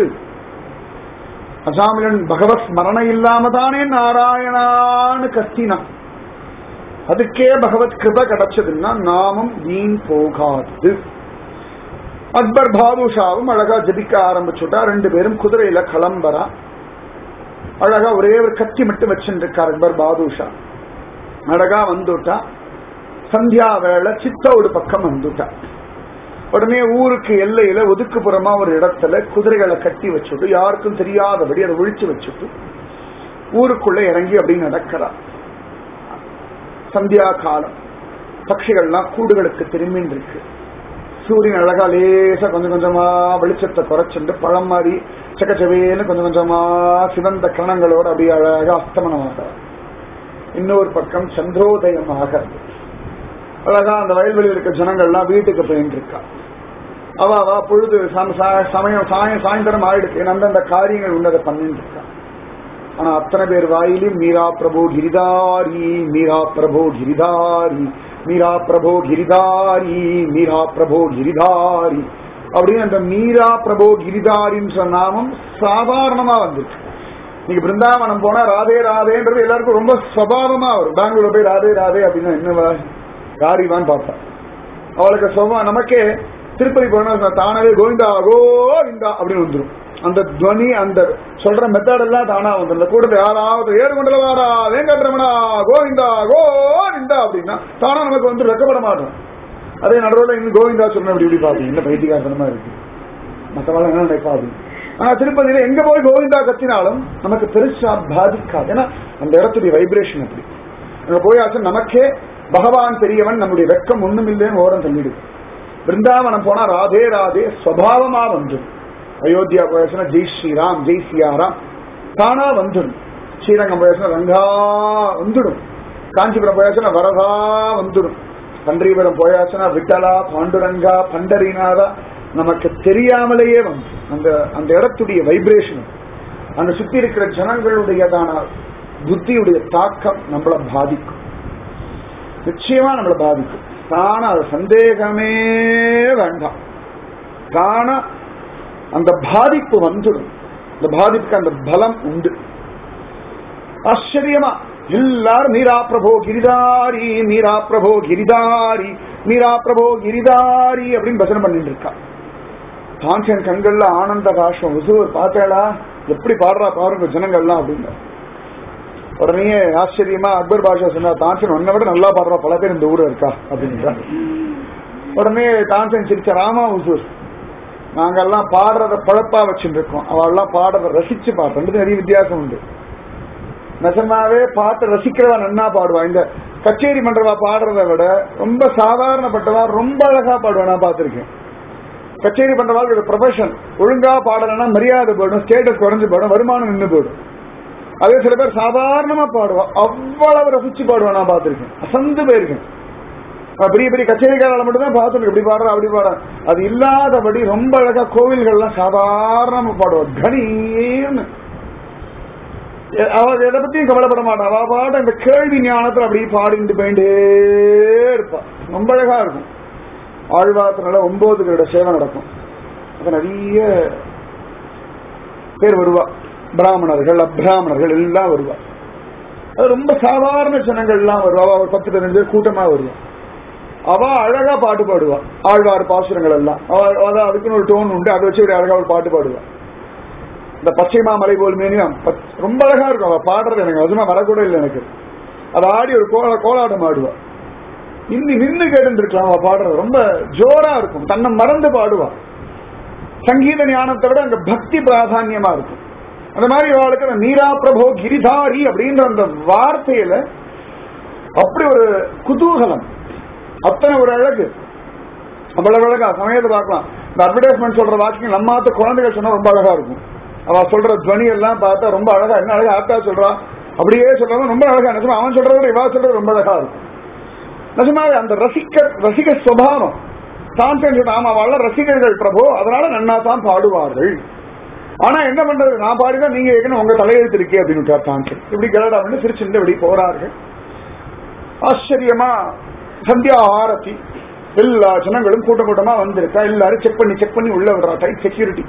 [SPEAKER 2] அசாமிலன் பகவத் ஸ்மரண இல்லாம தானே நாராயணான்னு கத்தினான் அதுக்கே பகவத் கிருப கிடைச்சதுன்னா நாமம் வீண் போகாது அக்பர் பாதுஷாவும் அழகா ஜபிக்க ஆரம்பிச்சுட்டா ரெண்டு பேரும் குதிரையில கிளம்பரா அழகா ஒரே ஒரு கத்தி மட்டும் வச்சுருக்கார் அக்பர் பாதுஷா அழகா வந்துட்டா சந்தியா வேளை சித்தோடு பக்கம் வந்துட்டா உடனே ஊருக்கு எல்லையில ஒதுக்குப்புறமா ஒரு இடத்துல குதிரைகளை கட்டி வச்சுட்டு யாருக்கும் தெரியாதபடி அதை ஒழிச்சு வச்சுட்டு ஊருக்குள்ள இறங்கி அப்படி நடக்கிறா சந்தியா காலம் பட்சிகள்லாம் கூடுகளுக்கு திரும்பின்னு இருக்கு சூரியன் அழகா லேசா கொஞ்சம் கொஞ்சமா வெளிச்சத்தை குறைச்சுண்டு பழம் மாதிரி சக்கச்சவேன்னு கொஞ்சம் கொஞ்சமா சிவந்த கணங்களோட அப்படியே அழகா அஸ்தமனமாக இன்னொரு பக்கம் சந்திரோதயமாக அழகா அந்த வயல்வெளியில் இருக்க ஜனங்கள்லாம் வீட்டுக்கு போயிட்டு இருக்கா அவ அவ பொழுது சம- சா- சமயம் சாயம் சாயந்தரம் ஆயிடுச்சு அந்தந்த காரியங்கள் உன்னதை பண்ணிட்டு இருக்கா ஆனா அத்தனை பேர் வாயிலும் மீரா பிரபு கிரிதாரி மீரா பிரபு கிரிதாரி மீரா பிரபு கிரிதாரி மீரா பிரபு கிரிதாரி அப்படின்னு அந்த மீரா பிரபு கிரிதாரின்னு சொன்ன நாமம் சாதாரணமா வந்துச்சு நீங்க பிருந்தாவனம் போனா ராதே ராதேன்றது எல்லாருக்கும் ரொம்ப சுவாவமா வரும் பெங்களூர்ல போய் ராதே ராதே அப்படின்னா என்ன யாரிவான்னு பார்த்தா அவளுக்கு சுபா நமக்கே திருப்பதி போனா தானாவே கோவிந்தா கோவிந்தா அப்படின்னு வந்துடும் அந்த துவனி அந்த சொல்ற மெத்தட் எல்லாம் தானா வந்துடும் இந்த கூட்டத்தை யாராவது ஏறு கொண்டல வாரா வேங்கட்ரமணா கோவிந்தா கோவிந்தா அப்படின்னா தானா நமக்கு வந்து வெக்கப்பட மாட்டோம் அதே நடுவில் இன்னும் கோவிந்தா சொன்ன இப்படி இப்படி பாப்பீங்க என்ன பைத்தியகாசனமா இருக்கு மற்றவங்க என்ன நினைப்பா அப்படின்னு ஆனா திருப்பதியில எங்க போய் கோவிந்தா கத்தினாலும் நமக்கு பெருசா பாதிக்காது ஏன்னா அந்த இடத்துடைய வைப்ரேஷன் அப்படி அங்க போயாச்சும் நமக்கே பகவான் பெரியவன் நம்முடைய வெக்கம் ஒண்ணும் இல்லைன்னு ஓரம் தள்ளிடுது பிருந்தாவனம் போனா ராதே ராதே ஸ்வபாவமா வந்துடும் அயோத்தியா போயாச்சுன்னா ஜெய் ஸ்ரீராம் ஜெய் சியாராம் தானா வந்துடும் ஸ்ரீரங்கம் போயாச்சுன்னா ரங்கா வந்துடும் காஞ்சிபுரம் போயாச்சுன்னா வரதா வந்துடும் பன்றிபுரம் போயாச்சுன்னா விட்டலா பாண்டுரங்கா பண்டரிநாதா நமக்கு தெரியாமலேயே வந்து அந்த அந்த இடத்துடைய வைப்ரேஷன் அந்த சுத்தி இருக்கிற ஜனங்களுடையதான புத்தியுடைய தாக்கம் நம்மளை பாதிக்கும் நிச்சயமா நம்மளை பாதிக்கும் தான அது சந்தேகமே வேண்டாம் தான அந்த பாதிப்பு வந்துடும் அந்த பாதிப்புக்கு அந்த பலம் உண்டு ஆச்சரியமா எல்லாரும் மீரா பிரபோ கிரிதாரி மீரா பிரபோ கிரிதாரி மீரா பிரபோ கிரிதாரி அப்படின்னு பஜனை பண்ணிட்டு இருக்கா காஞ்சன் கண்கள்ல ஆனந்த பாஷம் விசுவர் பார்த்தேடா எப்படி பாடுறா பாருங்க ஜனங்கள்லாம் அப்படின்னு உடனே ஆச்சரியமா அக்பர் பாஷா சொன்னா தான்சன் உன்னை விட நல்லா பாடுறா பல பேர் இந்த ஊர்ல இருக்கா அப்படின்றா உடனே தான்சன் சிரிச்ச ராமா உசூர் நாங்கெல்லாம் பாடுறத பழப்பா வச்சுட்டு இருக்கோம் அவெல்லாம் பாடுறத ரசிச்சு பாடுறோம் ரெண்டு நிறைய வித்தியாசம் உண்டு நிஜமாவே பாட்டு ரசிக்கிறவா நன்னா பாடுவா இந்த கச்சேரி பண்றவா பாடுறத விட ரொம்ப சாதாரணப்பட்டவா ரொம்ப அழகா பாடுவா நான் பார்த்திருக்கேன் கச்சேரி பண்றவாளுக்கு ஒரு ப்ரொஃபஷன் ஒழுங்கா பாடலைன்னா மரியாதை போயிடும் ஸ்டேட்டஸ் குறைஞ்சு போயிடும் வருமானம் நின்று போயிடும் அதே சில பேர் சாதாரணமா பாடுவா அவ்வளவு ரசிச்சு பாடுவா நான் பார்த்திருக்கேன் அசந்து போயிருக்கேன் அஹ் பெரிய பெரிய கச்சேரிக்காரால மட்டும் தான் பார்த்துருக்கு இப்படி பாடுறா அப்படி பாடுறா அது இல்லாதபடி ரொம்ப அழகா கோவில்கள்லாம் சாதாரணமா பாடுவா கணீர்னு எ- அவ எதை பத்தியும் கவலைப்பட மாட்டா அவ பாட இந்த கேள்வி ஞானத்துல அப்படியே பாடிட்டு போயிட்டே இருப்பா ரொம்ப அழகா இருக்கும் ஆழ்வாத்தினால ஒன்பது பேரோட சேவை நடக்கும் அப்ப நிறைய பேர் வருவா பிராமணர்கள் அப்ராமணர்கள் எல்லாம் வருவா அது ரொம்ப சாதாரண ஜனங்கள் எல்லாம் வருவா அவ ஒரு பத்து பதினஞ்சு பேர் கூட்டமா வருவா அவ அழகா பாட்டு பாடுவா ஆழ்வார் பாசுரங்கள் எல்லாம் அவ அதான் அதுக்குன்னு ஒரு டோன் உண்டு அதை வச்சு ஒரு அழகா ஒரு பாட்டு பாடுவா இந்த பச்சைமா மலை போல் மேனியம் பச்- ரொம்ப அழகா இருக்கும் அவ பாடுறது எனக்கு அதுமா வரக்கூட இல்லை எனக்கு அதை ஆடி ஒரு கோல கோலாட்டம் ஆடுவா இன்னி நின்னு கேட்டு இருக்கலாம் அவ பாடுறது ரொம்ப ஜோரா இருக்கும் தன்னை மறந்து பாடுவா சங்கீத ஞானத்தை விட அங்க பக்தி பிராதான்யமா இருக்கும் அந்த மாதிரி அவளுக்கு அந்த நீரா பிரபோ கிரிதாரி அப்படின்ற அந்த வார்த்தையில அப்படி ஒரு குதூகலம் அத்தனை ஒரு அழகு அவ்வளவு அழகா சமயத்தை பார்க்கலாம் இந்த அட்வர்டைஸ்மெண்ட் சொல்ற வாக்கியம் நம்மாத்த குழந்தைகள் சொன்னா ரொம்ப அழகா இருக்கும் அவ சொல்ற துவனி எல்லாம் பார்த்தா ரொம்ப அழகா என்ன அழகா ஆத்தா சொல்றா அப்படியே சொல்றவன் ரொம்ப அழகா நிஜமா அவன் சொல்றத விட இவா சொல்றது ரொம்ப அழகா இருக்கும் நிஜமாவே அந்த ரசிக்க ரசிக சுபாவம் தான் சென்று நாம அவள ரசிகர்கள் பிரபு அதனால நன்னா தான் பாடுவார்கள் ஆனா என்ன பண்றது நான் பாடிதான் நீங்க ஏற்கனவே உங்க தலையெழுத்து இருக்கே அப்படின்னு விட்டார் தான்சன் இப்படி கலடா வந்து சிரிச்சுட்டு வெளியே போறார்கள் ஆச்சரியமா சந்தியா ஆரத்தி எல்லா ஜனங்களும் கூட்டம் கூட்டமா வந்திருக்கா எல்லாரும் செக் பண்ணி செக் பண்ணி உள்ள விடுறா டைட் செக்யூரிட்டி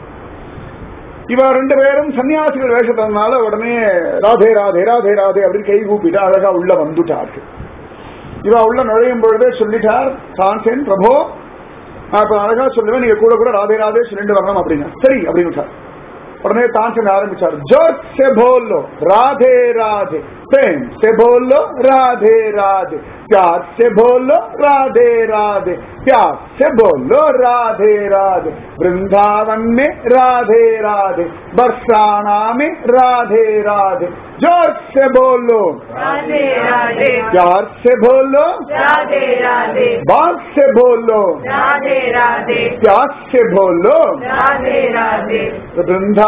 [SPEAKER 2] இவ ரெண்டு பேரும் சன்னியாசிகள் வேஷத்தினால உடனே ராதே ராதே ராதே ராதே அப்படின்னு கை கூப்பிட்டு அழகா உள்ள வந்துட்டார்கள் இவ உள்ள நுழையும் பொழுதே சொல்லிட்டார் தான்சேன் பிரபோ நான் இப்ப அழகா சொல்லுவேன் நீங்க கூட கூட ராதே ராதே சொல்லிட்டு வரணும் அப்படின்னா சரி அப்படின்னு உடனே தான்சன் ஆரம்பிச்சார் ஜோத் से बोलो राधे राधे प्रेम से बोलो राधे राधे प्यार से बोलो राधे राधे प्यार से बोलो राधे राधे वृंदावन में राधे राधे बरसाना में राधे राधे जोर से बोलो
[SPEAKER 1] राधे राधे
[SPEAKER 2] प्यार से बोलो
[SPEAKER 1] राधे राधे
[SPEAKER 2] बात से बोलो
[SPEAKER 1] राधे राधे
[SPEAKER 2] प्यार से बोलो
[SPEAKER 1] राधे राधे
[SPEAKER 2] वृंदा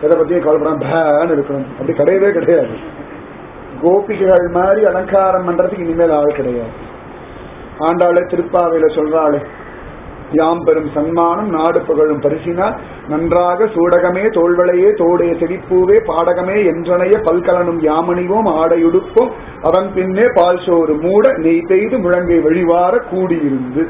[SPEAKER 2] எதை பத்தியும் கவலைப்படாம பேன்னு இருக்கணும் அப்படி கிடையவே கிடையாது கோபிகைகள் மாதிரி அலங்காரம் பண்றதுக்கு இனிமேல் ஆள் கிடையாது ஆண்டாளே திருப்பாவையில சொல்றாளே யாம் பெரும் சன்மானம் நாடு புகழும் பரிசினால் நன்றாக சூடகமே தோள்வளையே தோடைய செடிப்பூவே பாடகமே என்றனைய பல்கலனும் யாமணிவோம் ஆடையுடுப்போம் அவன் பின்னே பால் சோறு மூட நெய் பெய்து முழங்கை வழிவார கூடியிருந்து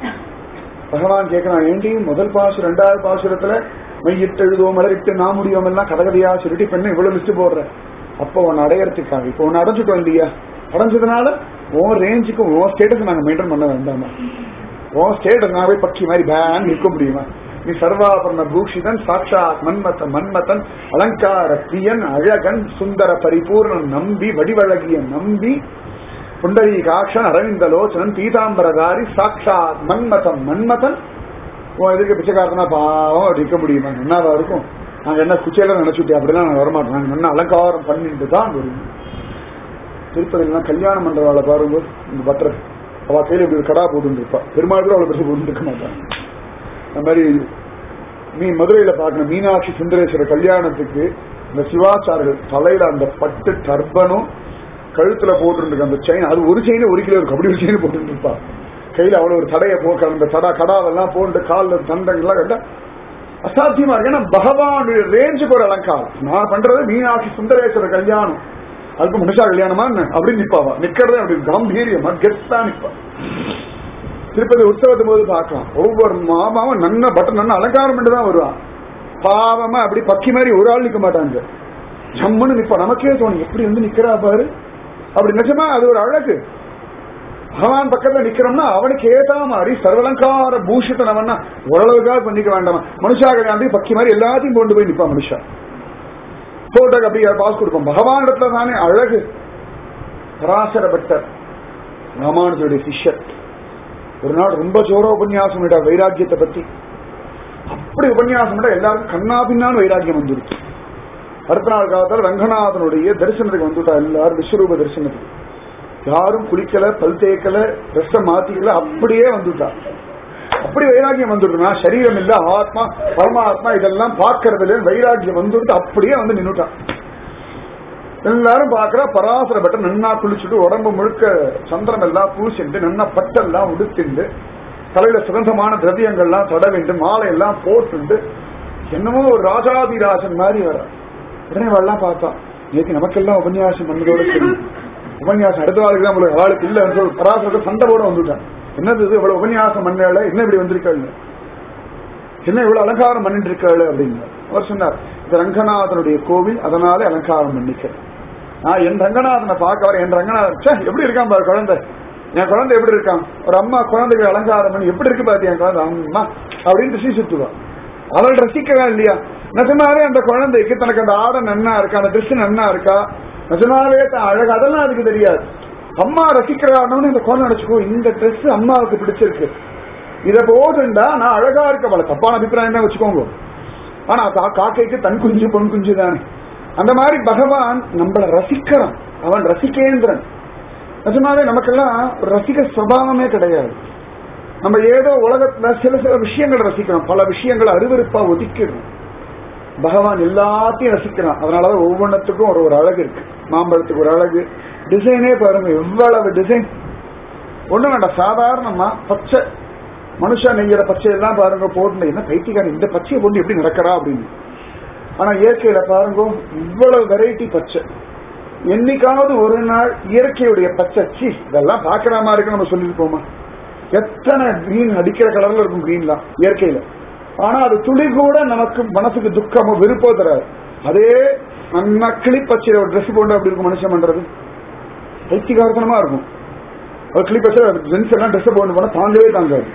[SPEAKER 2] பகவான் கேட்கிறான் ஏண்டி முதல் பாசு ரெண்டாவது பாசுரத்துல மையிட்டு எழுதுவோம் மலரிட்டு நான் முடியோம் எல்லாம் கதகதையா சொல்லிட்டு பெண்ணை இவ்வளவு லிஸ்ட் போடுறேன் அப்போ உன்னை அடையறதுக்காக இப்போ உன்னை அடைஞ்சிட்டோம் இல்லையா அடைஞ்சதுனால உன் ரேஞ்சுக்கும் உன் ஸ்டேட்டஸ் நாங்க மெயின்டைன் பண்ண வேண்டாமா உன் ஸ்டேட்டஸ் நான் போய் பட்சி மாதிரி பேன் நிற்க முடியுமா நீ சர்வாபரண பூஷிதன் சாட்சாத் மன்மத மன்மதன் அலங்கார பிரியன் அழகன் சுந்தர பரிபூர்ணன் நம்பி வடிவழகிய நம்பி புண்டரீகாட்சன் அரவிந்தலோச்சனன் பீதாம்பரதாரி சாட்சாத் மன்மதன் மன்மதன் உன் எதுக்கு பிச்சைக்காரனா பாவம் அப்படி இருக்க முடியுமா என்னவா இருக்கும் நாங்க என்ன குச்சையில நினைச்சுட்டு அப்படிலாம் நாங்க வரமாட்டோம் நாங்க என்ன அலங்காரம் பண்ணிட்டு தான் வருவோம் திருப்பதிலாம் கல்யாணம் பண்றவாளை பாருங்க இந்த பத்திரம் அவ கையில இப்படி ஒரு கடா போட்டு இருப்பா பெருமாள் கூட அவ்வளவு பெருசு போட்டு இருக்க மாட்டான் அந்த மாதிரி நீ மதுரையில பார்க்கணும் மீனாட்சி சுந்தரேஸ்வரர் கல்யாணத்துக்கு இந்த சிவாச்சாரர்கள் தலையில அந்த பட்டு டர்பனும் கழுத்துல போட்டு அந்த செயின் அது ஒரு செயின் ஒரு கிலோ இருக்கும் அப்படி ஒரு செயின் போட்டு இருப்பா கையில அவ்வளவு ஒரு தடையை போக்க அந்த தடா கடாவெல்லாம் போட்டு காலில் தண்டங்கள்லாம் கட்டா அசாத்தியமா இருக்கு ஏன்னா பகவானுடைய ரேஞ்சுக்கு ஒரு அலங்காரம் நான் பண்றது மீனாட்சி சுந்தரேஸ்வரர் கல்யாணம் அதுக்கு மனுஷா கல்யாணமா என்ன அப்படின்னு நிப்பாவா நிக்கிறதே அப்படி கம்பீரியமா கெத்தா நிப்பா திருப்பதி உற்சவத்தும் போது பார்க்கலாம் ஒவ்வொரு மாமாவும் நன்ன பட்டன் நன்ன அலங்காரம் பண்ணி தான் வருவான் பாவமா அப்படி பக்கி மாதிரி ஒரு ஆள் நிக்க மாட்டாங்க ஜம்முன்னு நிப்பா நமக்கே தோணும் எப்படி வந்து நிக்கிறா பாரு அப்படி நிஜமா அது ஒரு அழகு பகவான் பக்கத்துல நிக்கிறோம்னா அவனுக்கு ஏதா மாதிரி சர்வலங்கார பூஷித்த நம்மனா ஓரளவுக்காக பண்ணிக்க வேண்டாமா மனுஷா கல்யாணம் பக்கி மாதிரி எல்லாத்தையும் கொண்டு போய் நிப்பா மனுஷா போட்டோக்கு அப்படி பாஸ் கொடுப்போம் பகவான் இடத்துல தானே அழகு பராசர பட்டர் ராமானுஜருடைய சிஷ்யர் ஒரு நாள் ரொம்ப ஜோர உபன்யாசம் விட்டார் வைராக்கியத்தை பத்தி அப்படி உபன்யாசம் விட எல்லாருக்கும் கண்ணா பின்னான்னு வைராக்கியம் வந்துருச்சு அடுத்த நாள் காலத்தில் ரங்கநாதனுடைய தரிசனத்துக்கு வந்துட்டா எல்லாரும் விஸ்வரூப தரிசனத்துக்கு யாரும் குளிக்கல பல் தேய்க்கல ட்ரெஸ்ஸ மாத்திக்கல அப்படியே வந்துட்டா அப்படி வைராக்கியம் வந்துடுனா சரீரம் இல்ல ஆத்மா பரமாத்மா இதெல்லாம் பார்க்கறதுல வைராக்கியம் வந்துட்டு அப்படியே வந்து நின்னுட்டான் எல்லாரும் பாக்குறா பராசர பட்ட நன்னா குளிச்சுட்டு உடம்பு முழுக்க சந்திரன் எல்லாம் பூசிண்டு நன்னா பட்டெல்லாம் உடுத்திண்டு தலையில சுகந்தமான திரவியங்கள்லாம் தடவிண்டு மாலை எல்லாம் போட்டுண்டு என்னமோ ஒரு ராஜாதிராஜன் மாதிரி வர உடனே வரலாம் பார்த்தா நேற்று நமக்கெல்லாம் உபன்யாசம் பண்ணதோட சரி உபன்யாசம் அடுத்த நாளுக்கு தான் உங்களுக்கு ஆளுக்கு இல்லைன்னு சொல்லி பராசரத்தை சண்டை போட வந்துட்டான் என்னது இது இவ்வளவு உபன்யாசம் பண்ணல என்ன இப்படி வந்திருக்காள் என்ன இவ்வளவு அலங்காரம் பண்ணிட்டு இருக்காள் அப்படின்னு அவர் சொன்னார் இது ரங்கநாதனுடைய கோவில் அதனால அலங்காரம் பண்ணிக்கிறேன் நான் என் ரங்கநாதனை பார்க்க வர என் ரங்கநாதன் ச்சே, எப்படி இருக்கான் பாரு குழந்தை என் குழந்தை எப்படி இருக்கான் ஒரு அம்மா குழந்தைக்கு அலங்காரம் பண்ணி எப்படி இருக்கு பாத்தி என் குழந்தை அம்மா அப்படின்னு ரிசி சுத்துவான் அவள் ரசிக்கவா இல்லையா நிஜமாவே அந்த குழந்தைக்கு தனக்கு அந்த ஆடை நன்னா இருக்கா அந்த ட்ரெஸ் நன்னா இருக்கா நிஜமாவே தான் அழகு அதெல்லாம் அதுக்கு தெரியாது அம்மா ரசிக்கிறான்னு இந்த குழந்தை நினைச்சுக்கோ இந்த ட்ரெஸ் அம்மாவுக்கு பிடிச்சிருக்கு இத போதுண்டா நான் அழகா இருக்க அவளை தப்பான அபிப்பிராயம் தான் வச்சுக்கோங்க ஆனா கா- காக்கைக்கு தன் குஞ்சு பொன் குஞ்சு தானே அந்த மாதிரி பகவான் நம்மளை ரசிக்கிறான் அவன் ரசிகேந்திரன் நிஜமாவே நமக்கெல்லாம் ஒரு ரசிக சுவாவமே கிடையாது நம்ம ஏதோ உலகத்துல சில சில விஷயங்களை ரசிக்கிறோம் பல விஷயங்களை அருவருப்பா ஒதுக்கிடுறோம் பகவான் எல்லாத்தையும் ரசிக்கிறான் அதனாலதான் ஒவ்வொன்றத்துக்கும் ஒரு ஒரு அழகு இருக்கு மாம்பழத்துக்கு ஒரு அழகு டிசைனே பாருங்க எவ்வளவு டிசைன் ஒண்ணு வேண்டாம் சாதாரணமா பச்சை மனுஷா நெய்யற பச்சை எல்லாம் பாருங்க போட்டு என்ன பைத்தியக்காரன் இந்த பச்சையை போட்டு எப்படி நடக்கிறா அப்படின்னு ஆனா இயற்கையில பாருங்க இவ்வளவு வெரைட்டி பச்சை என்னைக்காவது ஒரு நாள் இயற்கையுடைய பச்சை சி இதெல்லாம் பாக்குற மாதிரி இருக்கு நம்ம சொல்லிருப்போமா எத்தனை கிரீன் அடிக்கிற கலர்ல இருக்கும் கிரீன்லாம் இயற்கையில ஆனா அது துளி கூட நமக்கு மனசுக்கு துக்கமோ விருப்போ தராது அதே நல்லா கிளிப்பச்சையில ஒரு ட்ரெஸ் போட்டு அப்படி இருக்கும் மனுஷன் பண்றது பைத்தியகாரத்தனமா இருக்கும் ஒரு கிளிப்பச்சை ஜென்ஸ் எல்லாம் ட்ரெஸ் போட்டு போனா தாங்கவே தாங்காது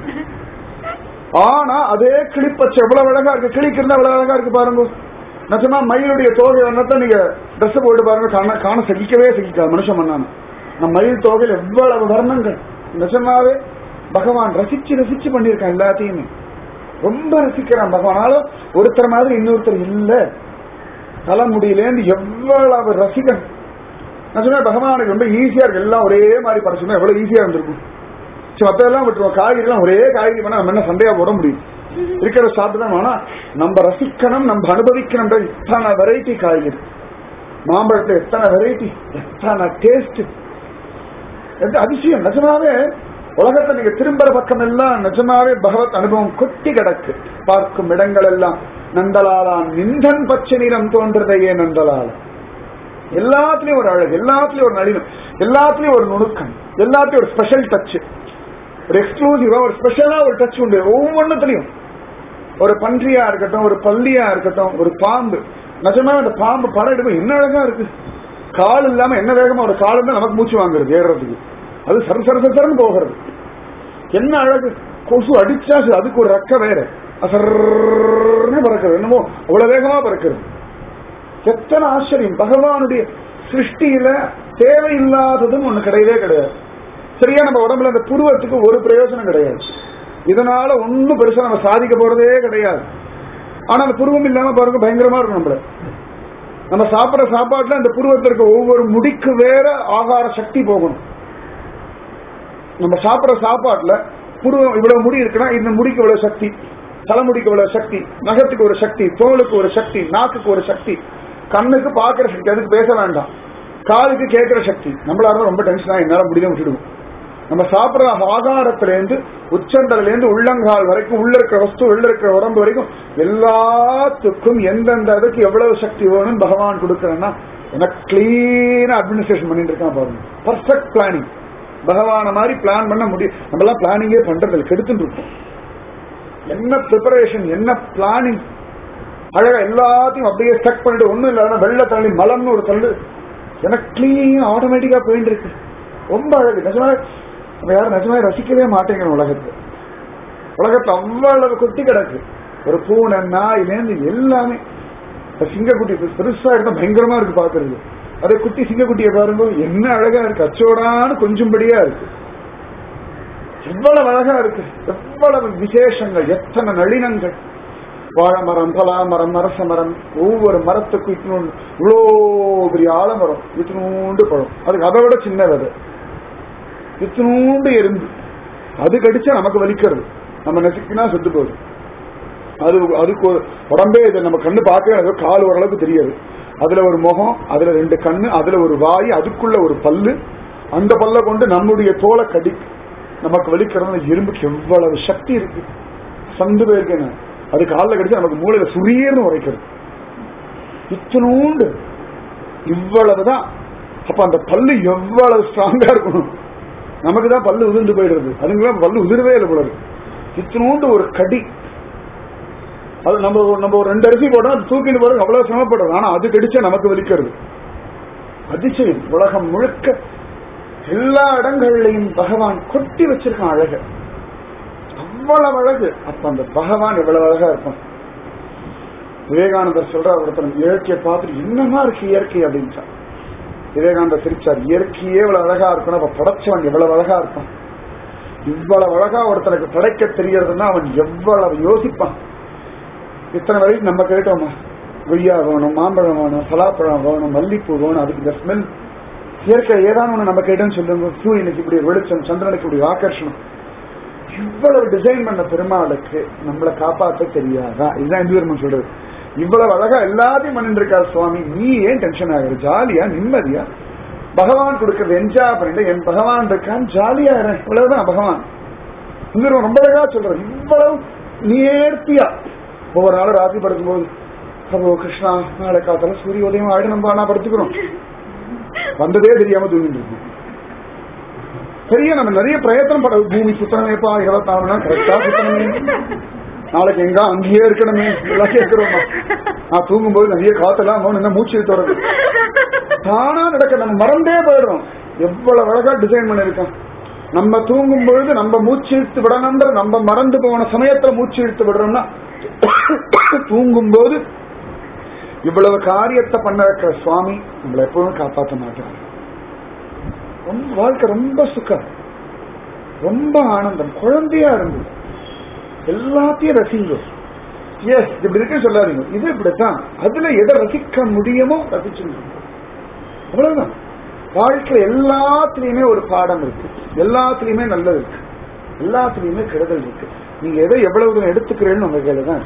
[SPEAKER 2] ஆனா அதே கிளிப்பச்சை எவ்வளவு அழகா இருக்கு கிளிக்கு இருந்தா எவ்வளவு அழகா இருக்கு பாருங்க நிஜமா மயிலுடைய தோகை வண்ணத்தை நீங்க ட்ரெஸ் போட்டு பாருங்க காண காண சகிக்கவே சகிக்காது மனுஷன் பண்ணாம நம்ம மயில் தோகையில் எவ்வளவு வர்ணங்கள் நிஜமாவே பகவான் ரசிச்சு ரசிச்சு பண்ணியிருக்கான் எல்லாத்தையுமே ரொம்ப ரசிக்கிறான் பகவானால ஒருத்தர் மாதிரி இன்னொருத்தர் இல்ல தலைமுடியிலேருந்து எவ்வளவு ரசிகன் நிஜமா பகவானுக்கு ரொம்ப ஈஸியா இருக்கு எல்லாம் ஒரே மாதிரி படைச்சுனா எவ்வளவு ஈஸியா இருந்திருக்கும் சரி மத்ததெல்லாம் விட்டுருவோம் காய்கறி எல்லாம் ஒரே காய்கறி பண்ணா நம்ம என்ன சண்டையா போட முடியும் இருக்கிற சாப்பிட்டு தான் வேணா நம்ம ரசிக்கணும் நம்ம அனுபவிக்கணும் இத்தனை வெரைட்டி காய்கறி மாம்பழத்துல எத்தனை வெரைட்டி எத்தனை டேஸ்ட் எந்த அதிசயம் நிஜமாவே உலகத்தை நீங்க திரும்புற பக்கம் எல்லாம் நிஜமாவே பகவத் அனுபவம் கொட்டி கிடக்கு பார்க்கும் இடங்கள் எல்லாம் நந்தலாலா நிந்தன் பச்சை நிறம் தோன்றதையே நந்தலாலா எல்லாத்துலயும் ஒரு அழகு எல்லாத்துலயும் ஒரு நளினம் எல்லாத்துலயும் ஒரு நுணுக்கம் எல்லாத்துலயும் ஒரு ஸ்பெஷல் டச் ஒரு எக்ஸ்க்ளூசிவா ஒரு ஸ்பெஷலா ஒரு டச் உண்டு ஒவ்வொன்றுத்துலயும் ஒரு பன்றியா இருக்கட்டும் ஒரு பல்லியா இருக்கட்டும் ஒரு பாம்பு நிஜமா அந்த பாம்பு படம் எடுக்கும் என்ன அழகா இருக்கு கால் இல்லாம என்ன வேகமா ஒரு கால் இருந்தா நமக்கு மூச்சு வாங்குறது ஏறுறதுக்கு அது சர சர சரன்னு போகிறது என்ன அழகு கொசு அடிச்சா சரி, அதுக்கு ஒரு ரெக்க வேற அசர்னு பறக்கிறது என்னமோ அவ்வளவு வேகமா பறக்கிறது எத்தனை ஆச்சரியம் பகவானுடைய சிருஷ்டியில தேவையில்லாததும் ஒண்ணு கிடையவே கிடையாது சரியா நம்ம உடம்புல அந்த புருவத்துக்கு ஒரு பிரயோஜனம் கிடையாது இதனால ஒண்ணும் பெருசா நம்ம சாதிக்க போறதே கிடையாது ஆனா அந்த புருவம் இல்லாம பாருங்க பயங்கரமா இருக்கும் நம்மள நம்ம சாப்பிடுற சாப்பாட்டுல அந்த புருவத்தில் இருக்க ஒவ்வொரு முடிக்கு வேற ஆகார சக்தி போகணும் நம்ம சாப்பிடுற சாப்பாட்டுல புருவம் இவ்வளவு முடி இருக்குன்னா இந்த முடிக்கு இவ்வளவு சக்தி தலைமுடிக்கு இவ்வளவு சக்தி நகத்துக்கு ஒரு சக்தி தோலுக்கு ஒரு சக்தி நாக்குக்கு ஒரு சக்தி கண்ணுக்கு பாக்குற சக்தி அதுக்கு பேச வேண்டாம் காலுக்கு கேட்கிற சக்தி நம்மளா இருந்தா ரொம்ப டென்ஷனா என்னால முடியும் விட்டுடுவோம் நம்ம சாப்பிடுற ஆகாரத்துல இருந்து உச்சந்தல இருந்து உள்ளங்கால் வரைக்கும் உள்ள இருக்கிற வஸ்து உள்ள இருக்கிற உடம்பு வரைக்கும் எல்லாத்துக்கும் எந்தெந்த இதுக்கு எவ்வளவு சக்தி வேணும்னு பகவான் கொடுக்கறேன்னா எனக்கு கிளீனா அட்மினிஸ்ட்ரேஷன் பண்ணிட்டு இருக்கான் பாருங்க பர்ஃபெக்ட் பிளானிங் பகவான மாதிரி பிளான் பண்ண முடியும் நம்ம எல்லாம் பிளானிங்கே பண்றதில்ல கெடுத்துட்டு இருக்கோம் என்ன ப்ரிப்பரேஷன் என்ன பிளானிங் அழகா எல்லாத்தையும் அப்படியே ஸ்டக் பண்ணிட்டு ஒண்ணும் இல்லாத வெள்ள தள்ளி மலம்னு ஒரு தள்ளு எனக்கு கிளீன் ஆட்டோமேட்டிக்கா போயிட்டு இருக்கு ரொம்ப அழகு நிஜமா நம்ம யாரும் நிஜமா ரசிக்கவே மாட்டேங்கிறோம் உலகத்தை உலகத்தை அவ்வளவு கொட்டி கிடக்கு ஒரு பூனை நாயிலேருந்து எல்லாமே இப்ப சிங்கக்குட்டி பெ- பெருசா இருந்தா பயங்கரமா இருக்கு பாக்குறது அதே குட்டி சிங்கக்குட்டியை பாருங்க என்ன அழகா இருக்கு அச்சோடான்னு கொஞ்சம்படியா இருக்கு எவ்வளவு அழகா இருக்கு எவ்வளவு விசேஷங்கள் எத்தனை நளினங்கள் வாழைமரம் பலாமரம் அரச மரம் ஒவ்வொரு மரத்துக்கும் இத்தினோண்டு இவ்வளோ பெரிய ஆலமரம் இத்தினூண்டு பழம் அதுக்கு அதை விட சின்ன விதை இத்தினூண்டு எறும்பு அது கடிச்சா நமக்கு வலிக்கிறது நம்ம நெசுக்கினா செத்து போகுது அது அதுக்கு ஒரு உடம்பே இது நம்ம கண்ணு பார்க்கவே அது கால் ஓரளவுக்கு தெரியாது அதுல ஒரு முகம் அதுல ரெண்டு கண்ணு அதுல ஒரு வாய் அதுக்குள்ள ஒரு பல்லு அந்த பல்ல கொண்டு நம்முடைய தோலை கடி நமக்கு வலிக்கிறது அந்த எறும்புக்கு எவ்வளவு சக்தி இருக்கு சந்து போயிருக்கேன் நான். அது காலில் கடிச்சா நமக்கு மூளையில சுரியர்னு உரைக்கிறது இத்தனூண்டு இவ்வளவுதான் அப்ப அந்த பல்லு எவ்வளவு ஸ்ட்ராங்கா இருக்கணும் நமக்கு தான் பல்லு உதிர்ந்து போயிடுறது அதுங்களாம் பல்லு உதிரவே இல்லை போல இருக்கு. இத்தனூண்டு ஒரு கடி அது நம்ம ஒரு- நம்ம ஒரு ரெண்டு அரிசி போட்டோம் அது தூக்கிட்டு போறது அவ்வளவு சிரமப்படுறது ஆனா அது கடிச்சா நமக்கு வலிக்கிறது அதிசயம் உலகம் முழுக்க எல்லா இடங்கள்லையும் பகவான் கொட்டி வச்சிருக்கான் அழக அவ்வளவு அழகு அப்ப அந்த பகவான் எவ்வளவு அழகா இருப்பான் விவேகானந்தர் சொல்ற ஒருத்தன் இயற்கையை பார்த்துட்டு என்னமா இருக்கு இயற்கை அப்படின்ட்டா விவேகானந்தர் சிரிச்சார் இயற்கையே இவ்வளவு அழகா இருக்கணும் அப்ப படைச்சவன் எவ்வளவு அழகா இருப்பான் இவ்வளவு அழகா ஒருத்தனுக்கு படைக்க தெரியறதுன்னா அவன் எவ்வளவு யோசிப்பான் இத்தனை வரைக்கும் நம்ம கேட்டோமா கொய்யா வேணும் மாம்பழம் வேணும் பலாப்பழம் வேணும் மல்லிப்பூ வேணும் அதுக்கு இந்த ஸ்மெல் இயற்கை ஏதாவது ஒண்ணு நம்ம கேட்டோம்னு சொல்லுங்க சூரியனுக்கு இப்படி வெளிச்சம் சந்திரனுக்கு இப்படி ஆகர்ஷணம் இவ்வளவு டிசைன் பண்ண பெருமாளுக்கு நம்மளை காப்பாற்ற தெரியாதா இதுதான் இந்து தர்மம் சொல்றது இவ்வளவு அழகா எல்லாத்தையும் பண்ணிட்டு இருக்காரு சுவாமி நீ ஏன் டென்ஷன் ஆகுற ஜாலியா நிம்மதியா பகவான் கொடுக்கறது என்ஜாய் பண்ணிட்டு என் பகவான் இருக்கான் ஜாலியா இரு இவ்வளவுதான் பகவான் இந்து தர்மம் ரொம்ப அழகா சொல்றது இவ்வளவு நேர்த்தியா ஒவ்வொரு நாளும் ராத்திரி படுக்கும்போது பிரபு கிருஷ்ணா நாளை காத்தால சூரிய உதயம் ஆயிடு நம்ம ஆனா படுத்துக்கிறோம் வந்ததே தெரியாம தூங்கிட்டு இருக்கோம் சரியா நம்ம நிறைய பிரயத்தனம் பட பூமி சுத்தனமேப்பா இருபத்தி நாலு மணி நேரம் கரெக்டா சுத்தனமே நாளைக்கு எங்க அங்கேயே இருக்கணுமே எல்லாம் கேட்கிறோமா நான் தூங்கும்போது நிறைய காத்தெல்லாம் போகணும் என்ன மூச்சு தொடருது தானா நடக்க நம்ம மறந்தே போயிடுறோம் எவ்வளவு அழகா டிசைன் பண்ணிருக்கான் நம்ம தூங்கும் பொழுது நம்ம மூச்சு இழுத்து விடணும்ன்ற நம்ம மறந்து போன சமயத்துல மூச்சு இழுத்து விடுறோம்னா தூங்கும் போது இவ்வளவு காரியத்தை பண்ண வைக்கிற சுவாமி நம்மளை எப்பவும் காப்பாற்ற மாட்டார் ரொம்ப வாழ்க்கை ரொம்ப சுகம் ரொம்ப ஆனந்தம் குழந்தையா இருந்தது எல்லாத்தையும் ரசிங்க எஸ் இப்படி இருக்க சொல்லாதீங்க இது இப்படித்தான் அதுல எதை ரசிக்க முடியுமோ ரசிச்சுங்க அவ்வளவுதான் வாழ்க்கையில எல்லாத்துலயுமே ஒரு பாடம் இருக்கு எல்லாத்துலயுமே நல்லது இருக்கு எல்லாத்துலயுமே கெடுதல் இருக்கு நீங்க எதை எவ்வளவு தூரம் எடுத்துக்கிறேன்னு உங்க கையில தான்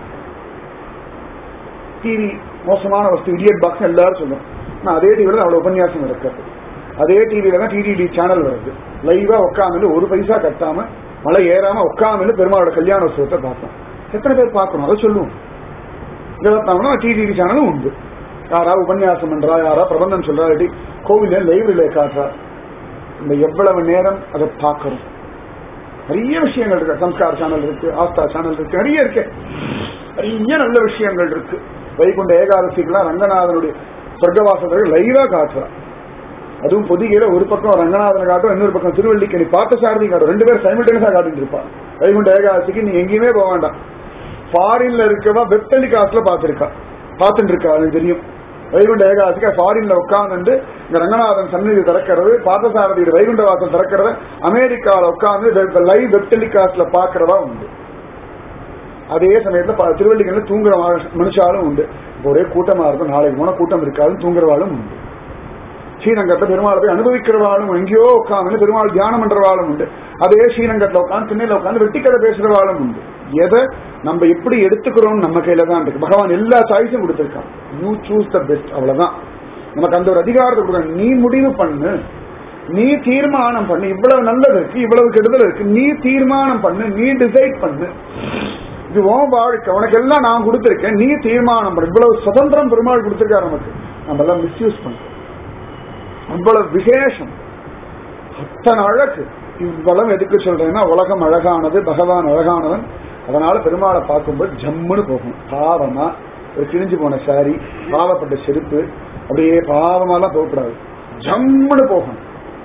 [SPEAKER 2] டிவி மோசமான வஸ்து இடியட் பாக்ஸ் எல்லாரும் சொல்லுவோம் ஆனா அதே டிவில அவ்வளவு உபன்யாசம் நடக்காது அதே டிவில தான் டிடிடி சேனல் வருது லைவா உட்காந்து ஒரு பைசா கட்டாம மழை ஏறாம உட்காந்து பெருமாளோட கல்யாண உற்சவத்தை பார்த்தோம் எத்தனை பேர் பார்க்கணும் அதை சொல்லுவோம் இருபத்தாம்னா டிடிடி சேனலும் உண்டு யாரா உபன்யாசம் பண்றா யாரா பிரபந்தம் சொல்றா இல்லாட்டி கோவில லைவ் ரிலே காட்டுறா இந்த எவ்வளவு நேரம் அதை பார்க்கறோம் நிறைய விஷயங்கள் இருக்கு சம்ஸ்கார் சேனல் இருக்கு ஆஸ்தா சேனல் இருக்கு நிறைய இருக்கு நிறைய நல்ல விஷயங்கள் இருக்கு வைகுண்ட ஏகாதசிக்கெல்லாம் ரங்கநாதனுடைய சொர்க்கவாசத்தை லைவா காட்டுறா அதுவும் பொதிகையில ஒரு பக்கம் ரங்கநாதனை காட்டும் இன்னொரு பக்கம் திருவள்ளிக்கணி பார்த்த சாரதி காட்டும் ரெண்டு பேரும் சைமல்டேனியஸா காட்டிட்டு இருப்பா வைகுண்ட ஏகாதசிக்கு நீ எங்கேயுமே போக வேண்டாம் ஃபாரின்ல இருக்கவா வெப் டெலிகாஸ்ட்ல பாத்திருக்கா பார்த்துட்டு இருக்கா அது தெரியும் வைகுண்ட ஏகாதசிக்கு ஃபாரின்ல உட்கார்ந்து இந்த ரங்கநாதன் சந்நிதி திறக்கிறது பார்த்தசாரதியோட வைகுண்ட வாசல் திறக்கிறது அமெரிக்கால உட்கார்ந்து லைவ் வெப் டெலிகாஸ்ட்ல பாக்குறதா உண்டு அதே சமயத்துல ப- திருவள்ளிக்கணில தூங்குற மனுஷ- மனுஷாலும் உண்டு இப்ப ஒரே கூட்டமா இருக்கும் நாளைக்கு போன கூட்டம் இருக்காது தூங்குறவாளும் உண்டு ஸ்ரீரங்கத்தை பெருமாளை போய் அனுபவிக்கிறவாளும் எங்கேயோ உட்காந்து பெருமாள் தியானம் பண்றவாளும் உண்டு அதே ஸ்ரீரங்கத்துல உட்காந்து திண்ணையில உட்காந்து வெட்டிக்கதை பேசுறவாளும் உண்டு எதை நம்ம எப்படி எடுத்துக்கிறோம் நம்ம கையில தான் இருக்கு பகவான் எல்லா சாய்ஸும் கொடுத்திருக்கான் யூ சூஸ் த பெஸ்ட் அவ்வளவுதான் நமக்கு அந்த ஒரு அதிகாரத்தை கொடுக்க நீ முடிவு பண்ணு நீ தீர்மானம் பண்ணு இவ்வளவு நல்லது இருக்கு இவ்வளவு கெடுதல் இருக்கு நீ தீர்மானம் பண்ணு நீ டிசைட் பண்ணு இது உன் வாழ்க்கை உனக்கு எல்லாம் நான் கொடுத்திருக்கேன் நீ தீர்மானம் பண்ணு இவ்வளவு சுதந்திரம் பெருமாள் கொடுத்திருக்காரு நமக்கு நம்ம எல்லாம் மிஸ்யூஸ் பண்றோம் அவ்வளவு விசேஷம் அத்தனை அழகு இவ்வளவு எதுக்கு சொல்றேன்னா உலகம் அழகானது பகவான் அழகானவன் அதனால பெருமாளை பார்க்கும்போது ஜம்முன்னு போகும் பாவமா ஒரு கிழிஞ்சு போன சாரி பாவப்பட்ட செருப்பு அப்படியே பாவமாலாம் போகக்கூடாது ஜம்முன்னு போகணும்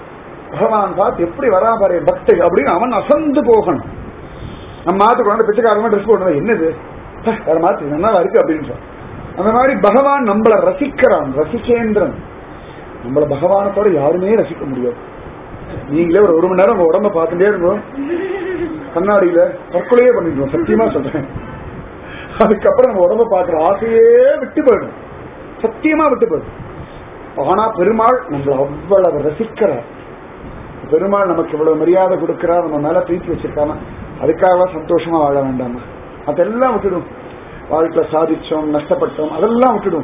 [SPEAKER 2] பகவான் பார்த்து எப்படி வரா பாரு பக்தி அப்படின்னு அவன் அசந்து போகணும் நம்ம மாத்து கொண்டு பிச்சைக்காரமா ட்ரெஸ் போடுறது என்னது ஹ, வேற மாத்து நல்லா இருக்கு அப்படின்னு சொல்ல அந்த மாதிரி பகவான் நம்மள ரசிக்கிறான் ரசிகேந்திரன் நம்மள பகவானத்தோட யாருமே ரசிக்க முடியாது நீங்களே ஒரு ஒரு மணி நேரம் உங்க உடம்ப பார்த்துட்டே இருந்தோம் கண்ணாடியில தற்கொலையே பண்ணிடுவோம் சத்தியமா சொல்றேன் அதுக்கப்புறம் நம்ம உடம்ப பார்க்கிற ஆசையே விட்டு போயிடும் சத்தியமா விட்டு போயிடும் ஆனா பெருமாள் நம்மள அவ்வளவு ரசிக்கிறார் பெருமாள் நமக்கு இவ்வளவு மரியாதை கொடுக்கிறார் நம்ம மேல பிரீத்தி வச்சிருக்காம அதுக்காக சந்தோஷமா வாழ வேண்டாமா அதெல்லாம் விட்டுடும் வாழ்க்கையில சாதிச்சோம் நஷ்டப்பட்டோம் அதெல்லாம் விட்டுடும்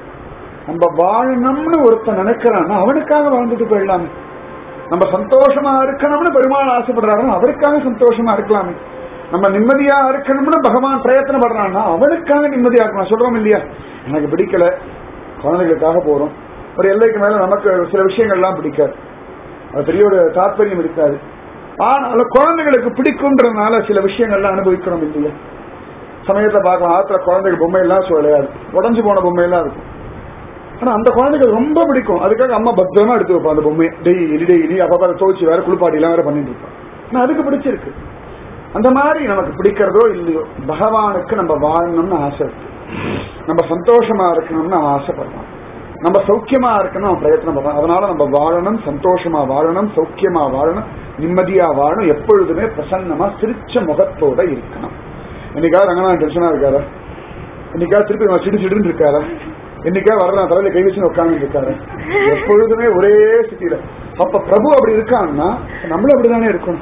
[SPEAKER 2] நம்ம வாழணும்னு ஒருத்தன் நினைக்கிறான்னா அவனுக்காக வாழ்ந்துட்டு போயிடலாமே நம்ம சந்தோஷமா இருக்கணும்னு பெருமாள் ஆசைப்படுறாரு அவருக்காக சந்தோஷமா இருக்கலாமே நம்ம நிம்மதியா இருக்கணும்னு பகவான் பிரயத்தனப்படுறான்னா அவனுக்காக நிம்மதியா இருக்கலாம் சொல்றோம் இல்லையா எனக்கு பிடிக்கல குழந்தைகளுக்காக போறோம் ஒரு எல்லைக்கு மேல நமக்கு சில விஷயங்கள்லாம் பிடிக்காது அது பெரிய ஒரு தாற்பயம் இருக்காது ஆனாலும் குழந்தைகளுக்கு பிடிக்கும்ன்றதுனால சில விஷயங்கள்லாம் அனுபவிக்கிறோம் இல்லையா சமயத்துல பார்க்கலாம் ஆத்துல குழந்தைகள் பொம்மை எல்லாம் விளையாது உடஞ்சு போன பொம்மை எல்லாம் இருக்கும் ஆனா அந்த குழந்தைகள் ரொம்ப பிடிக்கும் அதுக்காக அம்மா பத்திரமா எடுத்து வைப்பா அந்த பொம்மையை டெய்லி டெய்லி அப்பப்ப அதை துவச்சி வேற குளிப்பாட்டி எல்லாம் வேற பண்ணிட்டு இருப்பான் ஆனா அதுக்கு பிடிச்சிருக்கு அந்த மாதிரி நமக்கு பிடிக்கிறதோ இல்லையோ பகவானுக்கு நம்ம வாழணும்னு ஆசை இருக்கு நம்ம சந்தோஷமா இருக்கணும்னு அவன் ஆசைப்படுறான் நம்ம சௌக்கியமா இருக்கணும் அவன் பிரயத்தனம் பண்றான் அதனால நம்ம வாழணும் சந்தோஷமா வாழணும் சௌக்கியமா வாழணும் நிம்மதியா வாழணும் எப்பொழுதுமே பிரசன்னமா சிரிச்ச முகத்தோட இருக்கணும் என்னைக்காவது ரங்கநாதன் டென்ஷனா இருக்காரா என்னைக்காவது திருப்பி இவன் சிடு சிடுன்னு இருக்காரா என்னைக்கா வரலாம் தலையில கை வச்சு உட்கார்ந்து இருக்காரு எப்பொழுதுமே ஒரே ஸ்திதியில அப்ப பிரபு அப்படி இருக்கான்னா நம்மளும் அப்படிதானே இருக்கணும்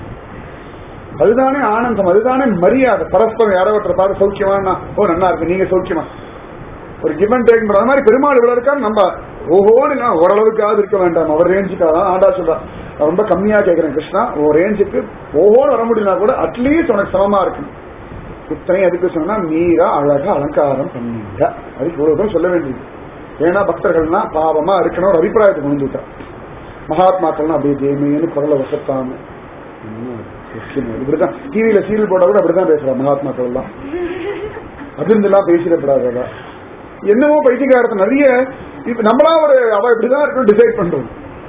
[SPEAKER 2] அதுதானே ஆனந்தம் அதுதானே மரியாதை பரஸ்பரம் யாரோ ஒருத்தர் பார்த்து சௌக்கியமா ஓ நல்லா இருக்கு நீங்க சௌக்கியமா ஒரு கிவன் டேக் அது மாதிரி பெருமாள் இவ்வளவு இருக்கா நம்ம ஓஹோன்னு நான் ஓரளவுக்காவது இருக்க வேண்டாம் அவர் ரேஞ்சுக்காக ஆண்டா சொல்றா நான் ரொம்ப கம்மியா கேட்கிறேன் கிருஷ்ணா உன் ரேஞ்சுக்கு ஓஹோன்னு வர முடியலனா கூட அட்லீஸ்ட் உனக்கு சமமா இருக்கணும் இத்தனையும் எதுக்கு சொன்னா மீரா அழகா அலங்காரம் பண்ணீங்க அதுக்கு இவ்வளவு தூரம் சொல்ல வேண்டியது ஏன்னா பக்தர்கள்னா பாவமா இருக்கணும் ஒரு அபிப்பிராயத்தை கொண்டு வந்துட்டா மகாத்மாக்கள்னா அப்படியே தேமியன்னு குரலை வசத்தாம இப்படிதான் டிவியில சீரியல் போட்டா கூட அப்படிதான் பேசுறா மகாத்மாக்கள் எல்லாம் அதிர்ந்தெல்லாம் பேசிடப்படாததா என்னமோ பைத்தியகாரத்தை நிறைய இப்ப நம்மளா ஒரு அவ இப்படிதான் இருக்கணும் டிசைட் பண்றோம்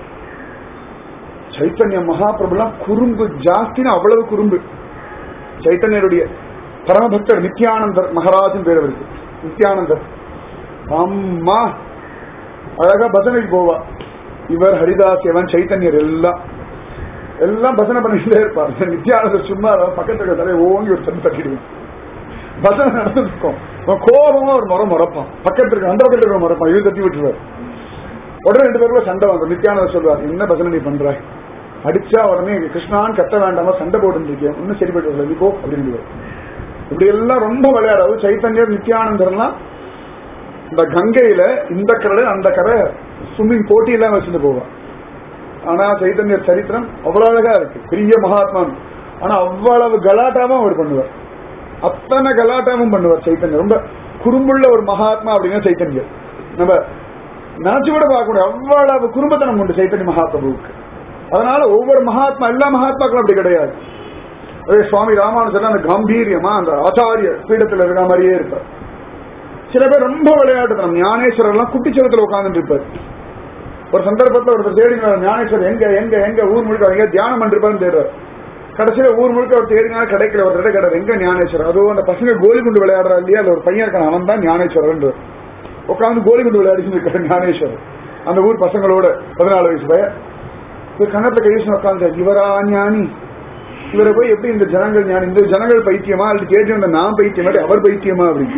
[SPEAKER 2] சைத்தன்ய மகாபிரபுலாம் குறும்பு ஜாஸ்தின்னு அவ்வளவு குறும்பு சைத்தன்யருடைய பரமபக்தர் நித்யானந்தர் மகாராஜன் பேர் அவருக்கு நித்யானந்தர் அம்மா அழகா பஜனைக்கு போவா இவர் ஹரிதாஸ் இவன் சைத்தன்யர் எல்லாம் எல்லாம் பஜனை பண்ணிட்டே இருப்பார் நித்யானந்தர் சும்மா பக்கத்துல தலையை ஓங்கி ஒரு தண்ணி தட்டிடுவேன் பஜனை நடந்துருக்கும் கோபமா ஒரு முறை முறைப்பான் பக்கத்துல இருக்க அந்த பக்கத்துல இருக்க முறைப்பான் இவர் தட்டி விட்டுருவார் உடனே ரெண்டு பேருக்குள்ள சண்டை வந்து நித்யானந்தர் சொல்லுவார் என்ன பஜனை நீ பண்ற அடிச்சா உடனே கிருஷ்ணான்னு கத்த வேண்டாமா சண்டை போட்டு இருக்கேன் இன்னும் சரிப்பட்டு வரல நீ போ அப்படின்னு இப்படி எல்லாம் ரொம்ப விளையாடாது சைத்தன்யர் நித்யானந்தர்லாம் இந்த கங்கையில இந்த கரை அந்த கரை ஸ்விம்மிங் போட்டி எல்லாம் வச்சுட்டு போவான் ஆனா சைத்தன்யர் சரித்திரம் அவ்வளவு அழகா இருக்கு பெரிய மகாத்மா ஆனா அவ்வளவு கலாட்டாவும் அவர் பண்ணுவார் அத்தனை கலாட்டாவும் பண்ணுவார் சைத்தன்யர் ரொம்ப குறும்புள்ள ஒரு மகாத்மா அப்படின்னா சைத்தன்யர் நம்ம நினைச்சு கூட பார்க்க முடியும் அவ்வளவு குடும்பத்தனம் உண்டு சைத்தன்ய மகாபிரபுவுக்கு அதனால ஒவ்வொரு மகாத்மா எல்லா மகாத்மாக்களும் அப்படி கிடையாது அதே சுவாமி ராமானுஜர் அந்த கம்பீரியமா அந்த ஆச்சாரிய பீடத்தில் இருக்கிற மாதிரியே இருப்பார் சில பேர் ரொம்ப விளையாட்டுத்தனம் ஞானேஸ்வரர் எல்லாம் குட்டிச்சவத்துல உட்கார்ந்துட்டு இருப்பார் ஒரு சந்தர்ப்பத்தில் ஒருத்தர் தேடினார் ஞானேஸ்வரர் எங்க எங்க எங்க ஊர் முழுக்க எங்க தியானம் பண்ணிருப்பாருன்னு தேடுறார் கடைசியில ஊர் முழுக்க அவர் தேடினா கிடைக்கல ஒரு இடம் கிடையாது எங்க ஞானேஸ்வரர் அதுவும் அந்த பசங்க கோலி குண்டு விளையாடுறா இல்லையா அது ஒரு பையன் இருக்கான் அவன் தான் ஞானேஸ்வரன் உட்காந்து கோலி குண்டு விளையாடிச்சு இருக்காரு ஞானேஸ்வரர் அந்த ஊர் பசங்களோட பதினாலு வயசு பையன் இவர் கன்னத்துல கையேசன் உட்காந்து இவரா ஞானி இவரை போய் எப்படி இந்த ஜனங்கள் ஞானி இந்த ஜனங்கள் பைத்தியமா அல்லது கேட்டு வந்த நான் பைத்தியமா இல்ல அவர் பைத்தியமா அப்படின்னு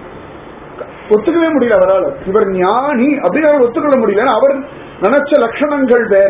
[SPEAKER 2] ஒத்துக்கவே முடியல அவரால் இவர் ஞானி அப்படின்னு அவர் ஒத்துக்கொள்ள முடியல ஏன்னா அவர் நினைச்ச லட்சணங்கள் வேற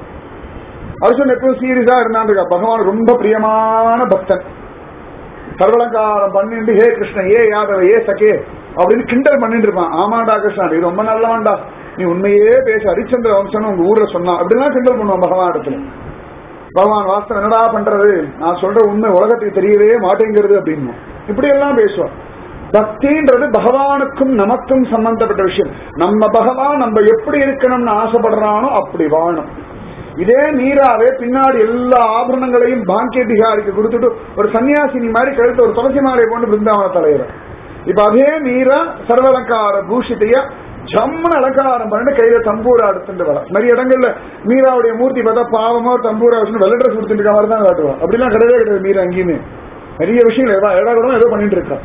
[SPEAKER 2] அர்ஜுன் எப்பவும் சீரியஸா இருந்தாங்க பகவான் ரொம்ப பிரியமான பக்தன் சர்வலங்காரம் பண்ணிட்டு ஹே கிருஷ்ண ஏ யாதவ ஏ சகே அப்படின்னு கிண்டல் பண்ணிட்டு இருப்பான் ஆமாண்டா கிருஷ்ணா நீ ரொம்ப நல்லவாண்டா நீ உண்மையே பேச ஹரிச்சந்திர வம்சம் உங்க ஊர்ல சொன்னா அப்படிலாம் கிண்டல் பண்ணுவான் பகவான் இடத்துல பகவான் வாஸ்தவம் என்னடா பண்றது நான் சொல்ற உண்மை உலகத்துக்கு தெரியவே மாட்டேங்கிறது அப்படின்னு இப்படி எல்லாம் பேசுவான் பக்தின்றது பகவானுக்கும் நமக்கும் சம்பந்தப்பட்ட விஷயம் நம்ம பகவான் நம்ம எப்படி இருக்கணும்னு ஆசைப்படுறானோ அப்படி வாழணும் இதே நீராவே பின்னாடி எல்லா ஆபரணங்களையும் பாங்கிய பிகாரிக்கு கொடுத்துட்டு ஒரு சன்னியாசினி மாதிரி கழுத்து ஒரு துளசி மாலையை போட்டு பிருந்தாவன தலைவர் இப்ப அதே நீரா சர்வலங்கார பூஷித்தைய ஜம்முன்னு அலங்காரம் பண்ணிட்டு கையில தம்பூரா எடுத்துட்டு வர நிறைய இடங்கள்ல மீராவுடைய மூர்த்தி பார்த்தா பாவமா தம்பூரா வச்சு வெள்ள ட்ரெஸ் கொடுத்துட்டு இருக்க மாதிரி தான் காட்டுவான் அப்படிலாம் கிடையவே கிடையாது மீரா எங்கேயுமே நிறைய விஷயங்கள் ஏதா ஏடாகூடம் ஏதோ பண்ணிட்டு இருக்கா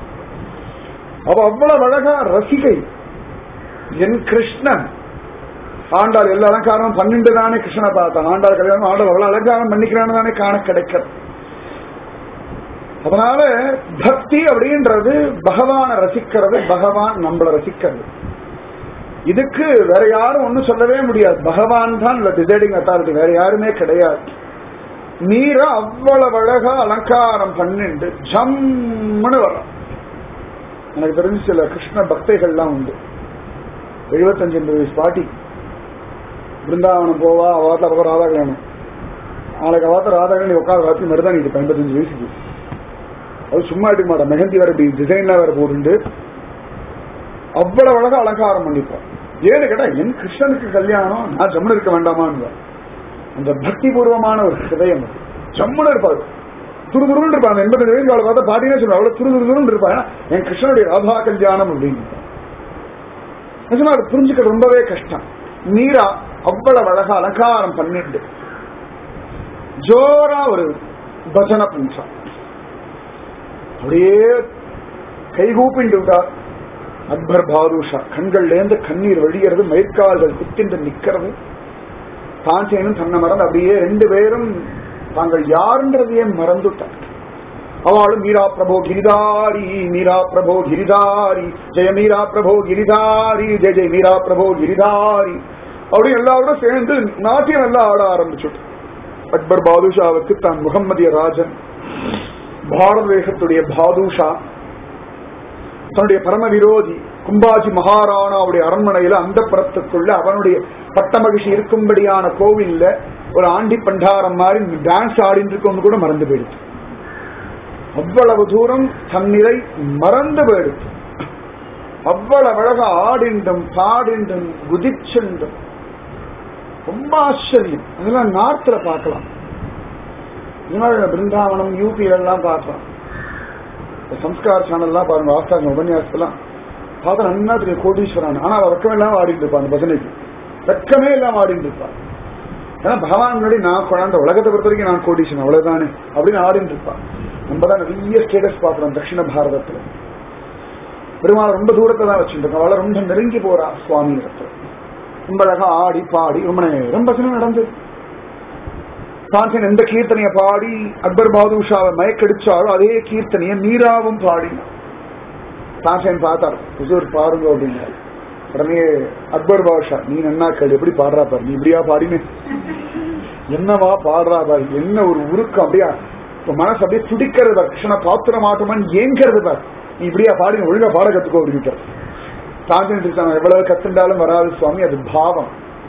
[SPEAKER 2] அவ அவ்வளவு அழகா ரசிகை என் கிருஷ்ணன் ஆண்டாள் எல்லா அலங்காரமும் பன்னெண்டு தானே கிருஷ்ணனை பார்த்தான் ஆண்டாள் கல்யாணம் ஆண்டாள் அவ்வளவு அலங்காரம் பண்ணிக்கிறான்னு தானே காண கிடைக்கிறது அதனால பக்தி அப்படின்றது பகவான ரசிக்கிறது பகவான் நம்மள ரசிக்கிறது இதுக்கு வேற யாரும் ஒன்னும் சொல்லவே முடியாது பகவான் தான் இல்ல டிசைடிங் அத்தாரிட்டி வேற யாருமே கிடையாது நீர அவ்வளவு அழகா அலங்காரம் பண்ணிண்டு ஜம்முன்னு வரும் எனக்கு தெரிஞ்சு சில கிருஷ்ண பக்தைகள்லாம் உண்டு எழுபத்தஞ்சு எண்பது வயசு பாட்டி பிருந்தாவனம் போவா அவாத்துல பக்கம் ராதா கல்யாணம் நாளைக்கு அவாத்த ராதா கல்யாணம் உட்கார ராத்திரி மருதான் இது ஐம்பத்தஞ்சு வயசுக்கு அது சும்மா எடுக்க மாட்டேன் மெஹந்தி வேற இப்படி டிசைன்லாம் வேற போட்டு அவ்வளவு அழகா அலங்காரம் பண்ணிப்போம் ஏன்னு கேட்டா என் கிருஷ்ணனுக்கு கல்யாணம் நான் ஜம்முன்னு இருக்க வேண்டாமான்னு அந்த பக்தி பூர்வமான ஒரு ஹிருதயம் அது ஜம்முன்னு இருப்பாரு துரு துருன்னு இருப்பாங்க எண்பத்தஞ்சு வயசு அவளை பார்த்தா பாட்டினே சொல்லுவா அவ்வளவு துரு துரு துருன்னு இருப்பா ஏன்னா என் கிருஷ்ணனுடைய ராதா கல்யாணம் அப்படின்னு நிஜமா அது புரிஞ்சுக்க ரொம்பவே கஷ்டம் நீரா அவ்வளவு அழகா அலங்காரம் பண்ணிட்டு ஜோரா ஒரு பஜனை பண்றா அப்படியே கைகூப்பிண்டு விட்டார் அக்பர் பாதுஷா கண்கள்ல இருந்து கண்ணீர் வழியறது மயிர்கால்கள் குத்திண்டு நிக்கிறது தாஞ்சேனும் தன்னை மறந்து அப்படியே ரெண்டு பேரும் தாங்கள் யாருன்றதையே மறந்துட்டார் அவளும் மீரா பிரபோ கிரிதாரி மீரா பிரபோ கிரிதாரி ஜெய மீரா பிரபோ கிரிதாரி ஜெய ஜெய மீரா பிரபோ கிரிதாரி அப்படி எல்லாரோட சேர்ந்து நாட்டியம் எல்லாம் ஆட ஆரம்பிச்சுட்டு அக்பர் பாதுஷாவுக்கு தான் முகம்மதிய ராஜன் பாரத தேசத்துடைய பாதுஷா தன்னுடைய பரம விரோதி கும்பாஜி மகாராணாவுடைய அரண்மனையில அந்த புறத்துக்குள்ள அவனுடைய பட்ட மகிழ்ச்சி இருக்கும்படியான கோவில்ல ஒரு ஆண்டி பண்டாரம் மாதிரி டான்ஸ் ஆடிட்டு இருக்கவங்க கூட மறந்து போயிடுச்சு அவ்வளவு தூரம் தன்னிலை மறந்து போயிடுச்சு அவ்வளவு அழகா ஆடிண்டும் பாடிண்டும் குதிச்சுண்டும் ரொம்ப ஆச்சரியம் அதெல்லாம் நார்த்ல பார்க்கலாம் பிருந்தாவனம் யூபியில எல்லாம் பார்க்கலாம் சம்ஸ்கார் சேனல்லாம் பாருங்க ஆஸ்தாங்க உபன்யாசத்தெல்லாம் பார்த்தா நன்னா தெரியும் கோடீஸ்வரன் ஆனா அவ வெக்கமே இல்லாம ஆடிட்டு இருப்பான் அந்த பஜனைக்கு வெக்கமே இல்லாம ஆடிட்டு இருப்பான் ஏன்னா பகவான் முன்னாடி நான் குழந்தை உலகத்தை பொறுத்த வரைக்கும் நான் கோடீஸ்வரன் அவ்வளவுதானே அப்படின்னு ஆடிட்டு இருப்பான் நம்ம தான் நிறைய ஸ்டேட்டஸ் பார்க்கிறோம் தட்சிண பாரதத்துல பெருமாள் ரொம்ப தூரத்தை தான் வச்சுருக்கோம் அவளை ரொம்ப நெருங்கி போறா சுவாமி இடத்துல ரொம்ப அழகா ஆடி பாடி ரொம்ப நேரம் பசங்க நடந்தது தான்சன் எந்த கீர்த்தனைய பாடி அக்பர் பாதுஷாவை மயக்கடிச்சாரோ அதே கீர்த்தனைய மீராவும் பாடினார் தான்சன் பார்த்தார் ஹுசூர் பாருங்க அப்படின்னாரு உடனே அக்பர் பாதுஷா நீ நன்னா கேள் எப்படி பாடுறா பாரு நீ இப்படியா பாடினு என்னவா பாடுறா பாரு என்ன ஒரு உருக்கம் அப்படியா இப்ப மனசு அப்படியே துடிக்கிறது பார் கிருஷ்ணனை பாத்துற மாட்டோமான்னு ஏங்கிறது பார் நீ இப்படியா பாடி ஒழுங்கா பாட கத்துக்கோ அப்படின்ட்டு தாஞ்சன் எவ்வளவு கத்துண்டாலும் வராது சுவாமி அது பாவம்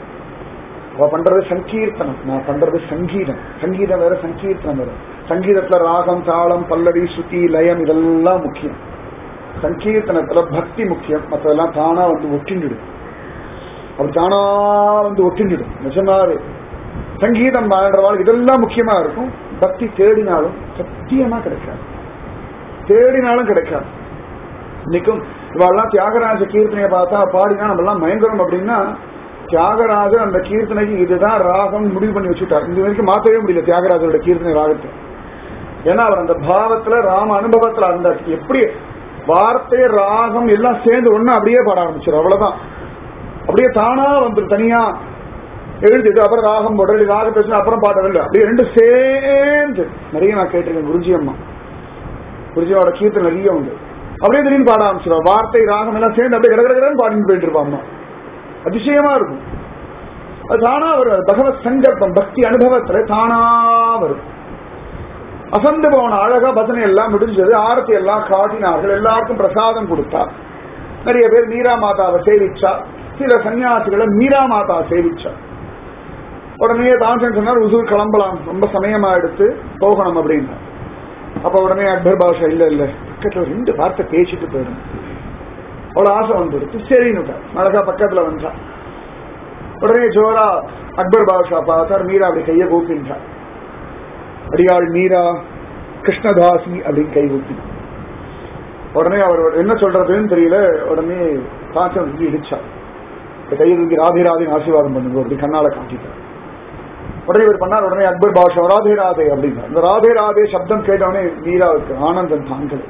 [SPEAKER 2] அவ பண்றது சங்கீர்த்தனம் நான் பண்றது சங்கீதம் சங்கீதம் வேற சங்கீர்த்தனம் வேற சங்கீதத்துல ராகம் தாளம் பல்லவி ஸ்ருதி லயம் இதெல்லாம் முக்கியம் சங்கீர்த்தனத்துல பக்தி முக்கியம் மற்றதெல்லாம் தானா வந்து ஒட்டிண்டுடும் அப்படி தானா வந்து ஒட்டிண்டுடும் நிஜமாவே சங்கீதம் வாழ்றவாள் இதெல்லாம் முக்கியமா இருக்கும் பக்தி தேடினாலும் சத்தியமா கிடைக்காது தேடினாலும் கிடைக்காது இன்னைக்கும் இவாள்லாம் தியாகராஜ கீர்த்தனையை பார்த்தா பாடினா நம்ம எல்லாம் மயங்குறோம் அப்படின்னா தியாகராஜர் அந்த கீர்த்தனைக்கு இதுதான் ராகம் முடிவு பண்ணி வச்சுட்டார் இந்த வரைக்கும் மாற்றவே முடியல தியாகராஜரோட கீர்த்தனை ராகத்தை ஏன்னா அவர் அந்த பாவத்துல ராம அனுபவத்துல அந்த எப்படி வார்த்தை ராகம் எல்லாம் சேர்ந்து ஒண்ணு அப்படியே பாட ஆரம்பிச்சிடும் அவ்வளவுதான் அப்படியே தானா வந்துடும் தனியா எழுதிட்டு அப்புறம் ராகம் போட்டு ராக பேசினா அப்புறம் பாடவில்லை அப்படியே ரெண்டு சேர்ந்து நிறைய நான் கேட்டிருக்கேன் குருஜி அம்மா குருஜியோட கீர்த்தனை நிறைய உண்டு அப்படியே திடீர்னு பாட ஆரம்பிச்சிடும் வார்த்தை ராகம் எல்லாம் சேர்ந்து அப்படியே கடகடகடன்னு பாடிட்டு போயிட்டு இருப்பா அம்மா அதிசயமா இருக்கும் அது தானா வரும் பகவத் சங்கல்பம் பக்தி அனுபவத்துல தானா வரும் அசந்து போன அழகா பஜனை எல்லாம் முடிஞ்சது ஆரத்தி எல்லாம் காட்டினார்கள் எல்லாருக்கும் பிரசாதம் கொடுத்தார் நிறைய பேர் மீரா மாதாவை சேவிச்சா சில சன்னியாசிகளை மீரா மாதா சேவிச்சா உடனே தான்சன் சொன்னார் உசூர் கிளம்பலாம் ரொம்ப சமயமா எடுத்து போகணும் அப்படின்னா அப்ப உடனே அக்பர் பாஷா இல்ல இல்ல பக்கத்துல ரெண்டு வார்த்தை பேசிட்டு போயிடும் அவ்வளவு ஆசை வந்துடுச்சு சரின்னு அழகா பக்கத்துல வந்தா உடனே ஜோரா அக்பர் பாஷா பார்த்தார் மீரா அப்படி கையை கூப்பின்றார் அடியாள் மீரா கிருஷ்ணதாசி அப்படின்னு கை கூப்பி உடனே அவர் என்ன சொல்றதுன்னு தெரியல உடனே காய்ச்சல் வந்து இடிச்சார் கையை தூக்கி ராதே ராதேன்னு ஆசீர்வாதம் பண்ணுங்க அப்படி கண்ணால காட்டிட்டார் உடனே இவர் பண்ணார் உடனே அக்பர் பாஷா ராதே ராதே அப்படின்னா இந்த ராதே ராதே சப்தம் கேட்டவனே மீராவுக்கு ஆனந்தம் தாங்கலை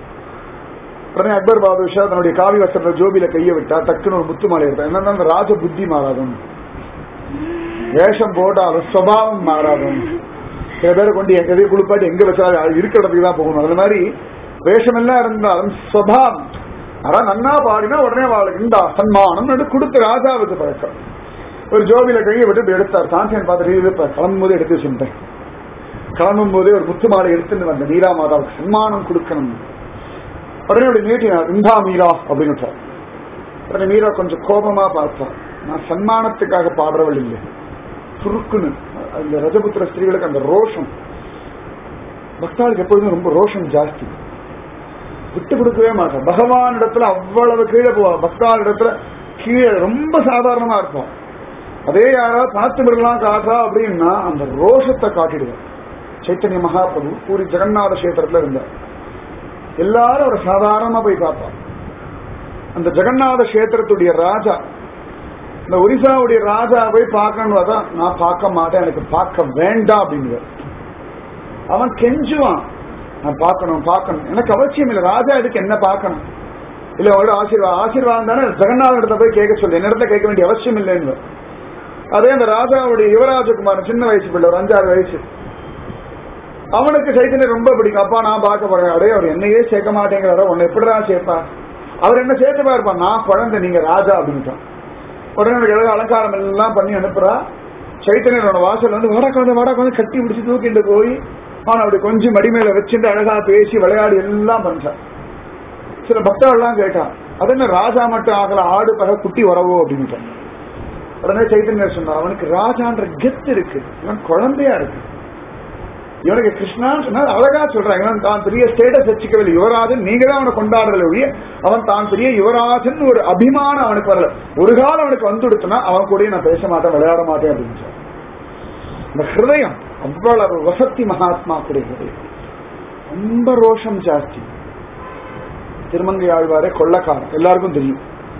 [SPEAKER 2] உடனே அக்பர் பாதுஷா தன்னுடைய காவி வஸ்திர ஜோபியில கைய விட்டா டக்குன்னு ஒரு முத்து மாலை எடுத்தா என்னன்னா அந்த ராஜ புத்தி மாறாதும் வேஷம் போட்டாலும் சுவாவம் மாறாதும் சில பேரை கொண்டு எங்க எதையும் குளிப்பாட்டி எங்க வச்சாலும் இருக்கிற இடத்துக்கு தான் போகணும் அது மாதிரி வேஷம் எல்லாம் இருந்தாலும் சுவாவம் அதான் நன்னா பாடினா உடனே அவளுக்கு இந்த சன்மானம் கொடுத்து ராஜாவுக்கு பழக்கம் ஒரு ஜோபியில கையை விட்டு இப்படி எடுத்தார் தான்சேன் பார்த்துட்டு இருப்பார் கிளம்பும் போது எடுத்து வச்சுட்டேன் கிளம்பும் போதே ஒரு முத்து மாலை எடுத்துன்னு வந்த மீரா மாதாவுக்கு சன்மானம் கொடுக்கணும் உடனே அப்படி நீட்டினார் இந்தா மீரா அப்படின்னு உடனே மீரா கொஞ்சம் கோபமா பார்த்தா நான் சன்மானத்துக்காக பாடுறவள் இல்லை சுருக்குன்னு அந்த ரஜபுத்திர ஸ்திரீகளுக்கு அந்த ரோஷம் பக்தாளுக்கு எப்பொழுதும் ரொம்ப ரோஷம் ஜாஸ்தி விட்டு கொடுக்கவே மாட்டான் பகவான் இடத்துல அவ்வளவு கீழே போவா பக்தாள் இடத்துல கீழே ரொம்ப சாதாரணமா இருப்பான் அதே யாராவது பார்த்து மிருகலாம் காட்டா அப்படின்னா அந்த ரோஷத்தை காட்டிடுவார் சைத்தன்ய மகாபிரபு பூரி ஜெகநாத கஷேத்திரத்துல இருந்தார் எல்லாரும் ஒரு சாதாரணமா போய் பார்ப்பான் அந்த ஜெகநாத கஷேத்திரத்துடைய ராஜா இந்த ஒரிசாவுடைய ராஜா போய் பார்க்கணும் அதான் நான் பார்க்க மாட்டேன் எனக்கு பார்க்க வேண்டாம் அப்படின்னு அவன் கெஞ்சுவான் நான் பார்க்கணும் பார்க்கணும் எனக்கு அவசியம் இல்லை ராஜா இதுக்கு என்ன பார்க்கணும் இல்ல அவரோட ஆசீர்வாதம் ஆசீர்வாதம் தானே ஜெகநாதன் இடத்துல போய் கேட்க சொல்லு என்னிடத்துல கேட்க வேண்டிய அவசியம் இல்லைன்னு அதே அந்த ராஜாவுடைய யுவராஜகுமார் சின்ன வயசு பிள்ளை ஒரு அஞ்சாறு வயசு அவனுக்கு சைத்தன்யம் ரொம்ப பிடிக்கும் அப்பா நான் பார்க்க போறேன் அடே அவர் என்னையே சேர்க்க மாட்டேங்கிறாரோ உன்னை எப்படிடா சேர்ப்பா அவர் என்ன சேர்த்துப்பா இருப்பா நான் குழந்தை நீங்க ராஜா அப்படின்ட்டான் உடனே எனக்கு ஏதாவது அலங்காரம் எல்லாம் பண்ணி அனுப்புறா சைத்தன்யனோட வாசல் வந்து வாடா குழந்தை வாடா குழந்தை கட்டி பிடிச்சி தூக்கிட்டு போய் அவன் அப்படி கொஞ்சம் மடிமேல வச்சுட்டு அழகா பேசி விளையாடி எல்லாம் பண்றான் சில பக்தர்கள்லாம் கேட்டான் அது என்ன ராஜா மட்டும் ஆகல ஆடு பக குட்டி வரவோ அப்படின்னு உடனே சைத்தன்யர் சொன்னார் அவனுக்கு ராஜான்ற கெத்து இருக்கு இவன் குழந்தையா இருக்கு இவனுக்கு கிருஷ்ணான்னு சொன்னா அழகா சொல்றாங்க இவன் தான் பெரிய ஸ்டேட்டஸ் வச்சுக்கவில்லை யுவராஜன் நீங்க தான் அவனை கொண்டாடுறதுல ஒழிய அவன் தான் பெரிய யுவராஜன் ஒரு அபிமானம் அவனுக்கு வரல ஒரு காலம் அவனுக்கு வந்துடுத்துனா அவன் கூட நான் பேச மாட்டேன் விளையாட மாட்டேன் அப்படின்னு சொல்றான் இந்த ஹிருதயம் அவ்வளவு வசத்தி மகாத்மா கூடிய ஹிருதயம் ரொம்ப ரோஷம் ஜாஸ்தி திருமங்கை ஆழ்வாரே கொள்ளக்காரன் எல்லாருக்கும் தெரியும்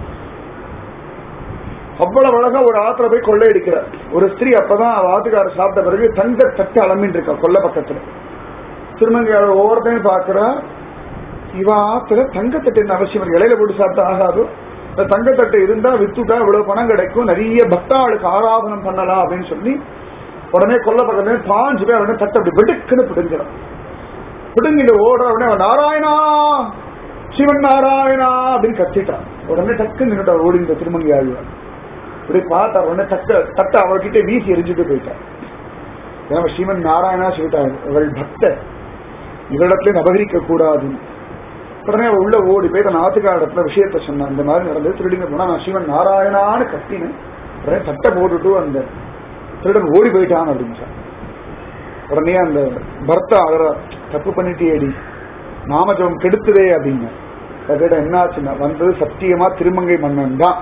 [SPEAKER 2] அவ்வளவு அழகா ஒரு ஆத்துல போய் கொள்ளையடிக்கிறார் ஒரு ஸ்திரீ அப்பதான் அவ ஆத்துக்காரர் சாப்பிட்ட பிறகு தங்க தட்டு அலம்பின்னு இருக்கா கொல்ல பக்கத்துல திருமங்கையாளர் ஒவ்வொருத்தையும் பாக்குறா இவ ஆத்துல தங்கத்தட்டு அவசியம் இருக்கு இலையில போட்டு சாப்பிட்டா ஆகாது இந்த தங்கத்தட்டு இருந்தா வித்துட்டா இவ்வளவு பணம் கிடைக்கும் நிறைய பக்தாளுக்கு ஆராதனம் பண்ணலாம் அப்படின்னு சொல்லி உடனே கொல்ல பக்கத்துல பாஞ்சு பேர் உடனே தட்டை அப்படி வெடுக்குன்னு பிடுங்கிறான் பிடுங்கிட்டு ஓடுற உடனே அவன் நாராயணா சிவன் நாராயணா அப்படின்னு கத்திட்டான் உடனே டக்கு நின்றுட்டா ஓடி இந்த திருமங்கி ஆழ்வார் இப்படி பார்த்தா உடனே தட்ட தட்ட அவர்கிட்ட வீசி எரிஞ்சுட்டு போயிட்டார் ஏன்னா ஸ்ரீமன் நாராயணா சொல்லிட்டார் அவள் பக்த இவரிடத்துல அபகரிக்க கூடாது உடனே அவ உள்ள ஓடி போய் தன் ஆத்துக்காரத்துல விஷயத்த சொன்னான் இந்த மாதிரி நடந்தது திருடிங்க போனா நான் சிவன் நாராயணான்னு கத்தினேன் உடனே தட்டை போட்டுட்டு அந்த திருடன் ஓடி போயிட்டான் அப்படின்னு சொன்னான். உடனே அந்த பர்த்தா அழற தப்பு பண்ணிட்டேடி நாமஜபம் கெடுத்துதே அப்படின்னு அதை கேட்ட என்ன ஆச்சுன்னா வந்தது சத்தியமா திருமங்கை மன்னன் தான்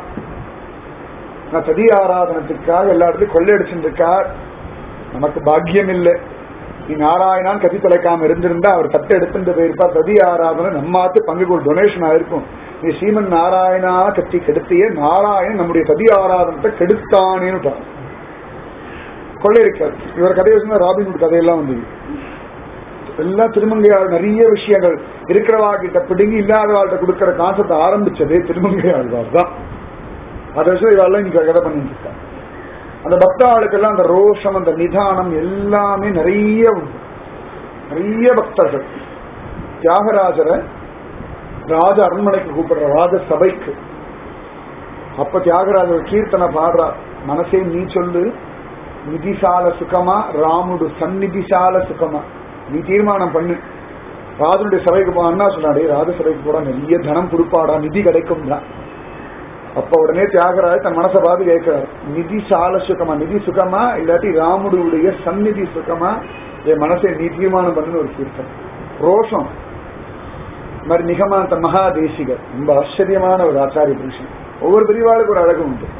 [SPEAKER 2] நான் சதி ஆராதனத்துக்காக எல்லா இடத்துலயும் கொள்ளையடிச்சுட்டு இருக்கார் நமக்கு பாக்கியம் இல்லை நீ நாராயணான் கதி தொலைக்காம இருந்திருந்தா அவர் தட்டை எடுத்துட்டு போயிருப்பா சதி ஆராதனை நம்மாத்து பங்குக்கு ஒரு டொனேஷன் ஆயிருக்கும் நீ ஸ்ரீமன் நாராயணா கத்தி கெடுத்தியே நாராயணன் நம்முடைய சதி ஆராதனத்தை கெடுத்தானேன்னு கொள்ளையடிக்கார் இவர் கதையை சொன்னா ராபின்வுட் கதையெல்லாம் வந்தது எல்லாம் திருமங்கையாள் நிறைய விஷயங்கள் இருக்கிறவா கிட்ட பிடுங்கி இல்லாதவாள்கிட்ட கொடுக்கிற காசத்தை ஆரம்பிச்சதே திருமங்கையாழ்வார் தான் அதை வச்சு இவாள்லாம் இன்னைக்கு கதை பண்ணிட்டு இருக்கா அந்த பக்தாளுக்கெல்லாம் அந்த ரோஷம் அந்த நிதானம் எல்லாமே நிறைய உண்டு நிறைய பக்தர்கள் தியாகராஜரை ராஜ அரண்மனைக்கு கூப்பிடுற ராஜ சபைக்கு அப்ப தியாகராஜர் கீர்த்தனை பாடுறா மனசே நீ சொல்லு நிதிசால சுகமா ராமுடு சந்நிதிசால சுகமா நீ தீர்மானம் பண்ணு ராஜனுடைய சபைக்கு போனா சொன்னாடே ராஜ சபைக்கு போடா நிறைய தனம் கொடுப்பாடா நிதி கிடைக்கும் தான் அப்ப உடனே தியாகராஜ் தன் மனசை பார்த்து கேட்கிறார் நிதி சால சுகமா நிதி சுகமா இல்லாட்டி ராமுடுடைய சந்நிதி சுகமா என் மனசை நீ தீர்மானம் பண்ணுன்னு ஒரு கீர்த்தன் ரோஷம் இந்த மாதிரி நிகமாந்த மகாதேசிகர் ரொம்ப ஆச்சரியமான ஒரு ஆச்சாரிய புருஷன் ஒவ்வொரு பிரிவாளுக்கு ஒரு அழகு உண்டு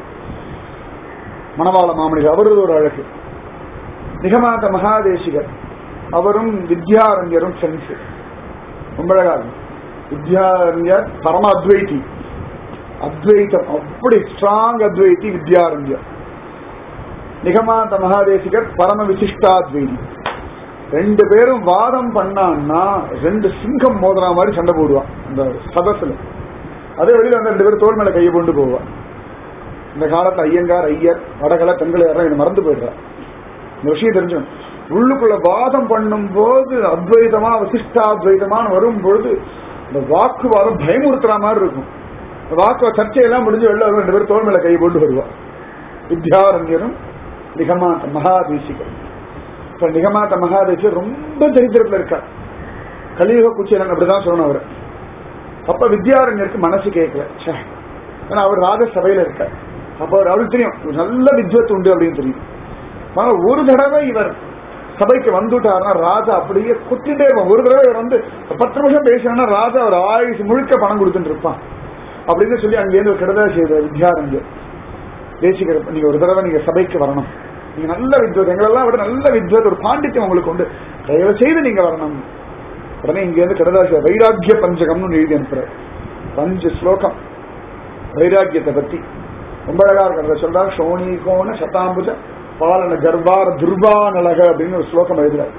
[SPEAKER 2] மணவாள மாமனிதர் அவரது ஒரு அழகு நிகமாந்த மகாதேசிகர் அவரும் வித்யாரண்யரும் ஃப்ரெண்ட்ஸ் ரொம்ப அழகா இருக்கும் வித்யாரண்யர் பரம அத்வைதி அத்வைதம் அப்படி ஸ்ட்ராங் அத்வைதி வித்யாரண்யர் நிகமாந்த மகாதேசிகர் பரம விசிஷ்டாத்வைதி ரெண்டு பேரும் வாதம் பண்ணான்னா ரெண்டு சிங்கம் மோதுற மாதிரி சண்டை போடுவான் அந்த சதசுல அதே வெளியில வந்து ரெண்டு பேரும் தோல் மேல கையை கொண்டு போவான் இந்த காலத்துல ஐயங்கார் ஐயர் வடகலை தெங்கலை யாரும் மறந்து போயிடுறா இந்த விஷயம் தெரிஞ்சும் உள்ளுக்குள்ள வாதம் பண்ணும் போது அத்வைதமா விசிஷ்டாத்வைதமான வரும் பொழுது இந்த வாக்குவாதம் பயமுறுத்துற மாதிரி இருக்கும் இந்த வாக்கு சர்ச்சையெல்லாம் முடிஞ்சு வெளில வரும் ரெண்டு பேரும் தோல் மேல கை கொண்டு வருவா வித்யாரண்யரும் நிகமாந்த மகாதேசிகர் இப்ப நிகமாந்த மகாதேசிகர் ரொம்ப தரித்திரத்துல இருக்கார் கலியுக குச்சேரன் அப்படிதான் சொல்லணும் அவர் அப்ப வித்யாரண்யருக்கு மனசு கேட்கல ச்சே. ஏன்னா அவர் ராஜசபையில இருக்கார் அப்ப அவர் அவருக்கு தெரியும் இவர் நல்ல வித்வத் உண்டு அப்படின்னு தெரியும் ஆனா ஒரு தடவை இவர் சபைக்கு வந்துட்டாருன்னா ராஜா அப்படியே குத்திட்டே இருப்பான் ஒரு தடவை இவர் வந்து பத்து நிமிஷம் பேசினா ராஜா ஒரு ஆயுசு முழுக்க பணம் கொடுத்துட்டு இருப்பான் அப்படின்னு சொல்லி அங்கேருந்து ஒரு கெடுதா செய்த வித்யாரண்யர் தேசிகர் நீங்க ஒரு தடவை நீங்க சபைக்கு வரணும் நீங்க நல்ல வித்வத் எங்களெல்லாம் விட நல்ல வித்வத் ஒரு பாண்டித்யம் உங்களுக்கு உண்டு தயவு செய்து நீங்க வரணும் உடனே இங்க இருந்து கடதாசி வைராக்கிய பஞ்சகம்னு எழுதி அனுப்புறாரு பஞ்சு ஸ்லோகம் வைராக்கியத்தை பத்தி ரொம்ப அழகா இருக்கிறத சொல்றார் சோனீகோண சதாம்புஜ பாலன கர்வார துர்வானலக அப்படின்னு ஒரு ஸ்லோகம் எழுதுறாரு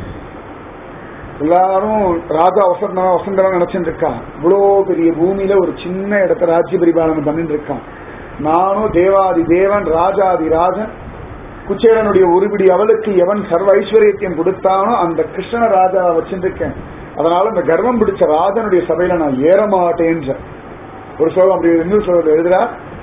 [SPEAKER 2] எல்லாரும் ராஜா வசந்தனா வசந்தனா நினைச்சுட்டு இருக்கான் இவ்வளோ பெரிய பூமியில ஒரு சின்ன இடத்த ராஜ்ய பரிபாலனம் பண்ணிட்டு இருக்கான் நானும் தேவாதி தேவன் ராஜாதி ராஜன் குச்சேரனுடைய ஒருபிடி அவளுக்கு எவன் சர்வ ஐஸ்வர்யத்தையும் கொடுத்தானோ அந்த கிருஷ்ண ராஜாவை வச்சிருக்கேன் அதனால இந்த கர்வம் பிடிச்ச ராஜனுடைய சபையில நான் ஏற மாட்டேன்ற ஒரு ஸ்லோகம் அப்படி இன்னொரு ஸ்லோகத்தில் எழுதுறா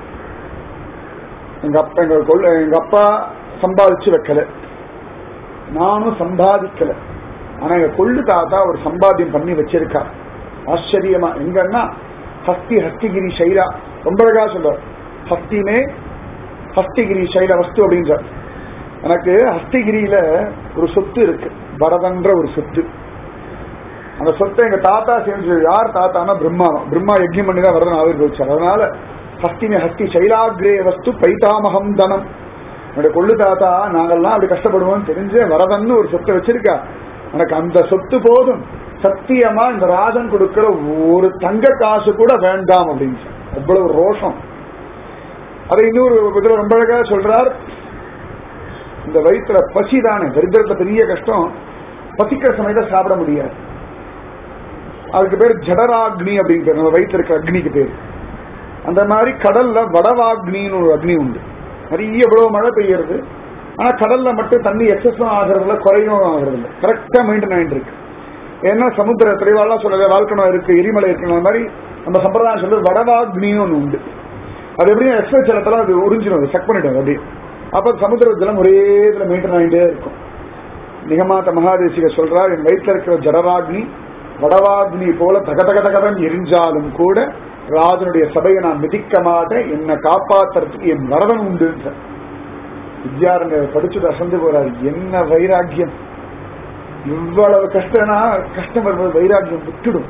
[SPEAKER 2] எங்க அப்பா எங்க கொள்ள எங்க அப்பா சம்பாதிச்சு வைக்கல நானும் சம்பாதிக்கல ஆனா எங்க கொள்ளு தாத்தா ஒரு சம்பாத்தியம் பண்ணி வச்சிருக்கா ஆச்சரியமா எங்கன்னா ஹஸ்தி ஹஸ்திகிரி சைலா ரொம்ப அழகா சொல்றார் ஹஸ்திமே ஹஸ்திகிரி சைல வஸ்து அப்படின்றார் எனக்கு ஹஸ்திகிரியில ஒரு சொத்து இருக்கு பரதன்ற ஒரு சொத்து அந்த சொத்தை எங்க தாத்தா சேர்ந்து யார் தாத்தானா பிரம்மா பிரம்மா யஜ்யம் பண்ணி தான் வரதன் ஆவிர்வச்சார் அதனால ஹஸ்திமே ஹஸ்தி சைலாகிரே வஸ்து பைதாமகம் தனம் என்னுடைய கொள்ளு தாத்தா நாங்கெல்லாம் அப்படி கஷ்டப்படுவோம்னு தெரிஞ்சு வரதன்னு ஒரு சொத்தை வச்சிருக்கா எனக்கு அந்த சொத்து போதும் சத்தியமா இந்த ராஜன் கொடுக்கிற ஒரு தங்க காசு கூட வேண்டாம் அப்படின்னு சொன்னார். அவ்வளவு ரோஷம் அதை இன்னொரு இதுல ரொம்ப அழகா சொல்றார் இந்த வயிற்றுல பசி தானே தரித்திரத்துல பெரிய கஷ்டம் பசிக்கிற சமயத்துல சாப்பிட முடியாது அதுக்கு பேர் ஜடராக்னி அப்படின்னு பேர் நம்ம வயிற்றுல இருக்க அக்னிக்கு பேர் அந்த மாதிரி கடல்ல வடவாக்னின்னு ஒரு அக்னி உண்டு நிறைய இவ்வளவு மழை பெய்யறது ஆனா கடல்ல மட்டும் தண்ணி எக்ஸஸும் ஆகிறதுல குறையும் ஆகிறது இல்லை கரெக்டா மெயின்டைன் ஆயிட்டு இருக்கு ஏன்னா சமுத்திர திரைவாலாம் சொல்றது வாழ்க்கணும் இருக்கு எரிமலை இருக்கு அந்த மாதிரி நம்ம சம்பிரதாயம் சொல்றது வடவாக்னின்னு ஒண்ணு உண்டு அது எப்படியும் எக்ஸ்பிரஸ் ஜலத்துல அது உறிஞ்சிடும் செக் பண்ணிடும் அப்படி அப்ப சமுத்திர ஜலம் ஒரே இதுல மெயின்டைன் ஆகிட்டே இருக்கும் நிகமாத்த மகாதேசிக சொல்றார் என் வயிற்றுல இருக்கிற ஜடராக்னி வடவாக்னி போல தக தக தகதன் எரிஞ்சாலும் கூட ராஜனுடைய சபையை நான் மிதிக்க மாட்டேன் என்னை காப்பாத்துறதுக்கு என் வரதன் உண்டுன்ற வித்யாரங்க படிச்சுட்டு அசந்து போறாரு என்ன வைராக்கியம் இவ்வளவு கஷ்டம்னா கஷ்டம் வரும்போது வைராக்கியம் விட்டுடும்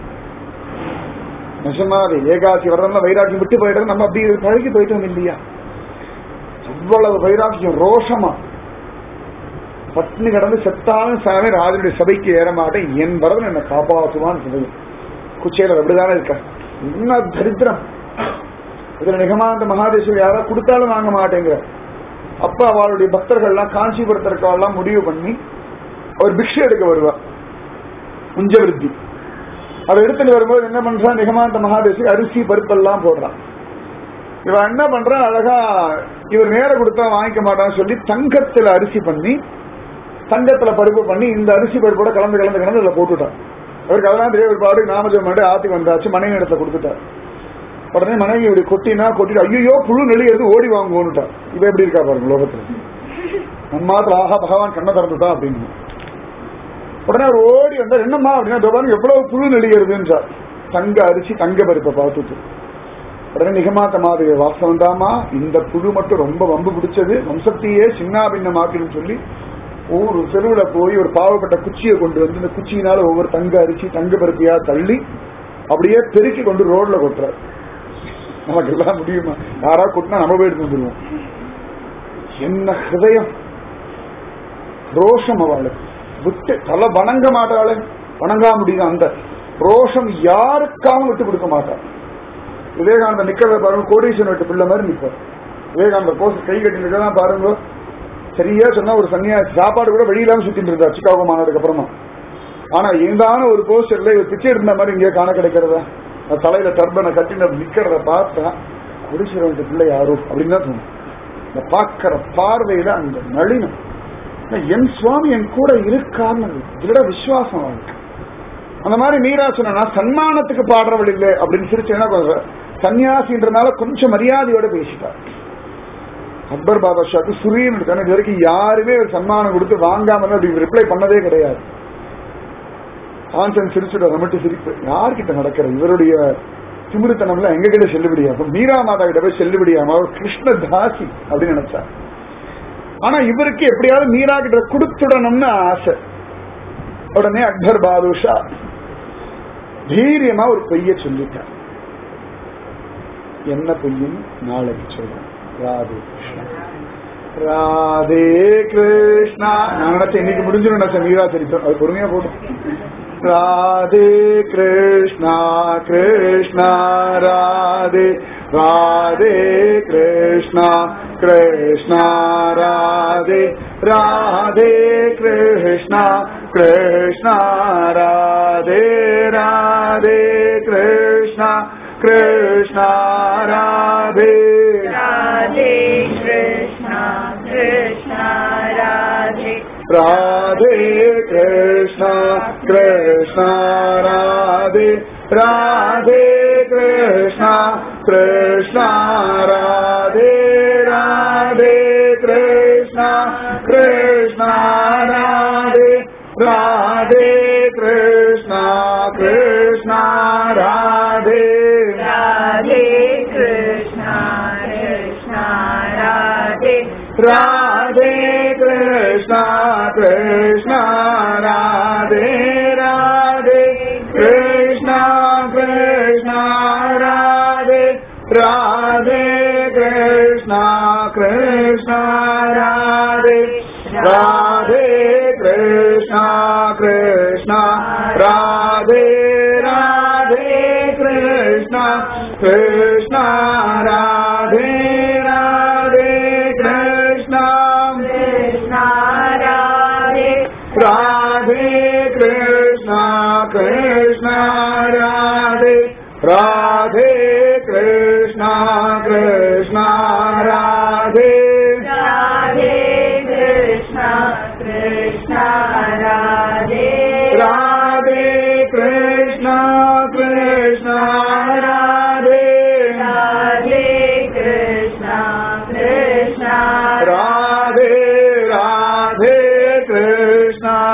[SPEAKER 2] நிஜமாவே ஏகாசி வரதம் வைராக்கியம் விட்டு போயிடுறது நம்ம அப்படி பழகி போயிட்டோம் இல்லையா அவ்வளவு வைராக்கியம் ரோஷமா பத்னி கடந்து செத்தாலும் சாமி ராஜனுடைய சபைக்கு ஏற மாட்டேன் என் வரதன் என்னை காப்பாற்றுவான்னு சொல்லுது குச்சையில அப்படிதானே இருக்க என்ன தரித்திரம் இதுல நிகமாந்த மகாதேஸ்வரி யாராவது கொடுத்தாலும் வாங்க மாட்டேங்கிற அப்ப அவளுடைய பக்தர்கள்லாம் காஞ்சிபுரத்தில் இருக்கவெல்லாம் முடிவு பண்ணி அவர் பிக்ஷை எடுக்க வருவார் உஞ்சவிருத்தி அதை எடுத்துட்டு வரும்போது என்ன பண்றான் நிகமாந்த மகாதேசி அரிசி பருப்பெல்லாம் போடுறான் இவன் என்ன பண்றான் அழகா இவர் நேர கொடுத்தா வாங்கிக்க மாட்டான்னு சொல்லி தங்கத்துல அரிசி பண்ணி தங்கத்துல பருப்பு பண்ணி இந்த அரிசி பருப்போட கலந்து கலந்து கலந்து இதுல போட்டுட்டான் அவருக்கு அதெல்லாம் தெரிய ஒரு பாடு நாமஜம் பண்ணி ஆத்தி வந்தாச்சு மனைவி இடத்துல கொடுத்துட்டார் உடனே மனைவி இப்படி கொட்டினா கொட்டிட்டு ஐயோ புழு நெளியது ஓடி வாங்குவோன்னுட்டார் இவ எப்படி இருக்கா பாருங்க லோகத்துல நம்ம மாத்திரம் ஆஹா பகவான் கண்ணை திறந்துட்டான் அப்படின்னு உடனே அவர் ஓடி வந்தார் என்னம்மா அப்படின்னா இதோ பாருங்க எவ்வளவு புழு நெளிகிறதுன்றார் தங்க அரிசி தங்க பருப்பை பார்த்துட்டு உடனே நிகமாத்த மாதிரி வாசம் தாமா இந்த புழு மட்டும் ரொம்ப வம்பு பிடிச்சது வம்சத்தையே சின்ன பின்னமாக்கணும்னு சொல்லி ஒரு தெருவுல போய் ஒரு பாவப்பட்ட குச்சியை கொண்டு வந்து இந்த குச்சியினால ஒவ்வொரு தங்க அரிசி தங்க பருப்பியா தள்ளி அப்படியே பெருக்கி கொண்டு ரோட்ல கொட்டுறாரு நமக்கு எல்லாம் முடியுமா யாரா கொட்டினா நம்ம போய் எடுத்து வந்துருவோம் என்ன ஹிருதயம் ரோஷம் அவளுக்கு விட்டு தலை வணங்க மாட்டாளே வணங்கா முடியும் அந்த ரோஷம் யாருக்காகவும் விட்டு கொடுக்க மாட்டாள் விவேகானந்த நிக்கிறத பாருங்க கோடீஸ்வரன் விட்டு பிள்ளை மாதிரி நிற்பார் விவேகானந்த போஸ்ட் கை கட்டி நிற்கிறதான் பாருங்க சரியா சொன்னா ஒரு சன்னியாசி சாப்பாடு கூட வெளியிலாம சுத்திட்டு இருந்தார் சிக்காகோ மாநாடுக்கு அப்புறமா ஆனா எந்தான ஒரு போஸ்டர்ல இவர் பிச்சை இருந்த மாதிரி இங்கே காண கிடைக்கிறதா அந்த தலையில டர்பனை கட்டின நிக்கிறத பார்த்தா கோடீஸ்வரன் பிள்ளை யாரும் அப்படின்னு தான் தோணும் இந்த பார்க்கிற பார்வையில அந்த நளினம் என் சுவாமி என் கூட இருக்கான்னு இதோட விசுவாசம் அவனுக்கு அந்த மாதிரி மீரா சொன்னா சன்மானத்துக்கு பாடுறவள் இல்லை அப்படின்னு சிரிச்சேன்னா சன்னியாசின்றனால கொஞ்சம் மரியாதையோட பேசிட்டார் அக்பர் பாபாஷாக்கு சுரீன் இருக்கான இது வரைக்கும் யாருமே ஒரு சன்மானம் கொடுத்து வாங்காம அப்படி ரிப்ளை பண்ணதே கிடையாது ஆன்சன் சிரிச்சுட்டு மட்டும் சிரிப்பு யார்கிட்ட நடக்கிற இவருடைய திமிருத்தனம்ல எங்க கிட்ட செல்லுபடியாகும் மீரா மாதா கிட்ட போய் செல்லுபடியாம அவர் கிருஷ்ண தாசி அப்படின்னு நினைச்சார் ஆனா இவருக்கு எப்படியாவது மீரா கிட்ட கொடுத்துடணும்னு ஆசை உடனே அக்பர் பாதுஷா தைரியமா ஒரு பொய்ய சொல்லிட்டார் என்ன பொய்யும் நாளைக்கு சொல்றேன் ராதே கிருஷ்ணா ராதே கிருஷ்ணா நான் நினைச்சேன் இன்னைக்கு முடிஞ்சிடும் நினைச்சேன் மீரா சரித்தம் அது பொறுமையா போடும் ராதே கிருஷ்ணா கிருஷ்ணா ராதே ராதே கிருஷ்ணா கிருஷ்ணா ராதே ராதே கிருஷ்ணா கிருஷ்ணா ராதே ராதே கிருஷ்ணா கிருஷ்ணா ராதே
[SPEAKER 1] राधे कृष्णा कृष्णा राधे
[SPEAKER 2] ராதே கிருஷ்ணா கிருஷ்ணா ராதே ராதே கிருஷ்ணா கிருஷ்ணா ராதே ராதே கிருஷ்ணா கிருஷ்ணா ராதே ராதே கிருஷ்ணா கிருஷ்ணா ராதே
[SPEAKER 1] राधे कृष्णा कृष्णा राधे
[SPEAKER 2] ராதே கிருஷ்ணா கிருஷ்ணா ராதே ராதே கிருஷ்ணா கிருஷ்ணா ராதே ராதே கிருஷ்ணா கிருஷ்ணா ராதே ராதே கிருஷ்ணா கிருஷ்ணா ராதே ராதே கிருஷ்ணா கிருஷ்ணா ராதே ராதே கிருஷ்ணா
[SPEAKER 1] कृष्णा राधे
[SPEAKER 2] ராதே கிருஷ்ணா கிருஷ்ணா ராதே ராதே கிருஷ்ணா கிருஷ்ணா ராதே
[SPEAKER 1] राधे कृष्णा कृष्णा राधे
[SPEAKER 2] ராதே கிருஷ்ணா கிருஷ்ணா ராதே
[SPEAKER 1] राधे कृष्णा कृष्णा
[SPEAKER 2] ராதே ராதே கிருஷ்ணா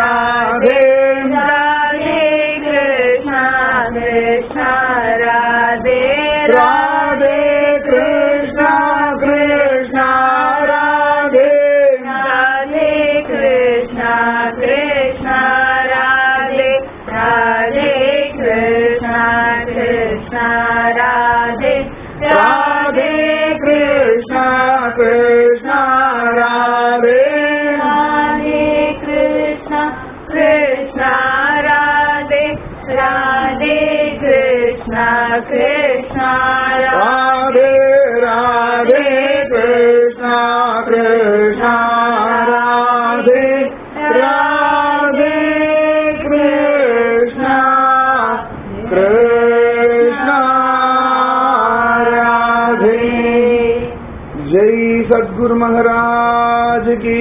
[SPEAKER 2] राधे कृष्ण कृष्ण राधे जय सद्गुरु महाराज की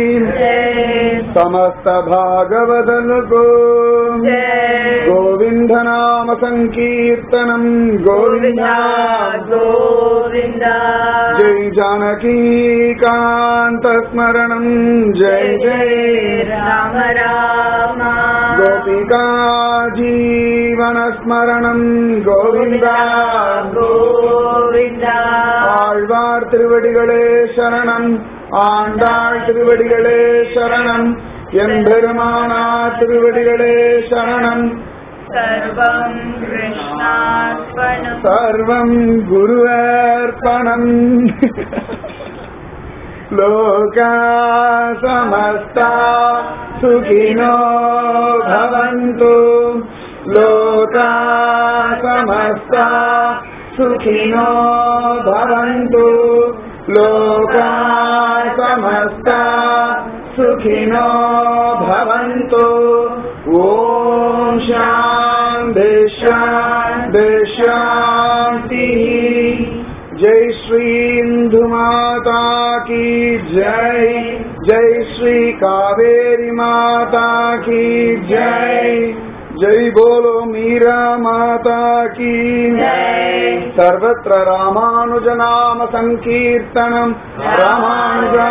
[SPEAKER 2] समस्त भागवदल को गोविंद नाम संकीर्तनम गोविंद
[SPEAKER 1] गोविन्द
[SPEAKER 2] जय जानकी कांत स्मरणम जय जय
[SPEAKER 1] राम राम
[SPEAKER 2] गोपिका जीवन स्मरणम गोविंद
[SPEAKER 1] गोविन्द
[SPEAKER 2] ஆழ்வார் திருவடிகளே சரணம் ஆண்டாள் திருவடிகளே சரணம் எம்பெருமானா திருவடிகளே சரணம்
[SPEAKER 1] सर्वं कृष्णार्पणम्
[SPEAKER 2] சர்வம் குருவர்ப்பணம் லோகா சமஸ்தா சுகினோ பவந்து லோகா சமஸ்தா சுகினோ பவந்து லோகா சமஸ்தா சுகினோ பவந்து ஓம் சாந்தி शान्ति शान्तिः जय श्री इंदु माता की जय जय श्री कावेरी माता की जय जय बोलो मीरा माता की
[SPEAKER 1] जय।
[SPEAKER 2] सर्वत्र रामानुज नाम संकीर्तनम रामानुज